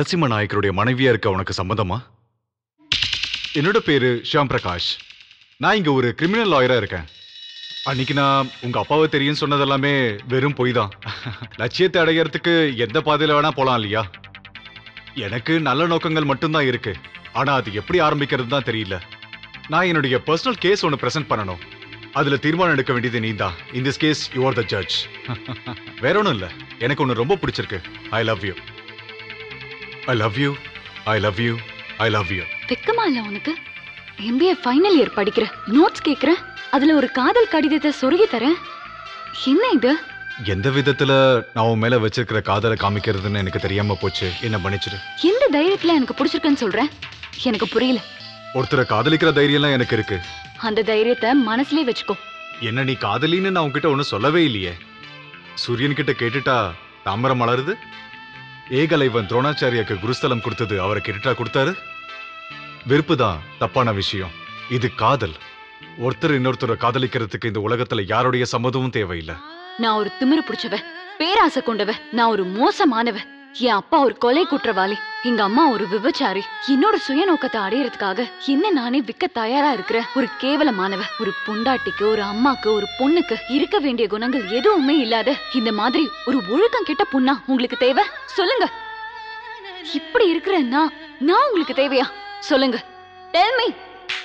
நரசிம்ம நாயக்கருடைய மனைவியா இருக்க உனக்கு சம்மதமா என்னோட பேரு ஷியாம் பிரகாஷ் நான் இங்க ஒரு கிரிமினல் லாயரா இருக்கேன் அன்னைக்கு நான் உங்க அப்பாவை தெரியும் சொன்னதெல்லாமே வெறும் பொய் தான் லட்சியத்தை அடையறதுக்கு எந்த பாதையில வேணா போலாம் இல்லையா எனக்கு நல்ல நோக்கங்கள் மட்டும்தான் இருக்கு ஆனா அது எப்படி ஆரம்பிக்கிறது தான் தெரியல நான் என்னுடைய பர்சனல் கேஸ் ஒன்னு பிரசன்ட் பண்ணணும் அதுல தீர்மானம் எடுக்க வேண்டியது நீ தான் in this case you are the judge வேற ஒன்றும் இல்ல எனக்கு ஒன்று ரொம்ப பிடிச்சிருக்கு I love you I love you I love you I love you வெக்கமா இல்ல உனக்கு எம்பிஏ ஃபைனல் இயர் படிக்கிற நோட்ஸ் கேக்குற அதுல ஒரு காதல் கடிதத்தை சொருகி தரேன் என்ன இது எந்த விதத்துல நான் உன் மேல வச்சிருக்கிற காதலை காமிக்கிறதுன்னு எனக்கு தெரியாம போச்சு என்ன மன்னிச்சிடு எந்த தைரியத்துல எனக்கு பிடிச்சிருக்குன்னு சொல்றேன் எனக்கு புரியல ஒருத்தரை காதலிக்கிற தைரியம்லாம் எனக்கு இருக்கு அந்த தைரியத்தை மனசுலயே வச்சுக்கோ என்ன நீ காதலின்னு நான் உன்கிட்ட ஒன்றும் சொல்லவே இல்லையே சூரியன் கிட்ட கேட்டுட்டா தாமரம் மலருது ஏகலைவன் துரோணாச்சாரியாக்கு குருஸ்தலம் கொடுத்தது அவரை கேட்டுட்டா கொடுத்தாரு வெறுப்பு தான் தப்பான விஷயம் இது காதல் ஒருத்தர் இன்னொருத்தரை காதலிக்கிறதுக்கு இந்த உலகத்துல யாருடைய சம்மதமும் தேவையில்லை நான் ஒரு திமிரு பிடிச்சவ பேராசை கொண்டவ நான் ஒரு மோசமானவ என் அப்பா ஒரு கொலை குற்றவாளி எங்க அம்மா ஒரு விபச்சாரி என்னோட சுயநோக்கத்தை அடையறதுக்காக என்ன நானே விற்க தயாரா இருக்கிற ஒரு கேவலமானவ ஒரு பொண்டாட்டிக்கு ஒரு அம்மாக்கு ஒரு பொண்ணுக்கு இருக்க வேண்டிய குணங்கள் எதுவுமே இல்லாத இந்த மாதிரி ஒரு ஒழுக்கம் கெட்ட பொண்ணா உங்களுக்கு தேவை சொல்லுங்க இப்படி இருக்கிற நான் நான் உங்களுக்கு தேவையா சொல்லுங்க tell me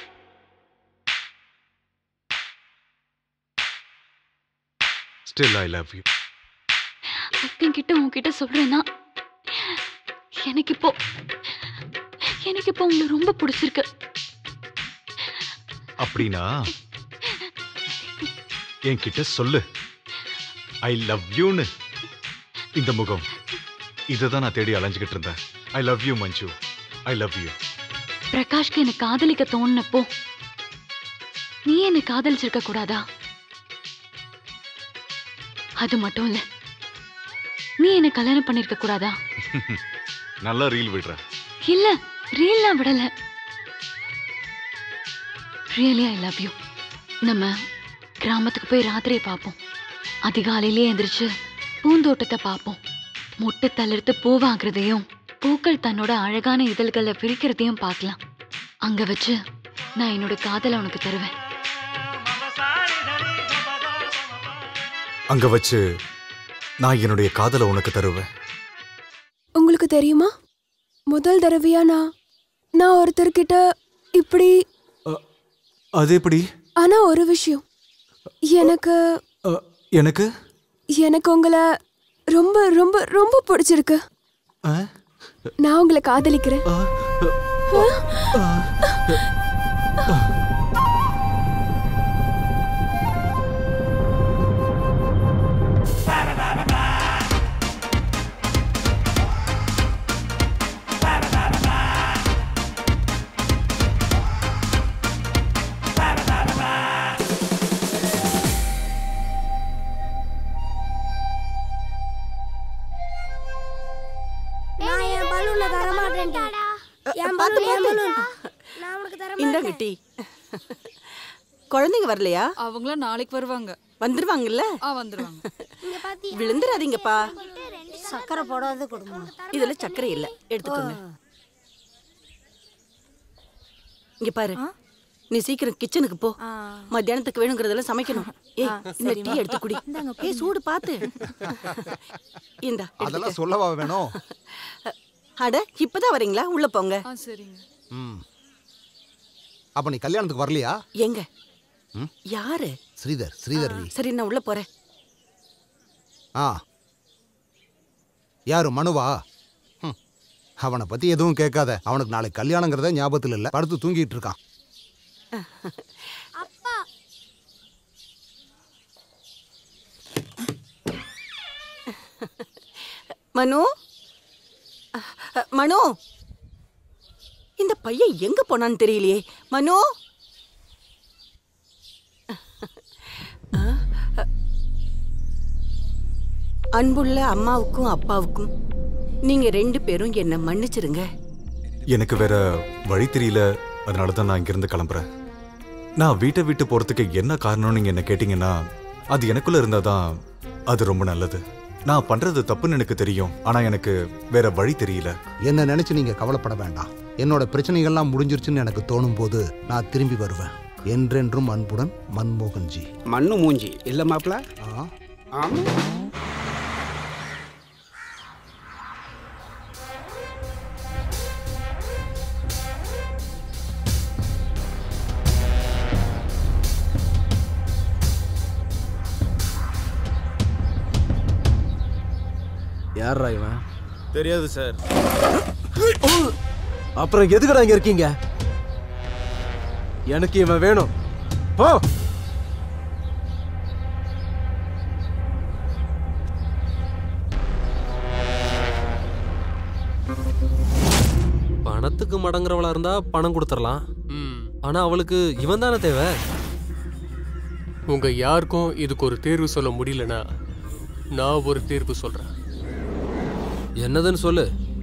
still I love you கிட்ட உன்கிட்ட சொல்றேன்னா எனக்கு இப்போ எனக்கு இப்போ உங்களை ரொம்ப பிடிச்சிருக்கு அப்படின்னா என்கிட்ட சொல்லு ஐ லவ் யூன்னு இந்த முகம் இதை தான் நான் தேடி அலைஞ்சுக்கிட்டு இருந்தேன் I love you Manju I love you பிரகாஷ்க்கு என்ன காதலிக்க தோணுனப்போ நீ என்ன காதலிச்சிருக்க கூடாதா அது மட்டும் இல்ல நீ என்ன கல்யாணம் பண்ணிருக்க கூடாதா நல்லா ரீல் விடுற இல்ல ரீல்லாம் விடல ரியலி ஐ லவ் யூ நம்ம கிராமத்துக்கு போய் ராத்திரியை பார்ப்போம் அதிகாலையிலேயே எந்திரிச்சு பூந்தோட்டத்தை பார்ப்போம் முட்டை தளர்த்து பூவாகிறதையும் பூக்கள் தன்னோட அழகான இதழ்களை விரிக்கிறதையும் பார்க்கலாம் அங்க வச்சு நான் என்னோட காதலை உனக்கு தருவேன் அங்க வச்சு நான் என்னுடைய காதலை உனக்கு தருவேன் உங்களுக்கு தெரியுமா முதல் தடவையா நான் நான் ஒருத்தர்கிட்ட இப்படி அது எப்படி ஆனா ஒரு விஷயம் எனக்கு அ, எனக்கு எனக்கு உங்களை ரொம்ப ரொம்ப ரொம்ப பிடிச்சிருக்கு அ, நான் உங்களை காதலிக்கிறேன் அ, நான் என் பலூன்ல தர மாட்டேன்டா என் பலூன் என் பலூன் நான் உனக்கு தர இந்தாங்க டீ குழந்தைங்க வரலையா அவங்களாம் நாளைக்கு வருவாங்க வந்துருவாங்கல்ல ஆ வந்துருவாங்க இங்க பாத்தி விழுந்துடாதீங்கப்பா சக்கரை போடாத கொடுமா இதுல சர்க்கரை இல்ல எடுத்துக்கோங்க இங்க பாரு நீ சீக்கிரம் கிச்சனுக்கு போ மத்தியானத்துக்கு வேணுங்கிறதெல்லாம் சமைக்கணும் ஏய் இந்த டீ எடுத்து குடி ஏய் சூடு பாத்து இந்தா அதெல்லாம் சொல்லவா வேணும் அட இப்பதான் வரீங்களா உள்ள போங்க ஆ சரிங்க ம் அப்ப நீ கல்யாணத்துக்கு வரலையா எங்க ம்? யாரு ஸ்ரீதர் ஸ்ரீதர் நீ சரி நான் உள்ள போறேன் ஆ யாரு மனுவா ம். அவனை பத்தி எதுவும் கேட்காத அவனுக்கு நாளைக்கு கல்யாணங்கிறத ஞாபகத்துல இல்ல படுத்து தூங்கிட்டு இருக்கான் அப்பா மனு அ, அ, மனு இந்த பையன் எங்க போனான்னு தெரியலையே மனு அ, அ. அன்புள்ள அம்மாவுக்கும் அப்பாவுக்கும் நீங்க ரெண்டு பேரும் என்ன மன்னிச்சிருங்க எனக்கு வேற வழி தெரியல அதனால தான் நான் இங்கிருந்து கிளம்புறேன் நான் வீட்டை விட்டு போறதுக்கு என்ன காரணம்னு நீங்க என்ன கேட்டீங்கன்னா அது எனக்குள்ள இருந்தாதான் அது ரொம்ப நல்லது நான் பண்றது தப்புன்னு எனக்கு தெரியும் ஆனா எனக்கு வேற வழி தெரியல என்ன நினைச்சு நீங்க கவலைப்பட வேண்டாம் என்னோட பிரச்சனைகள்லாம் முடிஞ்சிருச்சுன்னு எனக்கு தோணும் போது நான் திரும்பி வருவேன் என்றென்றும் அன்புடன் மன்மோகன்ஜி மண்ணு மூஞ்சி இல்ல மாப்பிள ஆ ஆமா யாரா இவன் தெரியாது சார் அப்புறம் எதுக்குடா இங்க இருக்கீங்க எனக்கு இவன் வேணும் போ பணத்துக்கு மடங்குறவளா இருந்தா பணம் கொடுத்துடலாம் ஆனா அவளுக்கு இவன் தானே தேவை உங்க யாருக்கும் இதுக்கு ஒரு தேர்வு சொல்ல முடியலனா நான் ஒரு தீர்ப்பு சொல்றேன் என்னதுன்னு சொல்லு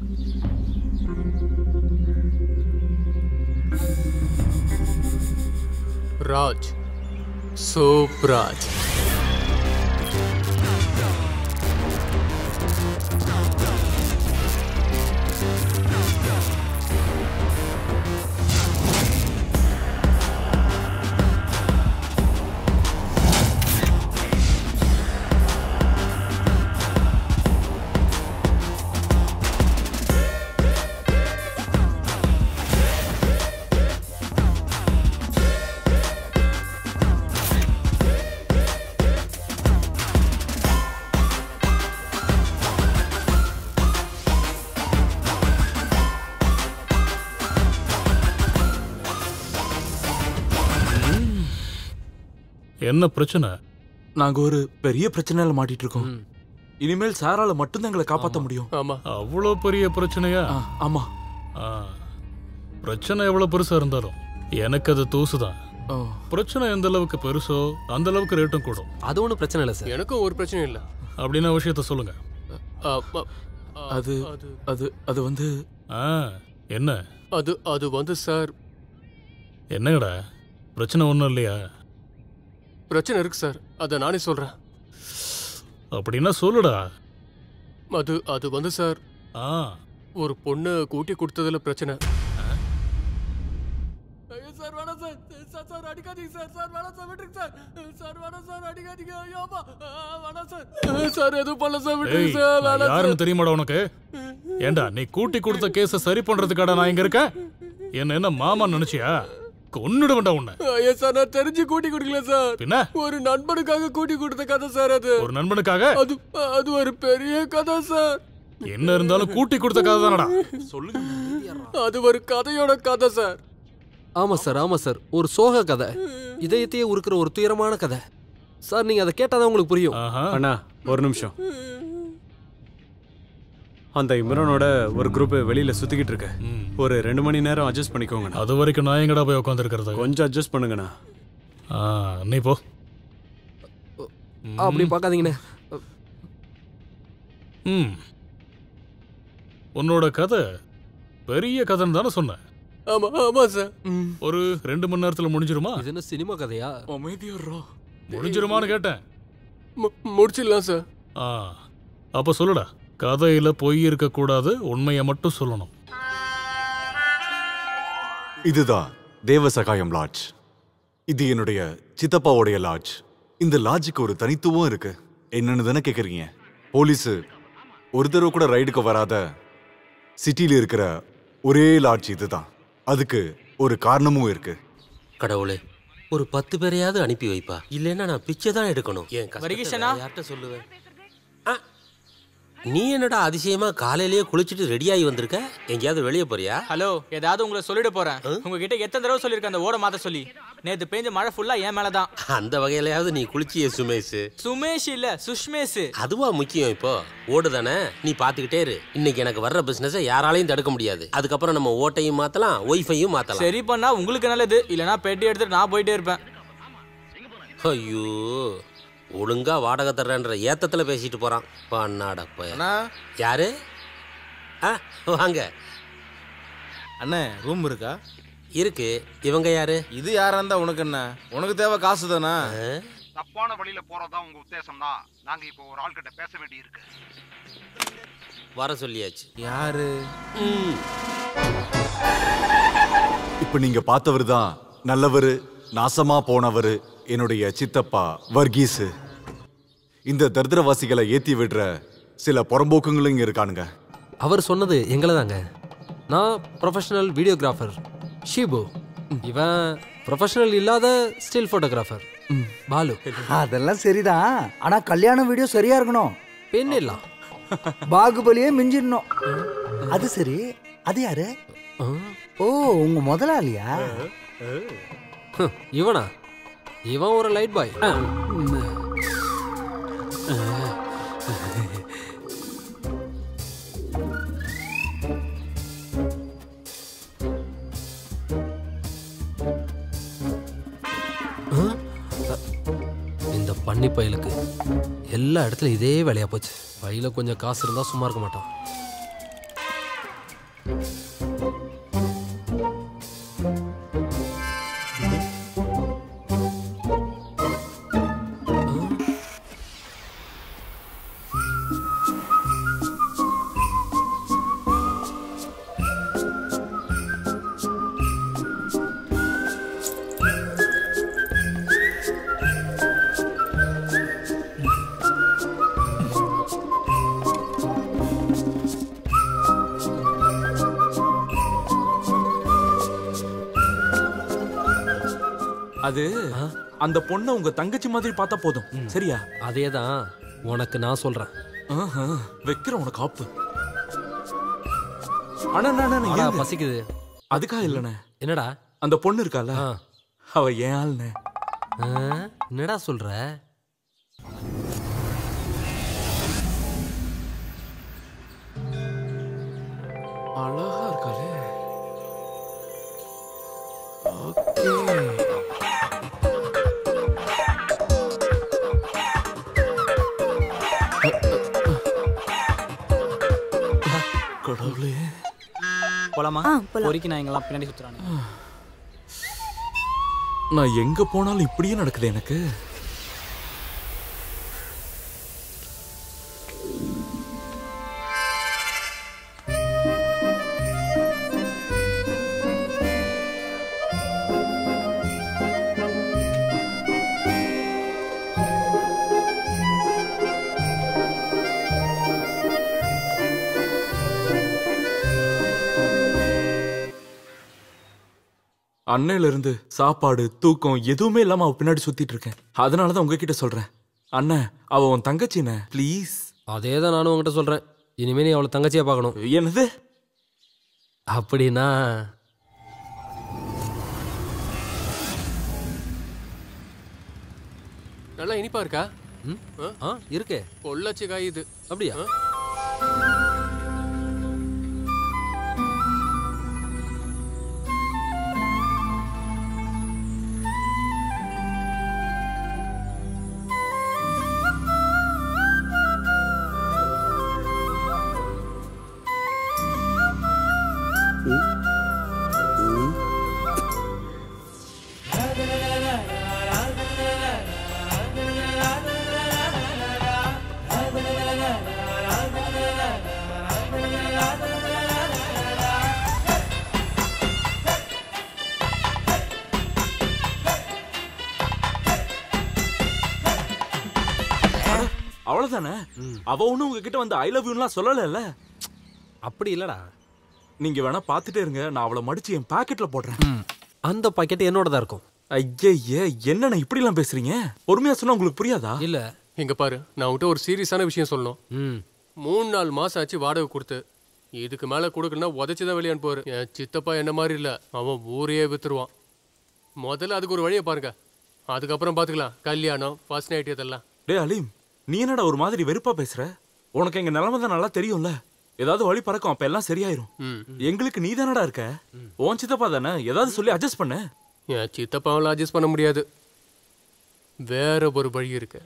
ராஜ் சோப்ராஜ் என்ன பிரச்சனை நாங்க ஒரு பெரிய பிரச்சனையில மாட்டிட்டு இருக்கோம் இனிமேல் சாரால மட்டும்தான் எங்களை காப்பாத்த முடியும் ஆமா அவ்வளோ பெரிய பிரச்சனையா ஆ, ஆமா ஆ. பிரச்சனை எவ்வளவு பெருசா இருந்தாலும் எனக்கு அது தூசுதான் ஓ, பிரச்சனை எந்த அளவுக்கு பெருசோ அந்த அளவுக்கு ரேட்டும் கூடும் அது ஒன்றும் பிரச்சனை இல்லை சார் எனக்கும் ஒரு பிரச்சனையும் இல்ல அப்படின்னா விஷயத்த சொல்லுங்க அ, அ, அ, அது அது அது அது வந்து ஆ என்ன அது அது வந்து சார் என்னங்கடா பிரச்சனை ஒன்றும் இல்லையா பிரச்சனை இருக்கு சார் அதை நானே சொல்றேன் அப்படின்னா சொல்லுடா அது அது வந்து சார் ஆ ஒரு பொண்ணு கூட்டி கொடுத்ததுல பிரச்சனை ஐயோ சார் வேணாம் சார் சார் சார் அடிக்காதீங்க சார் சார் வேணாம் சார் விட்டுருங்க சார் சார் வேணாம் சார் அடிக்காதீங்க ஐயோ அம்மா ஆ, வேணாம் சார் சார் எதுவும் பண்ணல சார் ஏய் விட்டுருங்க சார் நான் வேணாம் யாருன்னு சார் தெரியுமாடா உனக்கு ஏண்டா நீ கூட்டி கொடுத்த கேஸ சரி பண்றதுக்காடா நான் இங்க இருக்கேன் என்ன என்ன மாமா நினைச்சியா கொன்னுடுவேன்டா உன்னை ஐயோ சார் நான் தெரிஞ்சு கூட்டி கொடுக்கல சார் பின்ன ஒரு நண்பனுக்காக கூட்டி கொடுத்த கதை சார் அது ஒரு நண்பனுக்காக அது அது ஒரு பெரிய கதை சார் என்ன இருந்தாலும் கூட்டி கொடுத்த கதை தானடா சொல்லுங்க அது ஒரு கதையோட கதை சார் ஆமா சார் ஆமா சார் ஒரு சோக கதை இதயத்தையே உருக்குற ஒரு துயரமான கதை சார் நீங்க அதை கேட்டாதான் உங்களுக்கு புரியும் ஆஹா அண்ணா ஒரு நிமிஷம் அந்த இம்ரானோட ஒரு குரூப் வெளியில சுத்திக்கிட்டு இருக்கு ம். ஒரு ரெண்டு மணி நேரம் அட்ஜஸ்ட் பண்ணிக்கோங்கண்ணா அது வரைக்கும் நான் எங்கடா போய் உட்காந்துருக்கிறது கொஞ்சம் அட்ஜஸ்ட் பண்ணுங்கண்ணா ஆ நீ போ அப்படி பார்க்காதீங்கண்ணே ம் உன்னோட கதை பெரிய கதைன்னு தானே சொன்னேன் ஆமா ஆமா சார் ஒரு ரெண்டு மணி நேரத்துல முடிஞ்சிருமா இது என்ன சினிமா கதையா அமைதியா முடிஞ்சிருமான்னு கேட்டேன் மு- முடிச்சிடலாம் சார் ஆ அப்ப சொல்லுடா கதையில பொய் இருக்க கூடாது உண்மையை மட்டும் சொல்லணும் இதுதான் தேவசகாயம் லாட்ஜ் இது என்னுடைய சித்தப்பாவுடைய லாட்ஜ் இந்த லாட்ஜுக்கு ஒரு தனித்துவம் இருக்கு என்னன்னு தானே கேக்குறீங்க போலீஸ் ஒரு தடவை கூட ரைடுக்கு வராத சிட்டில இருக்கிற ஒரே லாட்ஜ் இதுதான் அதுக்கு ஒரு காரணமும் இருக்கு கடவுளே ஒரு பத்து பேரையாவது அனுப்பி வைப்பா இல்லைன்னா நான் பிச்சை தான் எடுக்கணும் என் வரிகிருஷ்ணனா? யார்கிட்ட சொல்லுவேன் ஆ, நீ என்னடா அதிசயமா காலையிலேயே குளிச்சுட்டு ரெடியாகி வந்திருக்க எங்கேயாவது வெளியே போறியா ஹலோ ஏதாவது உங்களை சொல்லிட போறேன் உங்ககிட்ட எத்தனை தடவை சொல்லிருக்கேன் அந்த ஓட மாத்த சொல்லி நேத்து பெஞ்ச மழை ஃபுல்லா என் மேலதான் அந்த வகையிலயாவது நீ குளிச்சியே சுமேஷ் சுமேஷ் இல்ல சுஷ்மேஷ் அதுவா முக்கியம் இப்போ ஓடு தானே நீ பாத்துக்கிட்டே இரு இன்னைக்கு எனக்கு வர்ற பிசினஸை யாராலையும் தடுக்க முடியாது அதுக்கப்புறம் நம்ம ஓட்டையும் மாத்தலாம் ஒய்ஃபையும் மாத்தலாம் சரி பண்ணா உங்களுக்கு நல்லது இல்லனா பெட்டி எடுத்துட்டு நான் போயிட்டே இருப்பேன் ஐயோ ஒழுங்கா வாடகை தர்றேன்ற ஏத்தத்துல பேசிட்டு போறான் பண்ணாடப்ப யாரு ஆ வாங்க அண்ணே ரூம் இருக்கா இருக்கு இவங்க யாரு இது யாரா இருந்தா உனக்கு என்ன உனக்கு தேவை காசு தானா தப்பான வழியில போறதா உங்க உத்தேசம்னா நாங்க இப்போ ஒரு ஆள்கிட்ட பேச வேண்டி இருக்கு வர சொல்லியாச்சு யாரு இப்ப நீங்க பார்த்தவர் தான் நல்லவரு நாசமா போனவரு என்னுடைய சித்தப்பா வர்கீஸ் இந்த தரித்திரவாசிகளை ஏத்தி விடுற சில புறம்போக்குங்களும் இங்க இருக்கானுங்க அவர் சொன்னது எங்களை தாங்க நான் ப்ரொஃபஷனல் வீடியோகிராஃபர் ஷீபு இவன் ப்ரொஃபஷனல் இல்லாத ஸ்டில் ஃபோட்டோகிராஃபர் பாலு அதெல்லாம் சரிதான் ஆனா கல்யாண வீடியோ சரியா இருக்கணும் பெண் இல்லா பாகுபலியே மிஞ்சிடணும் அது சரி அது யாரு ஓ உங்க முதலாளியா ஹம், இவனா இவன் ஒரு லைட் பாய் இந்த பன்னி பயலுக்கு எல்லா இடத்துலயும் இதே வேலையா போச்சு பையில கொஞ்சம் காசு இருந்தா சும்மா இருக்க மாட்டான் அது அந்த பொண்ணை உங்க தங்கச்சி மாதிரி பார்த்தா போதும் சரியா அதே தான் உனக்கு நான் சொல்றேன் வைக்கிற உனக்கு ஆப்பு அண்ணா அண்ணா, அண்ணா, ஆடா, இருங்க. பசிக்குது அதுக்காக இல்லண்ணே என்னடா அந்த பொண்ணு இருக்கால அவ ஏன் ஆள்னே ஆ, என்னடா சொல்ற அழகா இருக்காளே ஓகே கடவுளே போலாமா ஆ, போலாம். பொறிக்கு நான் எங்கெல்லாம் பின்னாடி சுத்துறானே நான் எங்க போனாலும் இப்படியே நடக்குது எனக்கு அன்னையில இருந்து சாப்பாடு தூக்கம் எதுவுமே இல்லாம அவ பின்னாடி சுத்திட்டு இருக்கேன் அதனாலதான் உங்ககிட்ட சொல்றேன் அண்ணன் அவ உன் தங்கச்சின ப்ளீஸ் அதே தான் நானும் உங்ககிட்ட சொல்றேன் இனிமே நீ அவளை தங்கச்சியா பார்க்கணும் என்னது அப்படின்னா நல்லா இனிப்பா இருக்கா ஆ இருக்கே பொள்ளாச்சி காய் இது அப்படியா அவ்வளவுதானே அவ ஒண்ணும் உங்ககிட்ட வந்து ஐ லவ் யூலாம் சொல்லல அப்படி இல்லடா நீங்க வேணா பாத்துட்டே இருங்க நான் அவளை மடிச்சு என் பாக்கெட்ல போடுறேன் அந்த பாக்கெட் என்னோட தான் இருக்கும் ஐயே என்னண்ணா இப்படி எல்லாம் பேசுறீங்க பொறுமையா சொன்னா உங்களுக்கு புரியாதா இல்ல இங்க பாரு நான் உன்கிட்ட ஒரு சீரியஸான விஷயம் சொல்லணும் மூணு நாலு மாசம் ஆச்சு வாடகை கொடுத்து இதுக்கு மேல கொடுக்கலன்னா உதச்சுதான் வெளியே அனுப்புவாரு என் சித்தப்பா என்ன மாதிரி இல்ல அவன் ஊரையே வித்துருவான் முதல்ல அதுக்கு ஒரு வழியை பாருங்க அதுக்கப்புறம் பாத்துக்கலாம் கல்யாணம் ஃபர்ஸ்ட் நைட் இதெல்லாம் டேய் அலீம் நீ என்னடா ஒரு மாதிரி வெறுப்பா பேசுற உனக்கு எங்க நிலைமை தான் நல்லா தெரியும்ல ஏதாவது வழி பறக்கும் அப்ப எல்லாம் சரியாயிரும் எங்களுக்கு நீ தானடா இருக்க உன் சித்தப்பா தானே ஏதாவது சொல்லி அட்ஜஸ்ட் பண்ணு என் சித்தப்பாவில் அட்ஜஸ்ட் பண்ண முடியாது வேற ஒரு வழி இருக்கு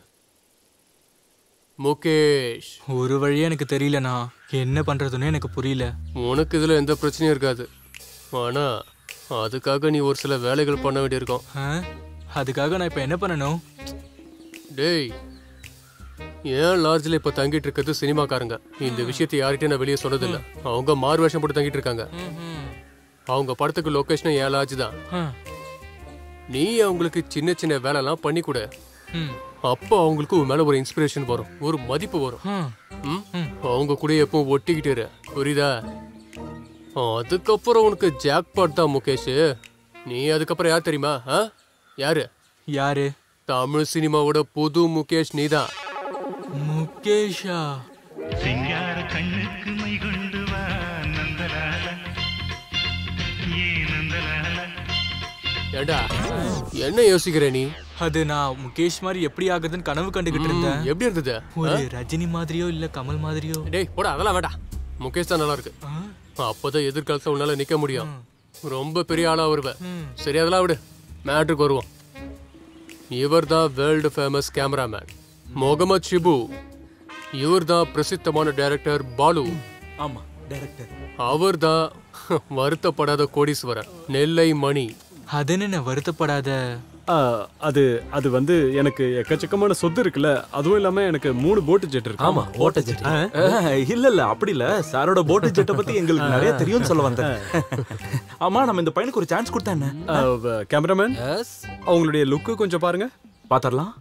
முகேஷ் ஒரு வழியே எனக்கு தெரியலண்ணா என்ன பண்றதுன்னு எனக்கு புரியல உனக்கு இதுல எந்த பிரச்சனையும் இருக்காது ஆனா அதுக்காக நீ ஒரு சில வேலைகள் பண்ண வேண்டியிருக்கும் ஆ? அதுக்காக நான் இப்ப என்ன பண்ணணும் டேய் ஏன் லாட்ஜில் இப்போ தங்கிட்டு இருக்கிறது சினிமாக்காரங்க இந்த விஷயத்தை யார்கிட்டயும் நான் வெளியே சொன்னதில்ல அவங்க மாறு வேஷம் போட்டு தங்கிட்டு இருக்காங்க அவங்க படத்துக்கு லொகேஷன் ஏன் லாட்ஜ் தான் நீ அவங்களுக்கு சின்ன சின்ன வேலைலாம் பண்ணி கொடு அப்போ அவங்களுக்கு உன் மேல ஒரு இன்ஸ்பிரேஷன் வரும் ஒரு மதிப்பு வரும் ம்? அவங்க கூட எப்போ ஒட்டிக்கிட்டு இரு. புரியுதா அதுக்கப்புறம் உனக்கு ஜாக்பாட் தான் முகேஷ் நீ அதுக்கப்புறம் யார் தெரியுமா ஆ? யாரு யாரு தமிழ் சினிமாவோட புது முகேஷ் நீதான் முகேஷா சிங்கார கண்ணுக்கு மை கொண்டு வா நந்தலால ஏ நந்தலால ஏண்டா என்ன யோசிக்கிற நீ அது நான் முகேஷ் மாதிரி எப்படி ஆகுதுன்னு கனவு கண்டுகிட்டு இருந்தேன் எப்படி இருந்தது ஒரு ஆ? ரஜினி மாதிரியோ இல்ல கமல் மாதிரியோ டேய் போடா அதெல்லாம் வேண்டாம் முகேஷ் தான் நல்லா இருக்கு அப்பதான் எதிர்காலத்துல உன்னால நிக்க முடியும் ரொம்ப பெரிய ஆளா வருவ சரி அதெல்லாம் விடு மேட்ருக்கு வருவோம் இவர் தான் world famous cameraman Muhammad Shibu இவர் தான் பிரசித்தமான டைரக்டர் பாலு ஆமா டைரக்டர் அவர் தான் வருத்தப்படாத கோடீஸ்வரர் நெல்லை மணி அது என்ன வருத்தப்படாத ஆ, அது அது வந்து எனக்கு எக்கச்சக்கமான சொத்து இருக்குல்ல அதுவும் இல்லாம எனக்கு மூணு போட்டு ஜெட் இருக்கு ஆமா, ஓட்ட jet. ஆ? அஹ், இல்ல இல்ல அப்படி இல்ல சாரோட போட்டு ஜெட்டை பத்தி எங்களுக்கு நிறைய தெரியும்னு சொல்ல வந்தேன் ஆமா நம்ம இந்த பையனுக்கு ஒரு சான்ஸ் கொடுத்தா என்ன ஆ, வ- கேமராமேன் அவங்களுடைய லுக்கு கொஞ்சம் பாருங்க பாத்தரலாம்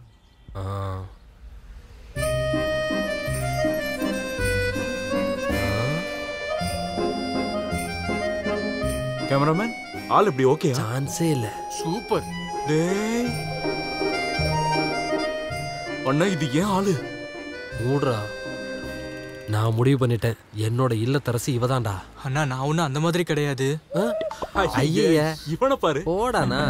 கேமராமேன் ஆள் இப்படி ஓகே சான்ஸே இல்ல சூப்பர் டேய் அண்ணா இது ஏன் ஆளு மூடுறா நான் முடிவு பண்ணிட்டேன் என்னோட இல்லத்தரசி இவதான்டா அண்ணா நான் ஒன்னும் அந்த மாதிரி கிடையாது ஐய இவனை பாரு போடாண்ணா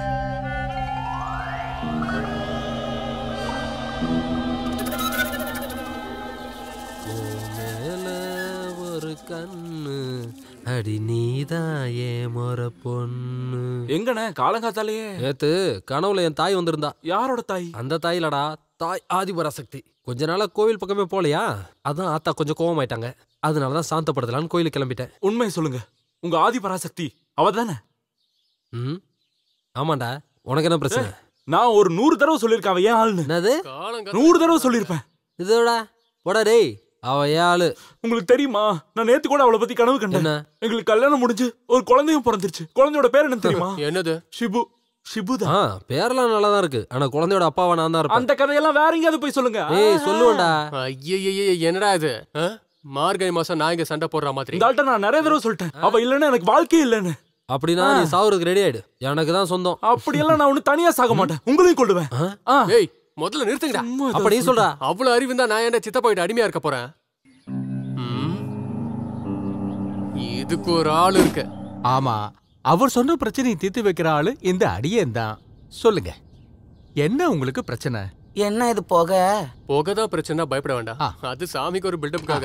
உன் மேல ஒரு கண்ணு அடி நீதான் ஏ முறை பொண்ணு எங்கண்ணே காலங்காத்தாலேயே நேத்து கனவுல என் தாய் வந்திருந்தா யாரோட தாய் அந்த தாயிலடா தாய் ஆதிபராசக்தி கொஞ்ச நாளா கோவில் பக்கமே போலையா அதான் ஆத்தா கொஞ்சம் கோவமாயிட்டாங்க அதனாலதான் சாந்தப்படுத்தலான்னு கோயிலுக்கு கிளம்பிட்டேன் உண்மையை சொல்லுங்க உங்க ஆதி பராசக்தி அவ தானே ம் ஆமாண்டா உனக்கு என்ன பிரச்சனை நான் ஒரு நூறு தடவை சொல்லியிருக்கேன் அவன் ஏன் ஆளுன்னு என்னது நூறு தடவை சொல்லியிருப்பேன் இதோட போடா டேய் அவ ஏன் ஆளு உங்களுக்கு தெரியுமா நான் நேத்து கூட அவளை பத்தி கனவு கண்டேன் எங்களுக்கு கல்யாணம் முடிஞ்சு ஒரு குழந்தையும் பிறந்துருச்சு குழந்தையோட பேர் என்ன தெரியுமா என்னது ஷிபு ஷிபு ஆ பேர்லாம் நல்லா தான் இருக்கு ஆனா குழந்தையோட அப்பாவா நான் தான் இருப்பேன் அந்த கதையெல்லாம் வேற எங்கேயாவது போய் சொல்லுங்க ஏய் சொல்லுவேன்டா ஐயய்ய என்னடா இது ஆ? மார்கழி மாசம் நான் இங்க சண்டை போடுற மாதிரி இந்த ஆள்கிட்ட நான் நிறைய தடவை சொல்லிட்டேன் அவ இல்லைன்னா எனக்கு வாழ்க்கையே இல்லைன்னு அப்படின்னா நீ சாவுறதுக்கு ரெடி ஆயிடு எனக்கு தான் சொந்தம் அப்படியெல்லாம் நான் ஒண்ணு தனியா சாக மாட்டேன் உங்களையும் கொள்ளுவேன் ஏய் முதல்ல நிறுத்துங்கடா அப்ப நீ சொல்றா அவ்வளவு அறிவு இருந்தா நான் என்ன சித்தப்பா கிட்ட அடிமையா இருக்க போறேன் ம். இதுக்கு ஒரு ஆள் இருக்கு ஆமா அவர் சொன்ன பிரச்சனையை தீர்த்து வைக்கிற ஆளு இந்த அடியேன் தான் சொல்லுங்க என்ன உங்களுக்கு பிரச்சனை என்ன இது போக போகதான் பிரச்சனை பயப்பட வேண்டாம் அது சாமிக்கு ஒரு பில்டப்புக்காக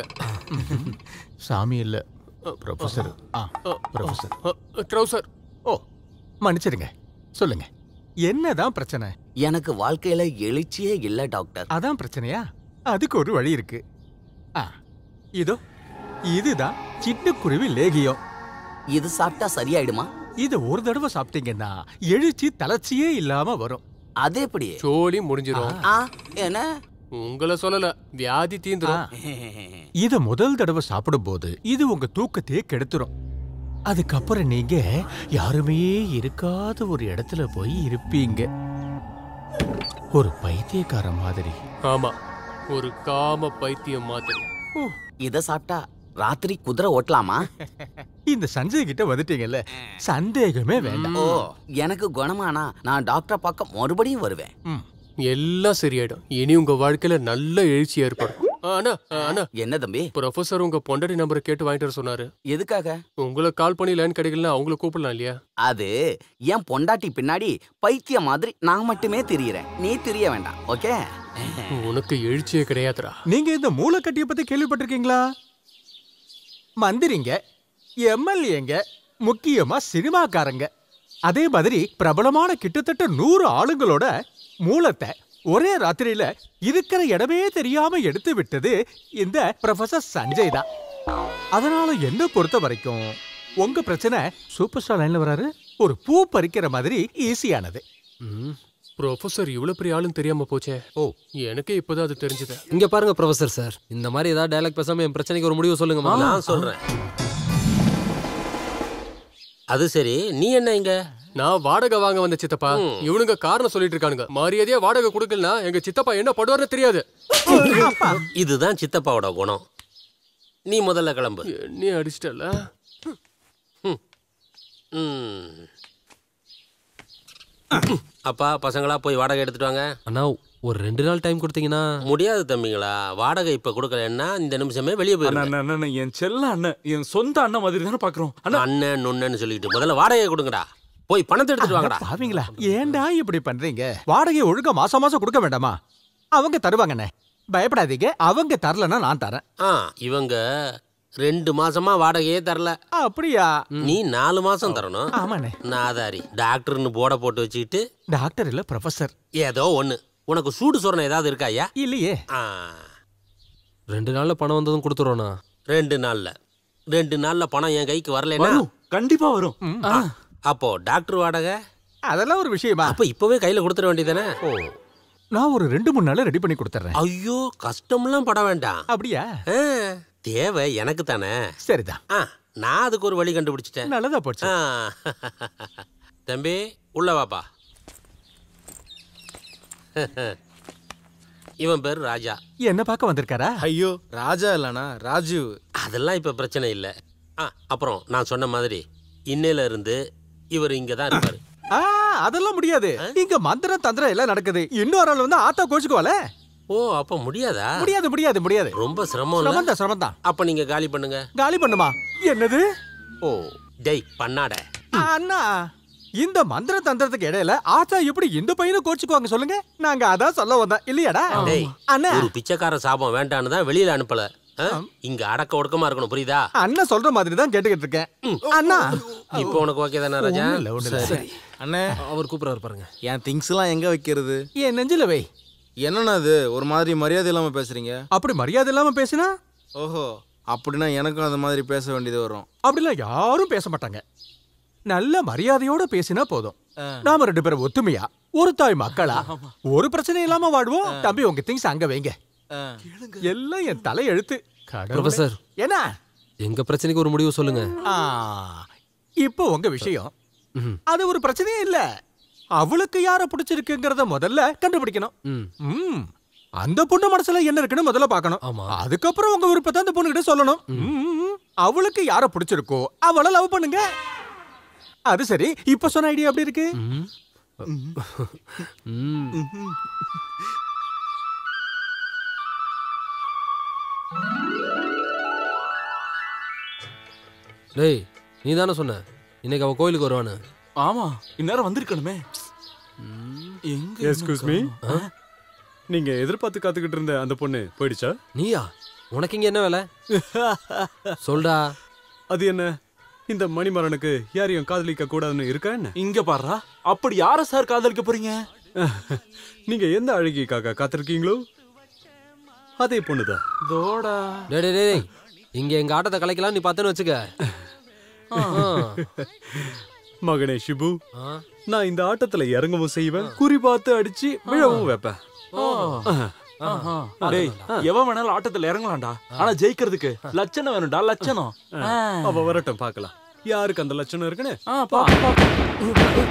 சாமி இல்ல ப்ரொஃபசர் ஆ ப்ரொஃபசர் ட்ரௌசர் ஓ மன்னிச்சிடுங்க சொல்லுங்க என்னதான் பிரச்சனை எனக்கு வாழ்க்கையில எழுச்சியே இல்ல டாக்டர் அதான் பிரச்சனையா அதுக்கு ஒரு வழி இருக்கு ஆ இதோ இதுதான் சிட்டுக்குருவி லேகியம் இது சாப்பிட்டா சரியாயிடுமா இது ஒரு தடவை சாப்பிட்டீங்கன்னா எழுச்சி தளர்ச்சியே இல்லாம வரும் அது எப்படி சோழி முடிஞ்சிரும் ஆ, என்ன உங்களை சொல்லல வியாதி தீந்துரும் இத முதல் தடவை சாப்பிடும்போது இது உங்க தூக்கத்தையே கெடுத்துரும் அதுக்கப்புறம் நீங்க யாருமே இருக்காத ஒரு இடத்துல போய் இருப்பீங்க ஒரு பைத்தியக்கார மாதிரி ஆமா ஒரு காம பைத்தியம் மாதிரி இத சாப்பிட்டா ராத்திரி குதிரை ஓட்டலாமா இந்த சஞ்சய் கிட்ட வந்துட்டீங்கல்ல சந்தேகமே வேண்டாம் ஓ எனக்கு குணமானா நான் டாக்டர் பக்கம் மறுபடியும் வருவேன் எல்லாம் சரியாயிடும் இனி உங்க வாழ்க்கையில நல்ல எழுச்சி ஏற்படும் ஆ, அண்ணா ஆ, அண்ணா என்ன தம்பி ப்ரொஃபசர் உங்க பொண்டாட்டி நம்பரை கேட்டு வாங்கிட்டு வர சொன்னாரு எதுக்காக உங்களை கால் பண்ணி லைன் கிடைக்கலன்னா அவங்கள கூப்பிடலாம் இல்லையா அது என் பொண்டாட்டி பின்னாடி பைத்தியம் மாதிரி நான் மட்டுமே திரியறேன் நீ திரிய வேண்டாம் ஓகே உனக்கு எழுச்சியே கிடையாதுடா நீங்க இந்த மூளைக்கட்டிய பத்தி கேள்விப்பட்டிருக்கீங்களா மந்திரிங்க எம்எல்ஏங்க முக்கியமா சினிமாக்காரங்க அதே மாதிரி பிரபலமான கிட்டத்தட்ட நூறு ஆளுங்களோட மூலத்தை ஒரே ராத்திரியில இருக்கிற இடமே தெரியாம எடுத்து விட்டது இந்த ப்ரொஃபசர் சஞ்சய் தான் அதனால என்ன பொறுத்த வரைக்கும் உங்க பிரச்சனை சூப்பர் ஸ்டார் லைன்ல வராரு ஒரு பூ பறிக்கிற மாதிரி ஈஸியானது ப்ரொஃபசர் இவ்வளவு பெரிய ஆளுன்னு தெரியாம போச்சே ஓ எனக்கே இப்பதான் அது தெரிஞ்சது இங்க பாருங்க ப்ரொஃபசர் சார் இந்த மாதிரி ஏதாவது டயலாக் பேசாம என் பிரச்சனைக்கு ஒரு முடிவு சொல்லுங்க முதல்ல. நான் சொல்றேன் அது சரி நீ என்ன இங்க நான் வாடகை வாங்க வந்த சித்தப்பா இவனுங்க காரணம் சொல்லிட்டு இருக்கானுங்க மரியாதையா வாடகை கொடுக்கலனா எங்க சித்தப்பா என்ன படுவார்னு தெரியாது இதுதான் சித்தப்பாவோட குணம் நீ முதல்ல கிளம்பு நீ அடிச்சிட்டல ம். அப்பா பசங்களா போய் வாடகை எடுத்துட்டு வாங்க அண்ணா ஒரு ரெண்டு நாள் டைம் கொடுத்தீங்கன்னா முடியாது தம்பிங்களா வாடகை இப்ப கொடுக்கலன்னா இந்த நிமிஷமே வெளியே அண்ணா, போயிருங்க அண்ணா, அண்ணா, என் செல்ல அண்ணன் என் சொந்த அண்ணன் மாதிரி தானே பாக்குறோம் அண்ணன் நுண்ணன்னு சொல்லிட்டு முதல்ல வாடகை கொடுங்கடா போய் பணத்தை எடுத்துட்டு வாங்கடா பாவீங்களா ஏன்டா இப்படி பண்றீங்க வாடகை ஒழுங்கா மாசம் மாசம் கொடுக்க வேண்டாமா அவங்க தருவாங்கண்ணே பயப்படாதீங்க அவங்க தரலன்னா நான் தரேன் ஆ இவங்க ரெண்டு மாசமா வாடகையே தரல அப்படியா நீ நாலு மாசம் தரணும் ஆமாண்ணே நாதாரி டாக்டர்னு போர்ட போட்டு வச்சுக்கிட்டு டாக்டர் இல்ல ப்ரொஃபசர் ஏதோ ஒண்ணு உனக்கு சூடு சொரணை ஏதாவது இருக்கா ஐயா இல்லையே ஆ ரெண்டு நாள்ல பணம் வந்ததும் கொடுத்துருவோண்ணா ரெண்டு நாள்ல ரெண்டு நாள்ல பணம் என் கைக்கு வரலன்னா வரும் கண்டிப்பா வரும் ஆ, அப்போ டாக்டர் வாடகை அதெல்லாம் ஒரு விஷயமா அப்ப இப்பவே கையில கொடுத்துட வேண்டியதானே நான் ஒரு ரெண்டு மூணு நாள் ரெடி பண்ணி கொடுத்துறேன் ஐயோ கஷ்டம்லாம் பட வேண்டாம் அப்படியா ஆ, தேவை எனக்கு தானே சரிதான் ஆ, நான் அதுக்கு ஒரு வழி கண்டுபிடிச்சிட்டேன் நல்லதா போச்சு ஆ. தம்பி உள்ள வாப்பா இவன் பேர் ராஜா என்ன பார்க்க வந்திருக்காரா ஐயோ ராஜா இல்லனா ராஜீவ் அதெல்லாம் இப்ப பிரச்சனை இல்லை ஆ அப்புறம் நான் சொன்ன மாதிரி இன்னையில இருந்து இவர் இங்க தான் இருப்பாரு ஆ அதெல்லாம் முடியாது இங்க மந்திரம் தந்திரம் எல்லாம் நடக்குது இன்னொரு ஆள் வந்து ஆத்தா கோச்சுக்குவால ஓ அப்ப முடியாதா முடியாது முடியாது முடியாது ரொம்ப சிரமம் சிரமம் இல்ல தான் சிரமம் தான் அப்ப நீங்க காலி பண்ணுங்க காலி பண்ணுமா என்னது ஓ டேய் பண்ணாட அண்ணா இந்த மந்திர தந்திரத்துக்கு இடையில ஆத்தா எப்படி இந்த பையனை கோச்சுக்குவாங்க சொல்லுங்க நாங்க அதான் சொல்ல வந்தோம் இல்லையாடா டேய் அண்ணா ஒரு பிச்சைக்கார சாபம் வேண்டான்னு தான் வெளியில அனுப்பல ஆ? இங்க அடக்க ஒடுக்கமா இருக்கணும் புரியுதா அண்ணன் சொல்ற மாதிரி தான் கேட்டுக்கிட்டு இருக்கேன் அண்ணா இப்போ உனக்கு ஓகே தானே ராஜா ஒண்ணும் இல்ல, ஒண்ணும் இல்ல. சரி அண்ணே அவர் கூப்பிடுறாரு பாருங்க என் திங்ஸ் எல்லாம் எங்க வைக்கிறது என் நெஞ்சில வை என்னண்ணா அது ஒரு மாதிரி மரியாதை இல்லாம பேசுறீங்க அப்படி மரியாதை இல்லாம பேசினா ஓஹோ அப்படின்னா எனக்கும் அந்த மாதிரி பேச வேண்டியது வரும் அப்படிலாம் யாரும் பேச மாட்டாங்க நல்ல மரியாதையோட பேசினா போதும் நாம ரெண்டு பேரும் ஒத்துமையா ஒரு தாய் மக்களா ஒரு பிரச்சனை இல்லாம வாழ்வோம் தம்பி உங்க திங்ஸ் அங்க வைங்க எல்லாம் என் தலை எழுத்து ப்ரொஃபசர் என்ன எங்க பிரச்சனைக்கு ஒரு முடிவு சொல்லுங்க ஆ, இப்போ உங்க விஷயம் அது ஒரு பிரச்சனையே இல்ல அவளுக்கு யார பிடிச்சிருக்குங்கிறத முதல்ல கண்டுபிடிக்கணும் ம். அந்த பொண்ணு மனசுல என்ன இருக்குன்னு முதல்ல பார்க்கணும் அதுக்கப்புறம் உங்க விருப்பத்தை அந்த பொண்ணு கிட்ட சொல்லணும் ம். அவளுக்கு யார பிடிச்சிருக்கோ அவளை லவ் பண்ணுங்க அது சரி இப்ப சொன்ன ஐடியா எப்படி இருக்கு டேய் நீ தானே சொன்ன இன்னைக்கு அவ கோயிலுக்கு வருவான்னு ஆமா இந்நேரம் வந்திருக்கணுமே எங்க எஸ்கூஸ் மீ நீங்க எதிர்பார்த்து காத்துக்கிட்டு இருந்த அந்த பொண்ணு போயிடுச்சா நீயா உனக்கு இங்க என்ன வேலை சொல்டா அது என்ன இந்த மணிமரனுக்கு யாரையும் காதலிக்க கூடாதுன்னு இருக்கா என்ன இங்க பாருடா அப்படி யார சார் காதலிக்க போறீங்க நீங்க எந்த அழகிக்காக காத்திருக்கீங்களோ அதே பொண்ணுதான் தோடா டேய் டேய், டேய் இங்க எங்க ஆட்டத்தை கலைக்கலாம் நீ பார்த்தேன்னு வச்சுக்க மகனே ஷிபு நான் இந்த ஆட்டத்துல இறங்கவும் செய்வேன் குறி பார்த்து அடிச்சு விழவும் வைப்பேன் ஆஹா. டேய் எவன் வேணாலும் ஆட்டத்துல இறங்கலாம்டா ஆனா ஜெயிக்கிறதுக்கு லட்சணம் வேணும்டா லட்சணம் ஆ. அவ வரட்டும் பார்க்கலாம் யாருக்கு அந்த லட்சணம் இருக்குன்னு ஆ, பா, பா.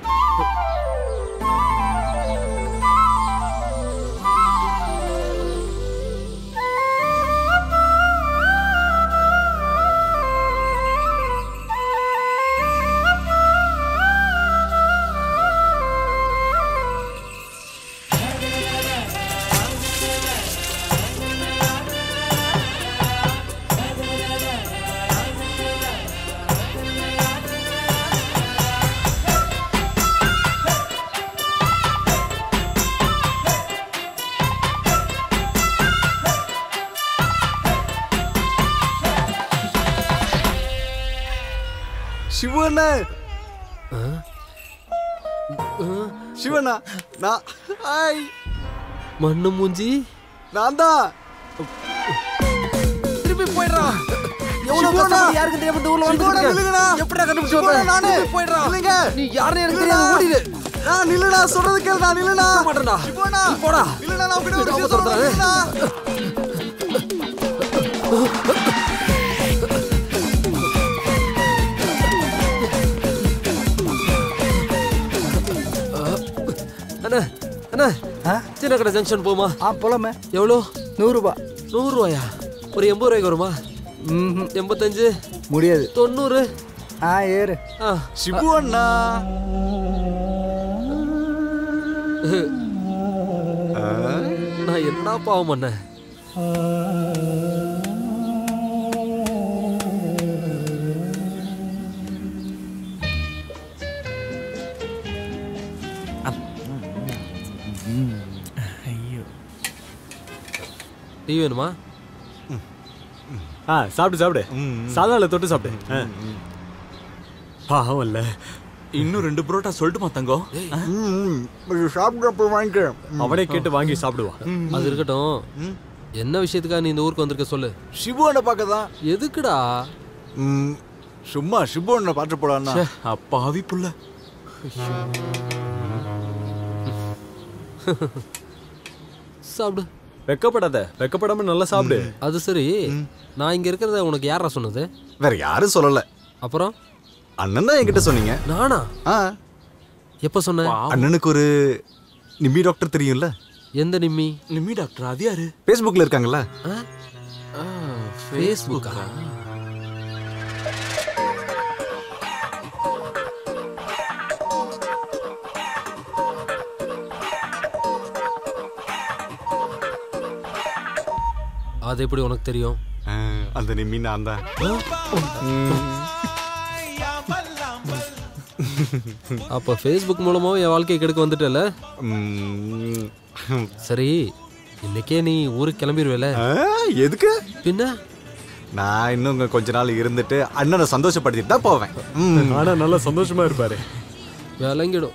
சிவண்ணா சிவண்ணா நான் ஹாய் மண்ணு மூஞ்சி நான் தான் திருப்பி போயிடுறான் எவ்வளவு எவ்வளவு கஷ்டப்பட்டு யாருக்கு தெரியாம இந்த ஊர்ல வந்துட்டு இருக்கேன் எப்படிடா கண்டுபிடிச்சு வைப்பேன் நானு போயிடுறா இல்லைங்க நீ யாருன்னு எனக்கு தெரியாது ஓடிடு நான் நில்லுடா சொல்றது கேளுடா நில்லுடா மாட்டேன்டா நீ போடா இல்லடா நான் உன்கிட்ட ஒரு விஷயம் சொல்றேன். அண்ணா அண்ணா சின்ன கடை ஜங்ஷன் போமா ஆ போலாமே எவ்வளோ நூறுரூபா நூறுரூவாயா ஒரு எண்பது ரூபாய்க்கு வருமா எண்பத்தஞ்சு முடியாது தொண்ணூறு ஆ ஏறு ஆ சிபு அண்ணா நான் என்னடா பாவம் பண்ணேன் ஐயோ டீ வேணுமா ஆ சாப்பிடு சாப்பிடு சாதால தொட்டு சாப்பிடு ஆ. பாவம் இல்ல இன்னும் ரெண்டு புரோட்டா சொல்லட்டுமா தங்கம் சாப்பிட்றப்ப வாங்கிக்கிறேன் அவனே கேட்டு வாங்கி சாப்பிடுவான் அது இருக்கட்டும் என்ன விஷயத்துக்காக நீ இந்த ஊருக்கு வந்திருக்க சொல்லு சிபு அண்ணை பார்க்க தான் எதுக்குடா சும்மா சிபு அண்ணனை பார்த்து போலான்னா ச்சே, அப்பாவி புள்ள சாப்பிடு வெக்கப்படாத வெக்கப்படாம நல்லா சாப்பிடு அது சரி நான் இங்க இருக்கிறத உனக்கு யாரா சொன்னது வேற யாரும் சொல்லல அப்புறம் அண்ணன் தான் என்கிட்ட சொன்னீங்க நானா ஆ எப்ப சொன்ன அண்ணனுக்கு ஒரு நிம்மி டாக்டர் தெரியும்ல எந்த நிம்மி நிம்மி டாக்டர் அது யாரு ஃபேஸ்புக்ல இருக்காங்கல்ல ஃபேஸ்புக்கா அது எப்படி உனக்கு தெரியும் ஆ, அந்த நிம்மி நான் தான் அப்ப ஃபேஸ்புக் மூலமாவும் என் வாழ்க்கையை கெடுக்க வந்துட்டல ம், சரி இன்னைக்கே நீ ஊருக்கு கிளம்பிடுவேல ஆ, எதுக்கு பின்ன நான் இன்னும் இங்க கொஞ்ச நாள் இருந்துட்டு அண்ணனை சந்தோஷப்படுத்திட்டு தான் போவேன் ம். ஆனா நல்லா சந்தோஷமா இருப்பாரு விளங்கிடும்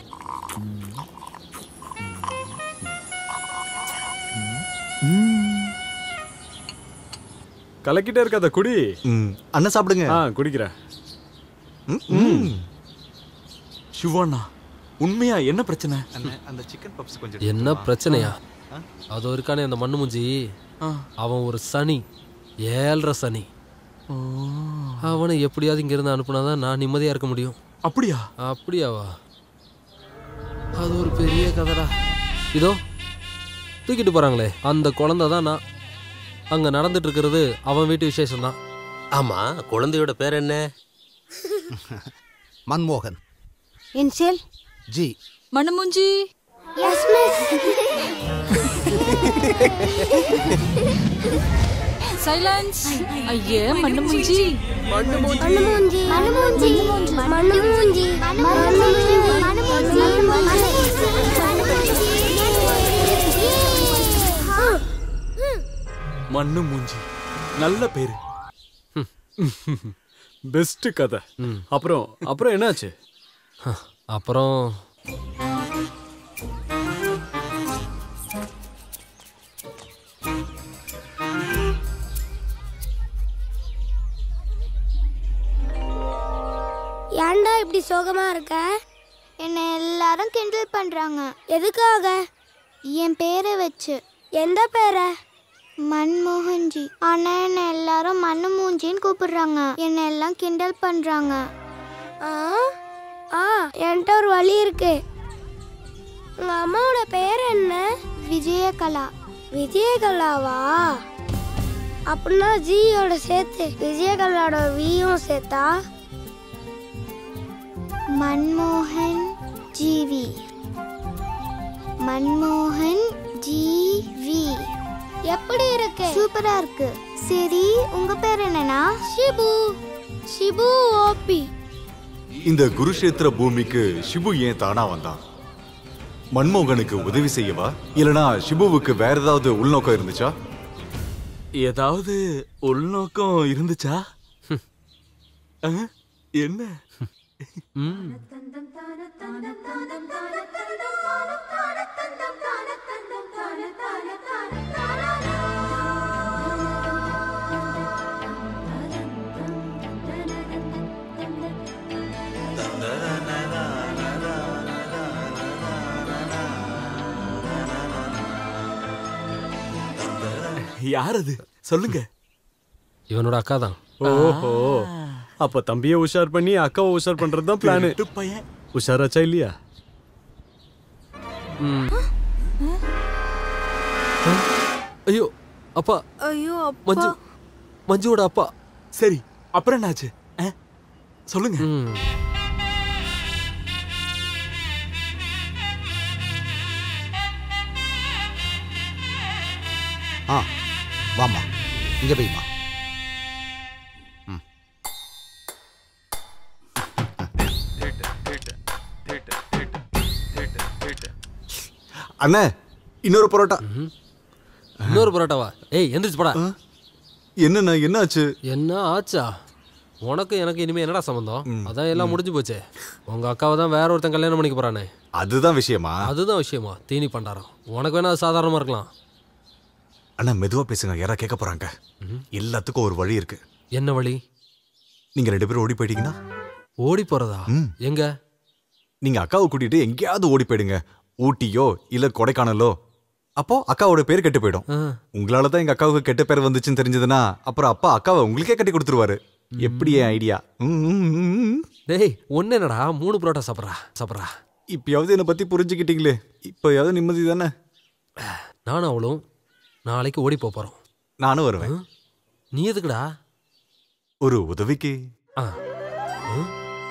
கலக்கிட்டே இருக்காத குடி ம், அண்ணன் சாப்பிடுங்க ஆ குடிக்கிறேன் சிவாண்ணா உண்மையா என்ன பிரச்சனை அந்த சிக்கன் பப்ஸ் கொஞ்சம் என்ன பிரச்சனையா அதோ இருக்கானே அந்த மண்ணு மூஞ்சி ஆ. அவன் ஒரு சனி ஏழ்ற சனி அவனை எப்படியாவது இங்கிருந்து அனுப்புனாதான் நான் நிம்மதியா இருக்க முடியும் அப்படியா அப்படியாவா அது ஒரு பெரிய கதைடா இதோ தூக்கிட்டு போறாங்களே அந்த குழந்தை தான் நான் அங்க நடந்துட்டு இருக்கிறது அவன் வீட்டு விசேஷம் தான் ஆமா குழந்தையோட பேர் என்ன மன்மோகன் இன்சியல் ஜி மணமுஞ்சி எஸ் மிஸ் சைலன்ஸ் ஐயே மண்ணமுஞ்சி மண்ணு மூஞ்சி மண்ணு மூஞ்சி மண்ணு மூஞ்சி மண்ணு மூஞ்சி மண்ணு மண்ணு மூஞ்சி நல்ல பேரு பெஸ்ட் கதை அப்புறம் அப்புறம் என்னாச்சு அப்புறம் ஏன்டா இப்படி சோகமா இருக்க என்ன எல்லாரும் கிண்டல் பண்றாங்க எதுக்காக என் பேரை வச்சு எந்த பேரை மன்மோகன்ஜி ஆனா என்ன எல்லாரும் மண்ணு மூஞ்சின்னு கூப்பிடுறாங்க என்ன எல்லாம் கிண்டல் பண்றாங்க ஆ ஆ என்கிட்ட ஒரு வழி இருக்கு உங்க அம்மாவோட பேர் என்ன விஜயகலா விஜயகலாவா அப்படின்னா ஜியோட சேர்த்து விஜயகலாவோட வியும் சேர்த்தா மன்மோகன் ஜிவி மன்மோகன் ஜிவி எப்படி இருக்கு சூப்பரா இருக்கு சரி உங்க பேர் என்னன்னா ஷிபு ஷிபு ஓபி இந்த குருஷேத்திர பூமிக்கு சிபு ஏன் தானா வந்தான் மன்மோகனுக்கு உதவி செய்யவா இல்லனா சிபுவுக்கு வேற ஏதாவது உள்நோக்கம் இருந்துச்சா ஏதாவது உள்நோக்கம் இருந்துச்சா ஆ? என்ன யார் அது சொல்லுங்க இவனோட அக்கா தான் ஓஹோ அப்ப தம்பியை உஷார் பண்ணி அக்காவை உஷார் பண்றது தான் பிளானு பையன் உஷாராச்சா இல்லையா ம். ஐயோ அப்பா ஐயோ மஞ்சு மஞ்சுவோட அப்பா சரி அப்புறம் என்னாச்சு ஆ? சொல்லுங்க ஆ வாம்மா இங்கே போய்மா அண்ணே இன்னொரு பரோட்டா இன்னொரு பரோட்டாவா ஏய் எந்திரிச்சு போடா என்னண்ணா என்ன ஆச்சு என்ன ஆச்சா உனக்கு எனக்கு இனிமே என்னடா சம்பந்தம் அதான் எல்லாம் முடிஞ்சு போச்சே உங்க அக்காவை தான் வேற ஒருத்தன் கல்யாணம் பண்ணிக்க போறானே அதுதான் விஷயமா அதுதான் விஷயமா தீனி பண்டாரம் உனக்கு வேணா அது சாதாரணமா இருக்கலாம் அண்ணா மெதுவா பேசுங்க யாரா கேட்க போறாங்க எல்லாத்துக்கும் ஒரு வழி இருக்கு என்ன வழி நீங்க ரெண்டு பேரும் ஓடி போயிட்டீங்கன்னா ஓடி போறதா எங்க நீங்க அக்காவை கூட்டிட்டு எங்கேயாவது ஓடி போயிடுங்க ஊட்டியோ இல்ல கொடைக்கானலோ அப்போ அக்காவோட பேர் கெட்டு போயிடும் உங்களால தான் எங்க அக்காவுக்கு கெட்ட பேர் வந்துச்சுன்னு தெரிஞ்சதுன்னா அப்புறம் அப்பா அக்காவை உங்களுக்கே கட்டி கொடுத்துருவாரு எப்படி என் ஐடியா டேய் ஒன்னு என்னடா மூணு பரோட்டா சாப்பிட்றா சாப்பிட்றா இப்பயாவது என்னை பத்தி புரிஞ்சுக்கிட்டீங்களே இப்பயாவது நிம்மதி தானே நானும் அவளும் நாளைக்கு ஓடி போப் போறோம் நானும் வருவேன் நீ எதுக்குடா ஒரு உதவிக்கு ஆ ம்?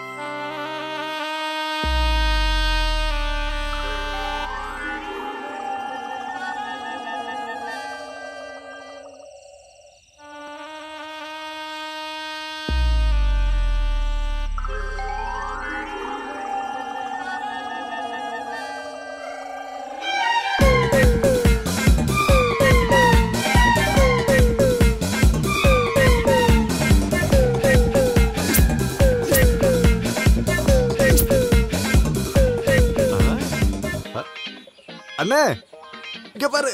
அண்ணே இங்க பாரு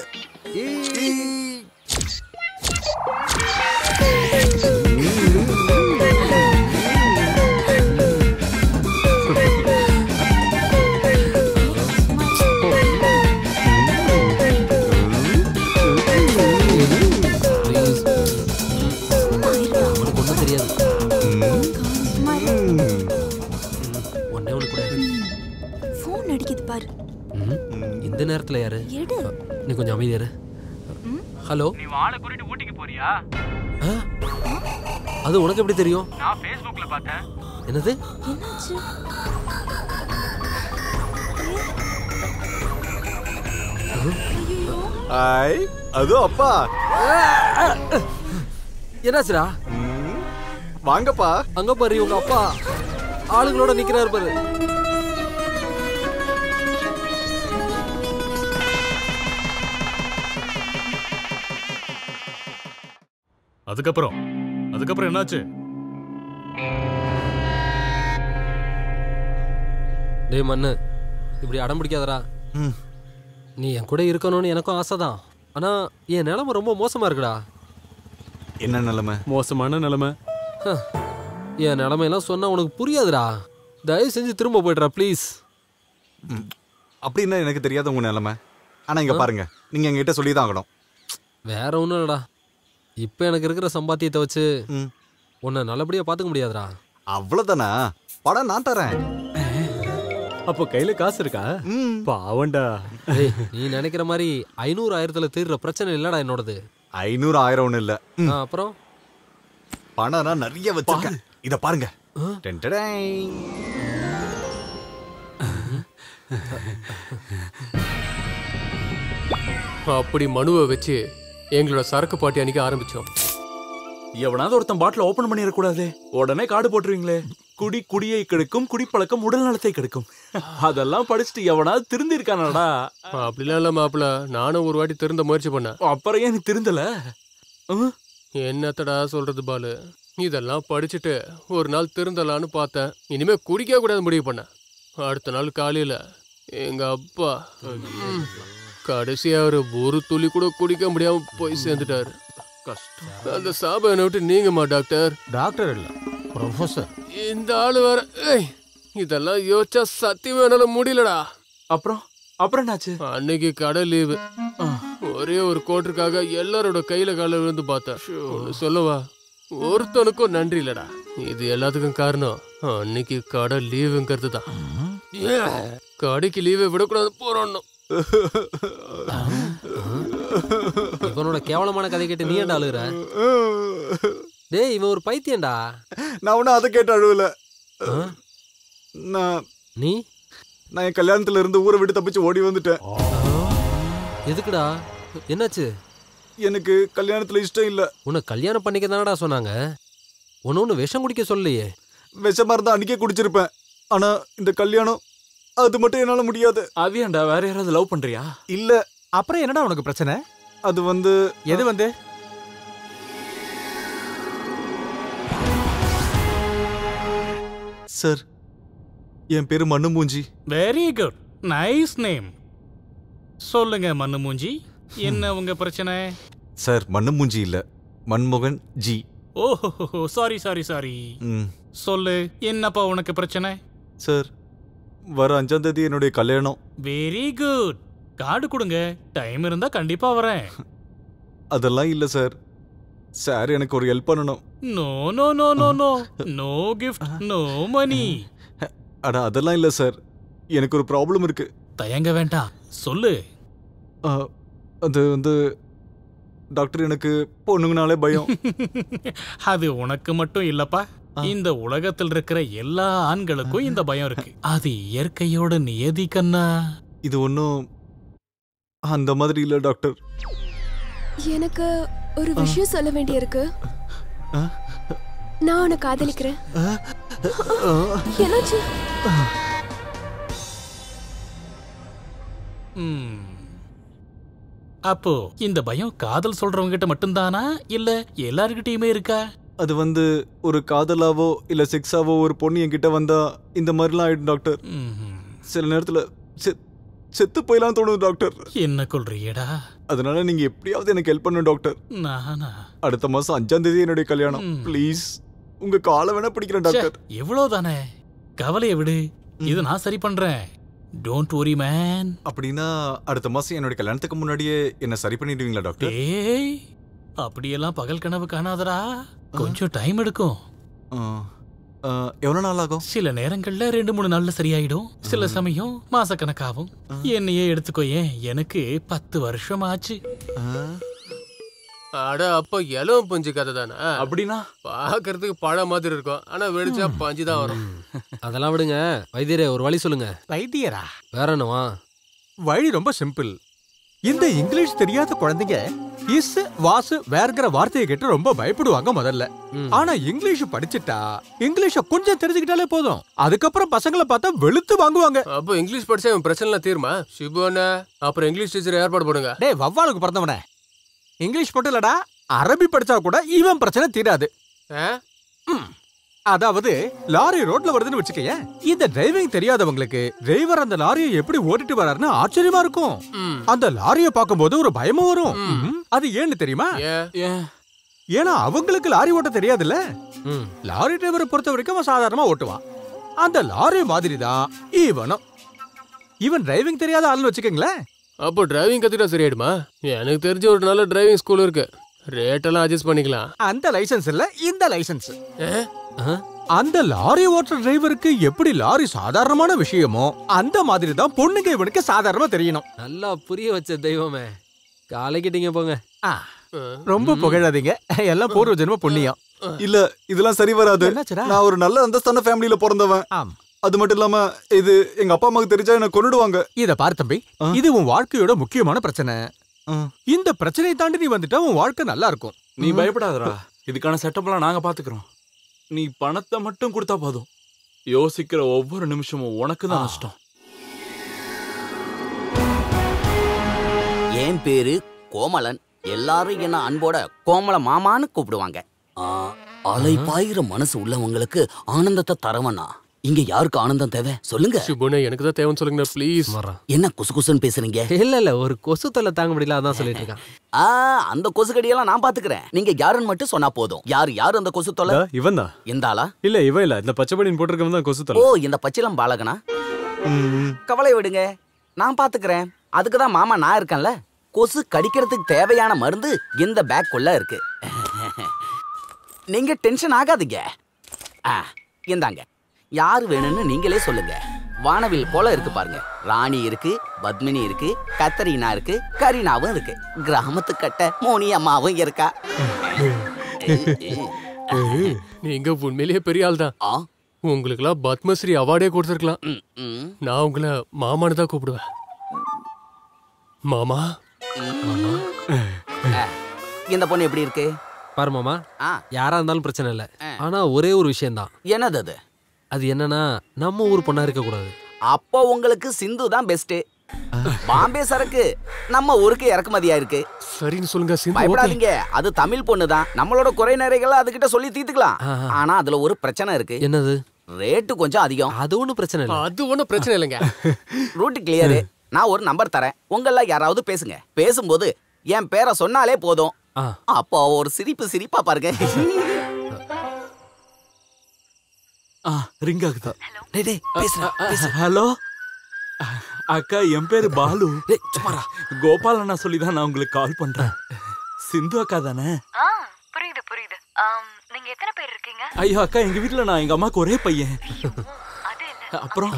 உனக்கு ஒன்றும் தெரியாது ஒன்னே ஒன்று கூட ஃபோன் அடிக்குது பாரு ம், இந்த நேரத்தில் யாரு எடு நீ கொஞ்சம் அமைதியா இரு ஹலோ நீ வாழை கூட்டிட்டு ஊட்டிக்கு போறியா அது உனக்கு எப்படி தெரியும் நான் ஃபேஸ்புக்ல பார்த்தேன் என்னது என்னாச்சு ஹாய் அது அப்பா என்னாச்சுடா வாங்கப்பா அங்க பாரு உங்க அப்பா ஆளுங்களோட நிக்கிறாரு பாரு அதுக்கப்புறம் அதுக்கப்புறம் என்னாச்சு டேய் மண்ணு இப்படி அடம் பிடிக்காதடா நீ என் கூட இருக்கணும்னு எனக்கும் ஆசைதான் ஆனா என் நிலைமை ரொம்ப மோசமா இருக்குடா என்ன நிலைமை மோசமான நிலைமை ஹ, என் நிலைமையெல்லாம் சொன்னா உனக்கு புரியாதுடா தயவு செஞ்சு திரும்ப போயிடுறா ப்ளீஸ் அப்படின்னா எனக்கு தெரியாத உங்க நிலைமை ஆனா இங்க பாருங்க நீங்க எங்ககிட்ட சொல்லி தான் ஆகணும் வேற ஒன்றும் இல்லடா இப்போ எனக்கு இருக்கிற சம்பாத்தியத்தை வச்சு உன்னை நல்லபடியா பார்த்துக்க முடியாதுடா அவ்வளவுதானா படம் நான் தரேன் அப்போ கையில காசு இருக்கா பாவண்டா டேய் நீ நினைக்கிற மாதிரி ஐநூறு ஆயிரத்துல தீர்ற பிரச்சனை இல்லடா என்னோடது ஐநூறு ஆயிரம் ஒண்ணு இல்ல ஆ, அப்புறம் பணம் நான் நிறைய வச்சிருக்கேன் இத பாருங்க டென் டடேய். அப்படி மனுவை வச்சு எங்களோட சரக்கு பாட்டி அன்னைக்கு ஆரம்பிச்சோம் எவனாவது ஒருத்தன் பாட்டில் ஓபன் பண்ணிடக்கூடாதே உடனே காடு போட்டுருவீங்களே குடி குடியை கெடுக்கும் குடிப்பழக்கம் உடல் நலத்தை கெடுக்கும் அதெல்லாம் படிச்சுட்டு எவனாவது திருந்தி இருக்கானடா அப்படிலாம் இல்ல மாப்பிள நானும் ஒரு வாட்டி திருந்த முயற்சி பண்ணேன் அப்புறம் ஏன் நீ திருந்தல என்னத்தடா சொல்றது பாலு இதெல்லாம் படிச்சுட்டு ஒரு நாள் திருந்தலான்னு பார்த்தேன் இனிமே குடிக்க கூடாது முடிவு பண்ணேன் அடுத்த நாள் காலையில எங்க அப்பா ம், கடைசியா ஒரு ஒரு துளி கூட குடிக்க முடியாம போய் சேர்ந்துட்டாரு கஷ்டம் அந்த சாபம் என்னை விட்டு நீங்கம்மா டாக்டர் டாக்டர் இல்ல ப்ரொஃபசர் இந்த ஆளு வேற ஏய், இதெல்லாம் யோசிச்சா சத்தியமா என்னால முடியலடா அப்புறம் அப்புறம் என்னாச்சு அன்னைக்கு கடை லீவு ஒரே ஒரு கோட்டுக்காக எல்லாரோட கையில கால விழுந்து பார்த்தேன் ஒண்ணு சொல்லவா ஒருத்தனுக்கும் நன்றி இல்லடா இது எல்லாத்துக்கும் காரணம் அன்னைக்கு கடை லீவுங்கிறது தான் கடைக்கு லீவை விடக்கூடாது போறோம் இவனோட கேவலமான கதை கேட்டு நீ ஏன்டா அழுகுற டேய் இவன் ஒரு பைத்தியம்டா நான் ஒன்றும் அதை கேட்டு அழுவல நான் நீ நான் என் கல்யாணத்துல இருந்து ஊரை விட்டு தப்பிச்சு ஓடி வந்துட்டேன் எதுக்குடா என்னாச்சு எனக்கு கல்யாணத்துல இஷ்டம் இல்ல உன்னை கல்யாணம் பண்ணிக்க தானடா சொன்னாங்க உன்னை ஒன்று விஷம் குடிக்க சொல்லலையே விஷமா இருந்தா அன்னைக்கே குடிச்சிருப்பேன் ஆனா இந்த கல்யாணம் அது மட்டும் என்னால முடியாது அது ஏன்டா வேற யாராவது லவ் பண்றியா இல்ல அப்புறம் என்னடா உனக்கு பிரச்சனை அது வந்து எது வந்து சார் என் பேரு மண்ணு மூஞ்சி வெரி குட் நைஸ் நேம் சொல்லுங்க மண்ணு மூஞ்சி என்ன உங்க பிரச்சனை சார் மண்ணு மூஞ்சி இல்ல மன்மோகன் ஜி ஓஹோ சாரி சாரி சாரி ம் சொல்லு என்னப்பா உனக்கு பிரச்சனை சார் வர அஞ்சாம் தேதி என்னுடைய கல்யாணம் வெரி குட் கார்டு கொடுங்க டைம் இருந்தா கண்டிப்பா வரேன் அதெல்லாம் இல்ல சார் சார் எனக்கு ஒரு ஹெல்ப் பண்ணணும் no no no no no no gift no money அட அதெல்லாம் இல்ல சார் எனக்கு ஒரு ப்ராப்ளம் இருக்கு தயங்க வேண்டாம் சொல்லு ஆ, அது வந்து டாக்டர் எனக்கு பொண்ணுங்கனாலே பயம் அது உனக்கு மட்டும் இல்லப்பா இந்த உலகத்தில் இருக்கிற எல்லா ஆண்களுக்கும் இந்த பயம் இருக்கு அது இயற்கையோட நியதி கண்ணா இது ஒன்றும் அந்த மாதிரி இல்ல டாக்டர் எனக்கு ஒரு விஷயம் சொல்ல வேண்டியிருக்கு நான் உன்னை காதலிக்கிறேன் என்னாச்சு ம். அப்போ இந்த பயம் காதல் சொல்றவங்க கிட்ட மட்டும்தானா இல்ல எல்லார்கிட்டயுமே இருக்கா அது வந்து ஒரு காதலாவோ இல்ல செக்ஸாவோ ஒரு பொண்ணு என்கிட்ட வந்தா இந்த மாதிரிலாம் ஆயிடும் டாக்டர் சில நேரத்துல செ- செத்து போயிலாம் தோணும் டாக்டர் என்ன கொள்றியடா அதனால நீங்க எப்படியாவது எனக்கு ஹெல்ப் பண்ணும் டாக்டர் நானா அடுத்த மாசம் அஞ்சாம் தேதி என்னுடைய கல்யாணம் ப்ளீஸ் உங்க காலை வேணா பிடிக்கிறேன் டாக்டர் எவ்வளவுதானே கவலையை விடு இது நான் சரி பண்றேன் டோன்ட் worry மேன் அப்படின்னா அடுத்த மாசம் என்னுடைய கல்யாணத்துக்கு முன்னாடியே என்ன சரி பண்ணிடுவீங்களா டாக்டர் ஏய் அப்படியெல்லாம் பகல் கனவு காணாதடா கொஞ்சம் டைம் எடுக்கும் எவ்வளவு நாள் ஆகும் சில நேரங்கள்ல ரெண்டு மூணு நாள்ல சரியாயிடும் சில சமயம் மாசக்கணக்காகும் என்னையே எடுத்துக்கோயேன் எனக்கு பத்து வருஷம் ஆச்சு அட அப்ப இலவம் பஞ்சு கதை தானே அப்படின்னா பாக்குறதுக்கு பழம் மாதிரி இருக்கும் ஆனா வெடிச்சா பஞ்சு தான் வரும் அதெல்லாம் விடுங்க வைத்தியரே ஒரு வழி சொல்லுங்க வைத்தியரா வேற என்னவா வழி ரொம்ப சிம்பிள் இந்த இங்கிலீஷ் தெரியாத குழந்தைங்க இஸ் வாசு வேர்ங்கிற வார்த்தையை கேட்டு ரொம்ப பயப்படுவாங்க முதல்ல ஆனா இங்கிலீஷ் படிச்சுட்டா இங்கிலீஷ கொஞ்சம் தெரிஞ்சுக்கிட்டாலே போதும் அதுக்கப்புறம் பசங்களை பார்த்தா வெளுத்து வாங்குவாங்க அப்போ இங்கிலீஷ் படிச்சா இவன் பிரச்சனை தீருமா சிபு அண்ணா அப்புறம் இங்கிலீஷ் டீச்சர் ஏற்பாடு பண்ணுங்க டேய் வவ்வாலுக்கு பிறந்தவனே இங்கிலீஷ் மட்டும் இல்லடா அரபி படிச்சா கூட இவன் பிரச்சனை தீராது ம். அதாவது லாரி ரோட்ல வருதுன்னு வச்சுக்கேன் இந்த டிரைவிங் தெரியாதவங்களுக்கு டிரைவர் அந்த லாரியை எப்படி ஓட்டிட்டு வராருன்னு ஆச்சரியமா இருக்கும் அந்த லாரியை பார்க்கும்போது ஒரு பயமும் வரும் ம். அது ஏன்னு தெரியுமா ஏன்னா அவங்களுக்கு லாரி ஓட்ட தெரியாதுல்ல லாரி டிரைவரை பொறுத்த வரைக்கும் அவன் சாதாரணமா ஓட்டுவான் அந்த லாரி மாதிரி தான் இவனும் இவன் டிரைவிங் தெரியாத ஆள்னு வச்சுக்கோங்களேன் அப்போ டிரைவிங் கத்துக்கிட்டா சரியாயிடுமா எனக்கு தெரிஞ்ச ஒரு நல்ல டிரைவிங் ஸ்கூல் இருக்கு ரேட்டெல்லாம் அட்ஜஸ்ட் பண்ணிக்கலாம் அந்த லைசென்ஸ் இல்ல இந்த லைசென்ஸ் அந்த லாரி ஓட்டுற டிரைவருக்கு எப்படி லாரி சாதாரணமான விஷயமோ அந்த மாதிரி தான் பொண்ணுங்க இவனுக்கு சாதாரணமா தெரியணும் நல்லா புரிய வச்ச தெய்வமே காலைக்கிட்டீங்க போங்க ரொம்ப புகழாதீங்க எல்லாம் பூர்வ ஜென்ம புண்ணியம் இல்ல இதெல்லாம் சரி வராது என்னாச்சுடா? நான் ஒரு நல்ல அந்தஸ்தான ஃபேமிலியில பிறந்தவன் அது மட்டும் இல்லாம இது எங்க அப்பா அம்மாவுக்கு தெரிஞ்சா என்ன கொன்னுடுவாங்க இத பாரு தம்பி இது உன் வாழ்க்கையோட முக்கியமான பிரச்சனை இந்த பிரச்சனையை தாண்டி நீ வந்துட்டா உன் வாழ்க்கை நல்லா இருக்கும் நீ பயப்படாதடா இதுக்கான செட்டப்லாம் நாங்க பாத்துக்கிறோம் நீ பணத்தை மட்டும் கொடுத்தா போதும் யோசிக்கிற ஒவ்வொரு நிமிஷமும் உனக்கு தான் நஷ்டம் என் பேரு கோமலன் எல்லாரும் என்ன அன்போட கோமல மாமான்னு கூப்பிடுவாங்க ஆ, அலை பாயிர மனசு உள்ளவங்களுக்கு ஆனந்தத்தை தரவனா இங்க யாருக்கு ஆனந்தம் தேவை சொல்லுங்க சிபுண்ணா எனக்கு தான் தேவைன்னு சொல்லுங்க ப்ளீஸ் என்ன குசு குசுன்னு பேசுறீங்க இல்ல இல்ல ஒரு கொசு தொல்லை தாங்க முடியல அதான் சொல்லிட்டு இருக்கான் ஆ அந்த கொசு கடியெல்லாம் நான் பாத்துக்கிறேன் நீங்க யாருன்னு மட்டும் சொன்னா போதும் யார் யார் அந்த கொசு தொலை இவன் தான் எந்த ஆளா இல்ல இவன் இல்ல இந்த பச்சை பனியன் போட்டிருக்கவன் தான் கொசு ஓ தலை இந்த பச்சிலம் பாலகனா கவலை விடுங்க நான் பாத்துக்கிறேன் அதுக்கு தான் மாமா நான் இருக்கேன்ல கொசு கடிக்கிறதுக்கு தேவையான மருந்து இந்த பேக்குள்ள இருக்கு நீங்க டென்ஷன் ஆகாதீங்க ஆ, இந்தாங்க யார் வேணும்னு நீங்களே சொல்லுங்க வானவில் போல இருக்கு பாருங்க ராணி இருக்கு பத்மினி இருக்கு கத்தரீனா இருக்கு கரீனாவும் இருக்கு கிராமத்து கட்ட மோனி அம்மாவும் இருக்கா நீங்க உண்மையிலேயே பெரிய ஆள் தான் உங்களுக்குலாம் பத்மஸ்ரீ அவார்டே கொடுத்துருக்கலாம் நான் உங்களை மாமான்னு தான் கூப்பிடுவேன் மாமா ஆ, இந்த பொண்ணு எப்படி இருக்கு பாரு மாமா ஆ. யாரா இருந்தாலும் பிரச்சனை இல்லை ஆனா ஒரே ஒரு விஷயம்தான் என்னது அது அது என்னன்னா நம்ம ஊர் பொண்ணா இருக்க கூடாது அப்போ உங்களுக்கு சிந்து தான் பெஸ்ட் பாம்பே சரக்கு நம்ம ஊருக்கு இறக்குமதியா இருக்கு சரின்னு சொல்லுங்க சிந்து okay. பயப்படாதீங்க அது தமிழ் பொண்ணு தான் நம்மளோட குறை நிறைகளை அதுகிட்ட சொல்லி தீர்த்துக்கலாம் ஆனா அதுல ஒரு பிரச்சனை இருக்கு என்னது ரேட்டு கொஞ்சம் அதிகம் அது ஒண்ணும் பிரச்சனை இல்லை அது ஒண்ணும் பிரச்சனை இல்லைங்க ரூட் கிளியரு நான் ஒரு நம்பர் தரேன் உங்கள யாராவது பேசுங்க பேசும்போது என் பேரை சொன்னாலே போதும் அப்போ ஒரு சிரிப்பு சிரிப்பா பாருங்க ஆ ரிங் ஆகுது டேய் டேய் பேசுறேன் பேசுறேன் ஹலோ அக்கா என் பேரு பாலு கோபால் அண்ணா சொல்லி தான் நான் உங்களுக்கு கால் பண்றேன் சிந்து அக்கா தானே ஆ புரியுது புரியுது ஆம், நீங்க எத்தனை பேர் இருக்கீங்க ஐயோ அக்கா எங்க வீட்ல நான் எங்க அம்மாக்கு ஒரே பையன் அப்புறம்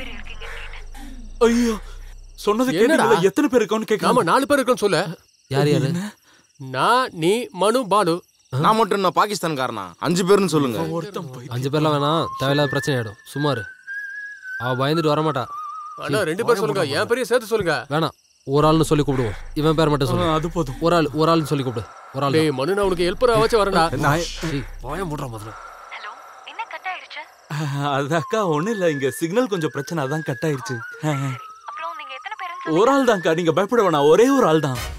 ஐயோ சொன்னது என்னடா? கேட்டீங்களா எத்தனை பேர் இருக்கோம்னு கேட்க ஆமா நாலு பேர் இருக்கோம்னு சொல்ல யார் யாரு நான் நீ மனு பாலு நான் மட்டும் என்ன பாகிஸ்தான்காரனா அஞ்சு பேர்னு சொல்லுங்க அஞ்சு பேர்லாம் வேணாம் தேவையில்லாத பிரச்சனை ஆயிடும் சும்மா இரு அவ பயந்துட்டு வரமாட்டா அண்ணா ரெண்டு பேர் சொல்லுங்க என் பெரிய சேர்த்து சொல்லுங்க வேணாம் ஒரு ஆள்னு சொல்லி கூப்பிடுவோம் இவன் பேர் மட்டும் சொல்லு அது போதும் ஒரு ஆள் ஒரு ஆள்னு சொல்லி கூப்பிடு ஒரு ஆள் டேய் மனு நான் உனக்கு ஹெல்ப்பரா வச்சு வரேன்டா பயம் போடுற முதல்ல என்ன கட் ஆயிடுச்சு அது அக்கா ஒண்ணும் இல்ல இங்க சிக்னல் கொஞ்சம் பிரச்சனை அதான் கட் ஆயிருச்சு அப்புறம் நீங்க எத்தனை பேருன்னு ஒரு ஆள் தான்க்கா நீங்க பயப்பட வேணாம் ஒரே ஒரு ஆள் தான்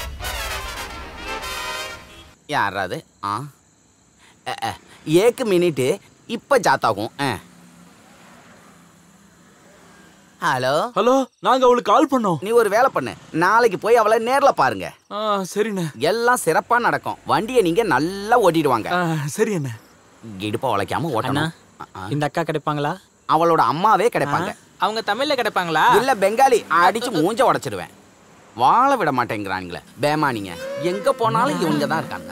யாராவது ஆ அ, அ, ஏக்கு மினிட்டு இப்ப ஜாத்தாகும் ஹலோ ஹலோ நாங்க அவளுக்கு கால் பண்ணோம் நீ ஒரு வேலை பண்ணு நாளைக்கு போய் அவளை நேர்ல பாருங்க சரிண்ணே எல்லாம் சிறப்பா நடக்கும் வண்டியை நீங்க நல்லா ஓட்டிடுவாங்க சரி என்ன இடுப்ப உழைக்காம ஓட்டணும் இந்த அக்கா கிடைப்பாங்களா அவளோட அம்மாவே கிடைப்பாங்க அவங்க தமிழ்ல கிடைப்பாங்களா இல்ல பெங்காலி அடிச்சு மூஞ்ச உடைச்சிடுவேன் வாழ விட மாட்டேங்கிறானுங்களே பேமானிங்க எங்க போனாலும் இவங்க தான் இருக்காங்க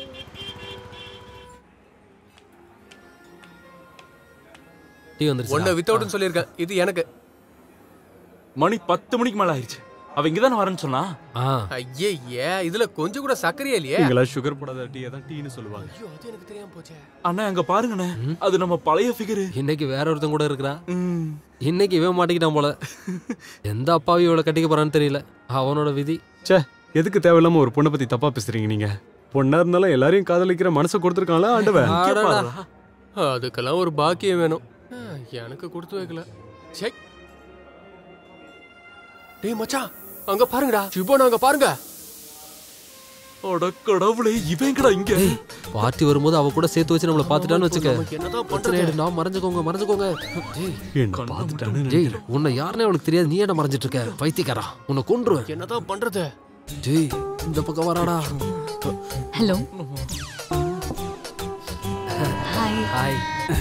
டீ வந்துருச்சு ஒன்ன வித்தவுட்னு சொல்லியிருக்கேன் இது எனக்கு மணி பத்து மணிக்கு மேல ஆயிருச்சு அவ இங்கதானே வரேன்னு சொன்னா ஐயே ஏ இதுல கொஞ்சம் கூட சர்க்கரையே இல்லையே இங்கெல்லாம் சுகர் போடாத டீ அதான் டீன்னு சொல்லுவாங்க ஐயோ அது எனக்கு தெரியாம போச்சே அண்ணா அங்க பாருங்கண்ணே அது நம்ம பழைய ஃபிகர் இன்னைக்கு வேற ஒருத்தன் கூட இருக்கிறா இன்னைக்கு இவன் மாட்டிக்கிட்டான் போல எந்த அப்பாவி இவளை கட்டிக்க போறான்னு தெரியல அவனோட விதி ச்சே எதுக்கு தேவையில்லாம ஒரு பொண்ணை பத்தி தப்பா பேசுறீங்க நீங்க பொண்ணா இருந்தாலும் எல்லாரையும் காதலிக்கிற மனசை கொடுத்துருக்காங்களா ஆண்டவன் அதுக்கெல்லாம் ஒரு பாக்கியம் வேணும் ஆ, எனக்கு கொடுத்து வைக்கல சே டேய் மச்சான் அங்க பாருங்கடா சிவன் அங்க பாருங்க அட கடவுளே இவங்கடா இங்க பார்ட்டி வரும்போது அவ கூட சேர்த்து வச்சு நம்மள பாத்துட்டான்னு வச்சுக்க நமக்கு என்னதான் பிரச்சனை ஆயிடும்டா, மறைஞ்சுக்கோங்க மறைஞ்சுக்கோங்க டேய், என்ன பார்த்துட்டானு டேய் உன்னை யாருன்னு அவனுக்கு தெரியாது நீ என்ன மறைஞ்சிட்டு இருக்க பைத்தியக்காரா உன்னை கொன்றுவேன் என்னதான் பண்றது டேய் இந்த பக்கம் வராடா ஹலோ ஹாய் ஹாய்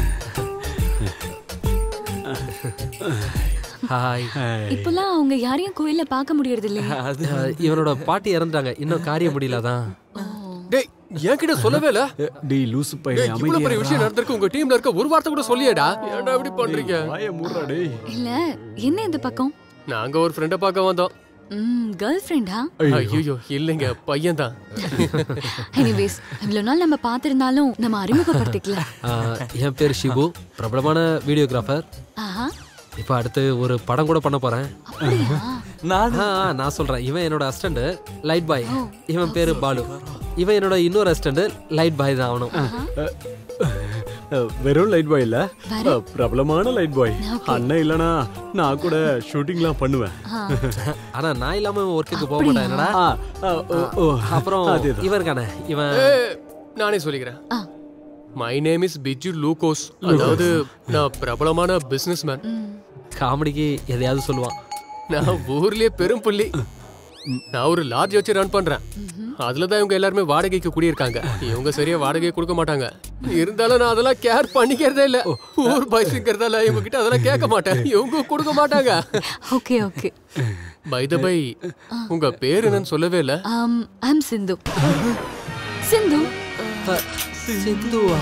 ஹாய் இப்பெல்லாம் அவங்க யாரையும் கோயில்ல பார்க்க முடியறது இல்லையே அஹ், இவனோட பாட்டி இறந்துட்டாங்க இன்னும் காரியம் முடியலதான் டேய் என்கிட்ட சொல்லவே இல்ல டேய் லூசு டேய், இவ்வளவு பெரிய விஷயம் நடந்திருக்கு உங்க டீம்ல இருக்க ஒரு வார்த்தை கூட சொல்லியேடா ஏன்டா இப்படி பண்றீங்க வாய மூடுறா டேய் இல்ல என்ன இந்த பக்கம் நாங்க ஒரு ஃப்ரெண்ட பார்க்க வந்தோம் ம் கேர்ள் ஃப்ரெண்டா ஐயோ இல்லைங்க பையன் தான் எனிவேஸ் இவ்வளவு நாள் நம்ம பார்த்திருந்தாலும் நம்ம அறிமுகப்படுத்திக்கல அஹ், என் பேர் ஷிபு பிரபலமான வீடியோகிராஃபர் ஆஹா இப்போ அடுத்து ஒரு படம் கூட பண்ண போறேன் அப்படியா நான் ஆ, ஆ, நான் சொல்றேன் இவன் என்னோட அசிஸ்டன்ட் லைட் பாய் இவன் பேரு பாலு இவன் என்னோட இன்னொரு அசிஸ்டன்ட் லைட் பாய் தான் அவனும் அஹ், வெறும் லைட் பாய் இல்ல வேற? அஹ், பிரபலமான லைட் பாய் அண்ணன் இல்லனா நான் கூட ஷூட்டிங்லாம் பண்ணுவேன் ஆனா நான் இல்லாம இவன் ஒர்க்குக்கு போக மாட்டான் என்னடா ஆ, ஆ, ஓ, ஓ. அப்புறம் அதேதான். இவன் இருக்கானே இவன் ஏய், நானே சொல்லிக்கிறேன் my name is Biju Lukose அதாவது நான் பிரபலமான பிசினஸ் மேன் காமெடிக்கு எதையாவது சொல்லுவான் நான் ஊர்லயே பெரும் புள்ளி நான் ஒரு லாட்ஜ் வச்சு ரன் பண்றேன் அதுல தான் இவங்க எல்லாருமே வாடகைக்கு குடியிருக்காங்க இவங்க சரியா வாடகை கொடுக்க மாட்டாங்க இருந்தாலும் நான் அதெல்லாம் கேர் பண்ணிக்கிறதே இல்ல ஊர் பாய்ஸுங்கிறதால இவங்க கிட்ட அதெல்லாம் கேட்க மாட்டேன் இவங்க கொடுக்க மாட்டாங்க okay okay by the by உங்க பேர் என்னன்னு சொல்லவே இல்ல ஆம் ஐம் சிந்து சிந்து சிந்துவா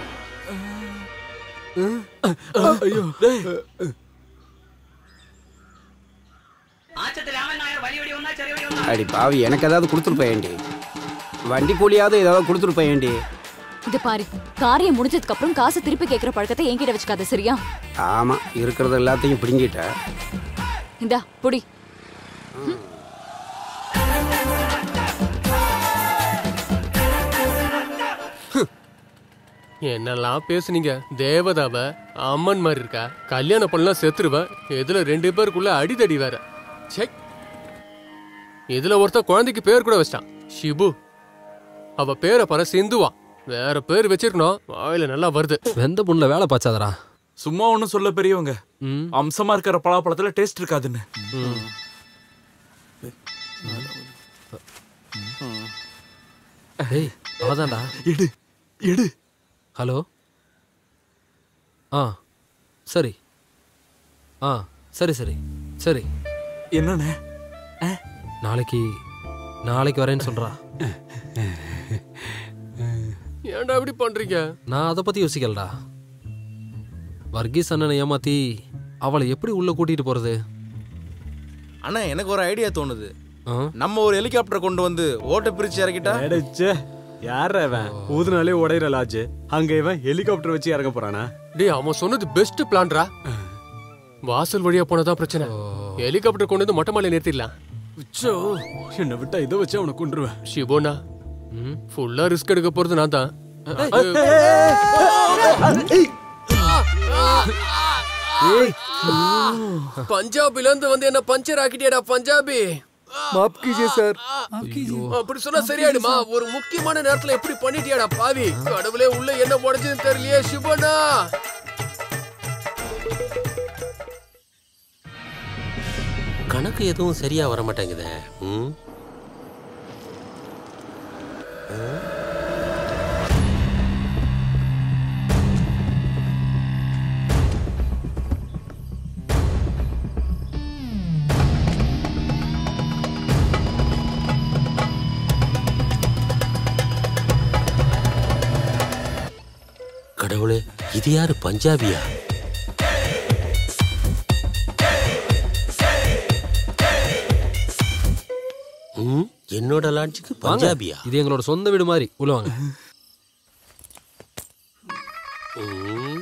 ஐயோ டேய் அடி பாவி எனக்கு ஏதாவது கொடுத்துருப்பேன்டி வண்டி கூலியாவது ஏதாவது கொடுத்துருப்பேன்டி இத பாரு காரியம் முடிஞ்சதுக்கு அப்புறம் காசு திருப்பி கேக்குற பழக்கத்தை என்கிட்ட வச்சுக்காத சரியா ஆமா இருக்கிறது எல்லாத்தையும் பிடுங்கிட்ட இந்தா புடி என்னெல்லாம் பேசுனீங்க தேவதாவ அம்மன் மாதிரி இருக்கா கல்யாணம் பண்ணலாம் செத்துருவ இதுல ரெண்டு பேருக்குள்ள அடிதடி வேற ச்சே இதுல ஒருத்தன் குழந்தைக்கு பேர் கூட வச்சிட்டான் ஷிபு அவ பேரை பாரு சிந்துவா வேற பேர் வச்சிருக்கணும் வாயில நல்லா வருது வெந்த புண்ணுல வேலை பாய்ச்சாதடா சும்மா ஒண்ணும் சொல்ல பெரியவங்க அம்சமா இருக்கிற பலாப்பழத்துல டேஸ்ட் இருக்காதுன்னு டேய் அவதான்டா எடு எடு ஹலோ ஆ சரி ஆ சரி சரி சரி என்னண்ணே நாளைக்கு நாளைக்கு வரேன்னு சொல்றா ஏன்டா இப்படி பண்றீங்க நான் அதை பத்தி யோசிக்கலடா வர்கீஸ் அண்ணனை ஏமாத்தி அவளை எப்படி உள்ள கூட்டிட்டு போறது அண்ணா எனக்கு ஒரு ஐடியா தோணுது நம்ம ஒரு ஹெலிகாப்டர் கொண்டு வந்து ஓட்ட பிரிச்சு இறக்கிட்டா அடச்சே யார் அவன் ஊதுனாலே உடையிற லாஜ் அங்க இவன் ஹெலிகாப்டர் வச்சு இறங்க போறானா டேய் அவன் சொன்னது பெஸ்ட் பிளான்டா வாசல் வழியா போனதான் பிரச்சனை ஹெலிகாப்டர் கொண்டு வந்து மொட்டை மாலை நிறுத்திடலாம் உச்சோ என்னை விட்டா இதை வச்சு அவனை கொண்டுருவேன் ஷிபோனா ஃபுல்லா ரிஸ்க் எடுக்க போறது நான் தான் பஞ்சாபில இருந்து வந்து என்ன பஞ்சர் ஆக்கிட்டியடா பஞ்சாபி மாப் கீஜியே சார் அப்படி சொன்னா சரியாயிடுமா ஒரு முக்கியமான நேரத்துல எப்படி பண்ணிட்டியாடா பாவி கடவுளே உள்ள என்ன முடைஞ்சதுன்னு தெரியலையே சிவனா கணக்கு எதுவும் சரியா வர மாட்டேங்குதே ம் கடவுளே இது யாரு பஞ்சாபியா ம், என்னோட லாட்ஜுக்கு வாங்க. பஞ்சாபியா இது எங்களோட சொந்த வீடு மாதிரி உள்ள வாங்க ம்.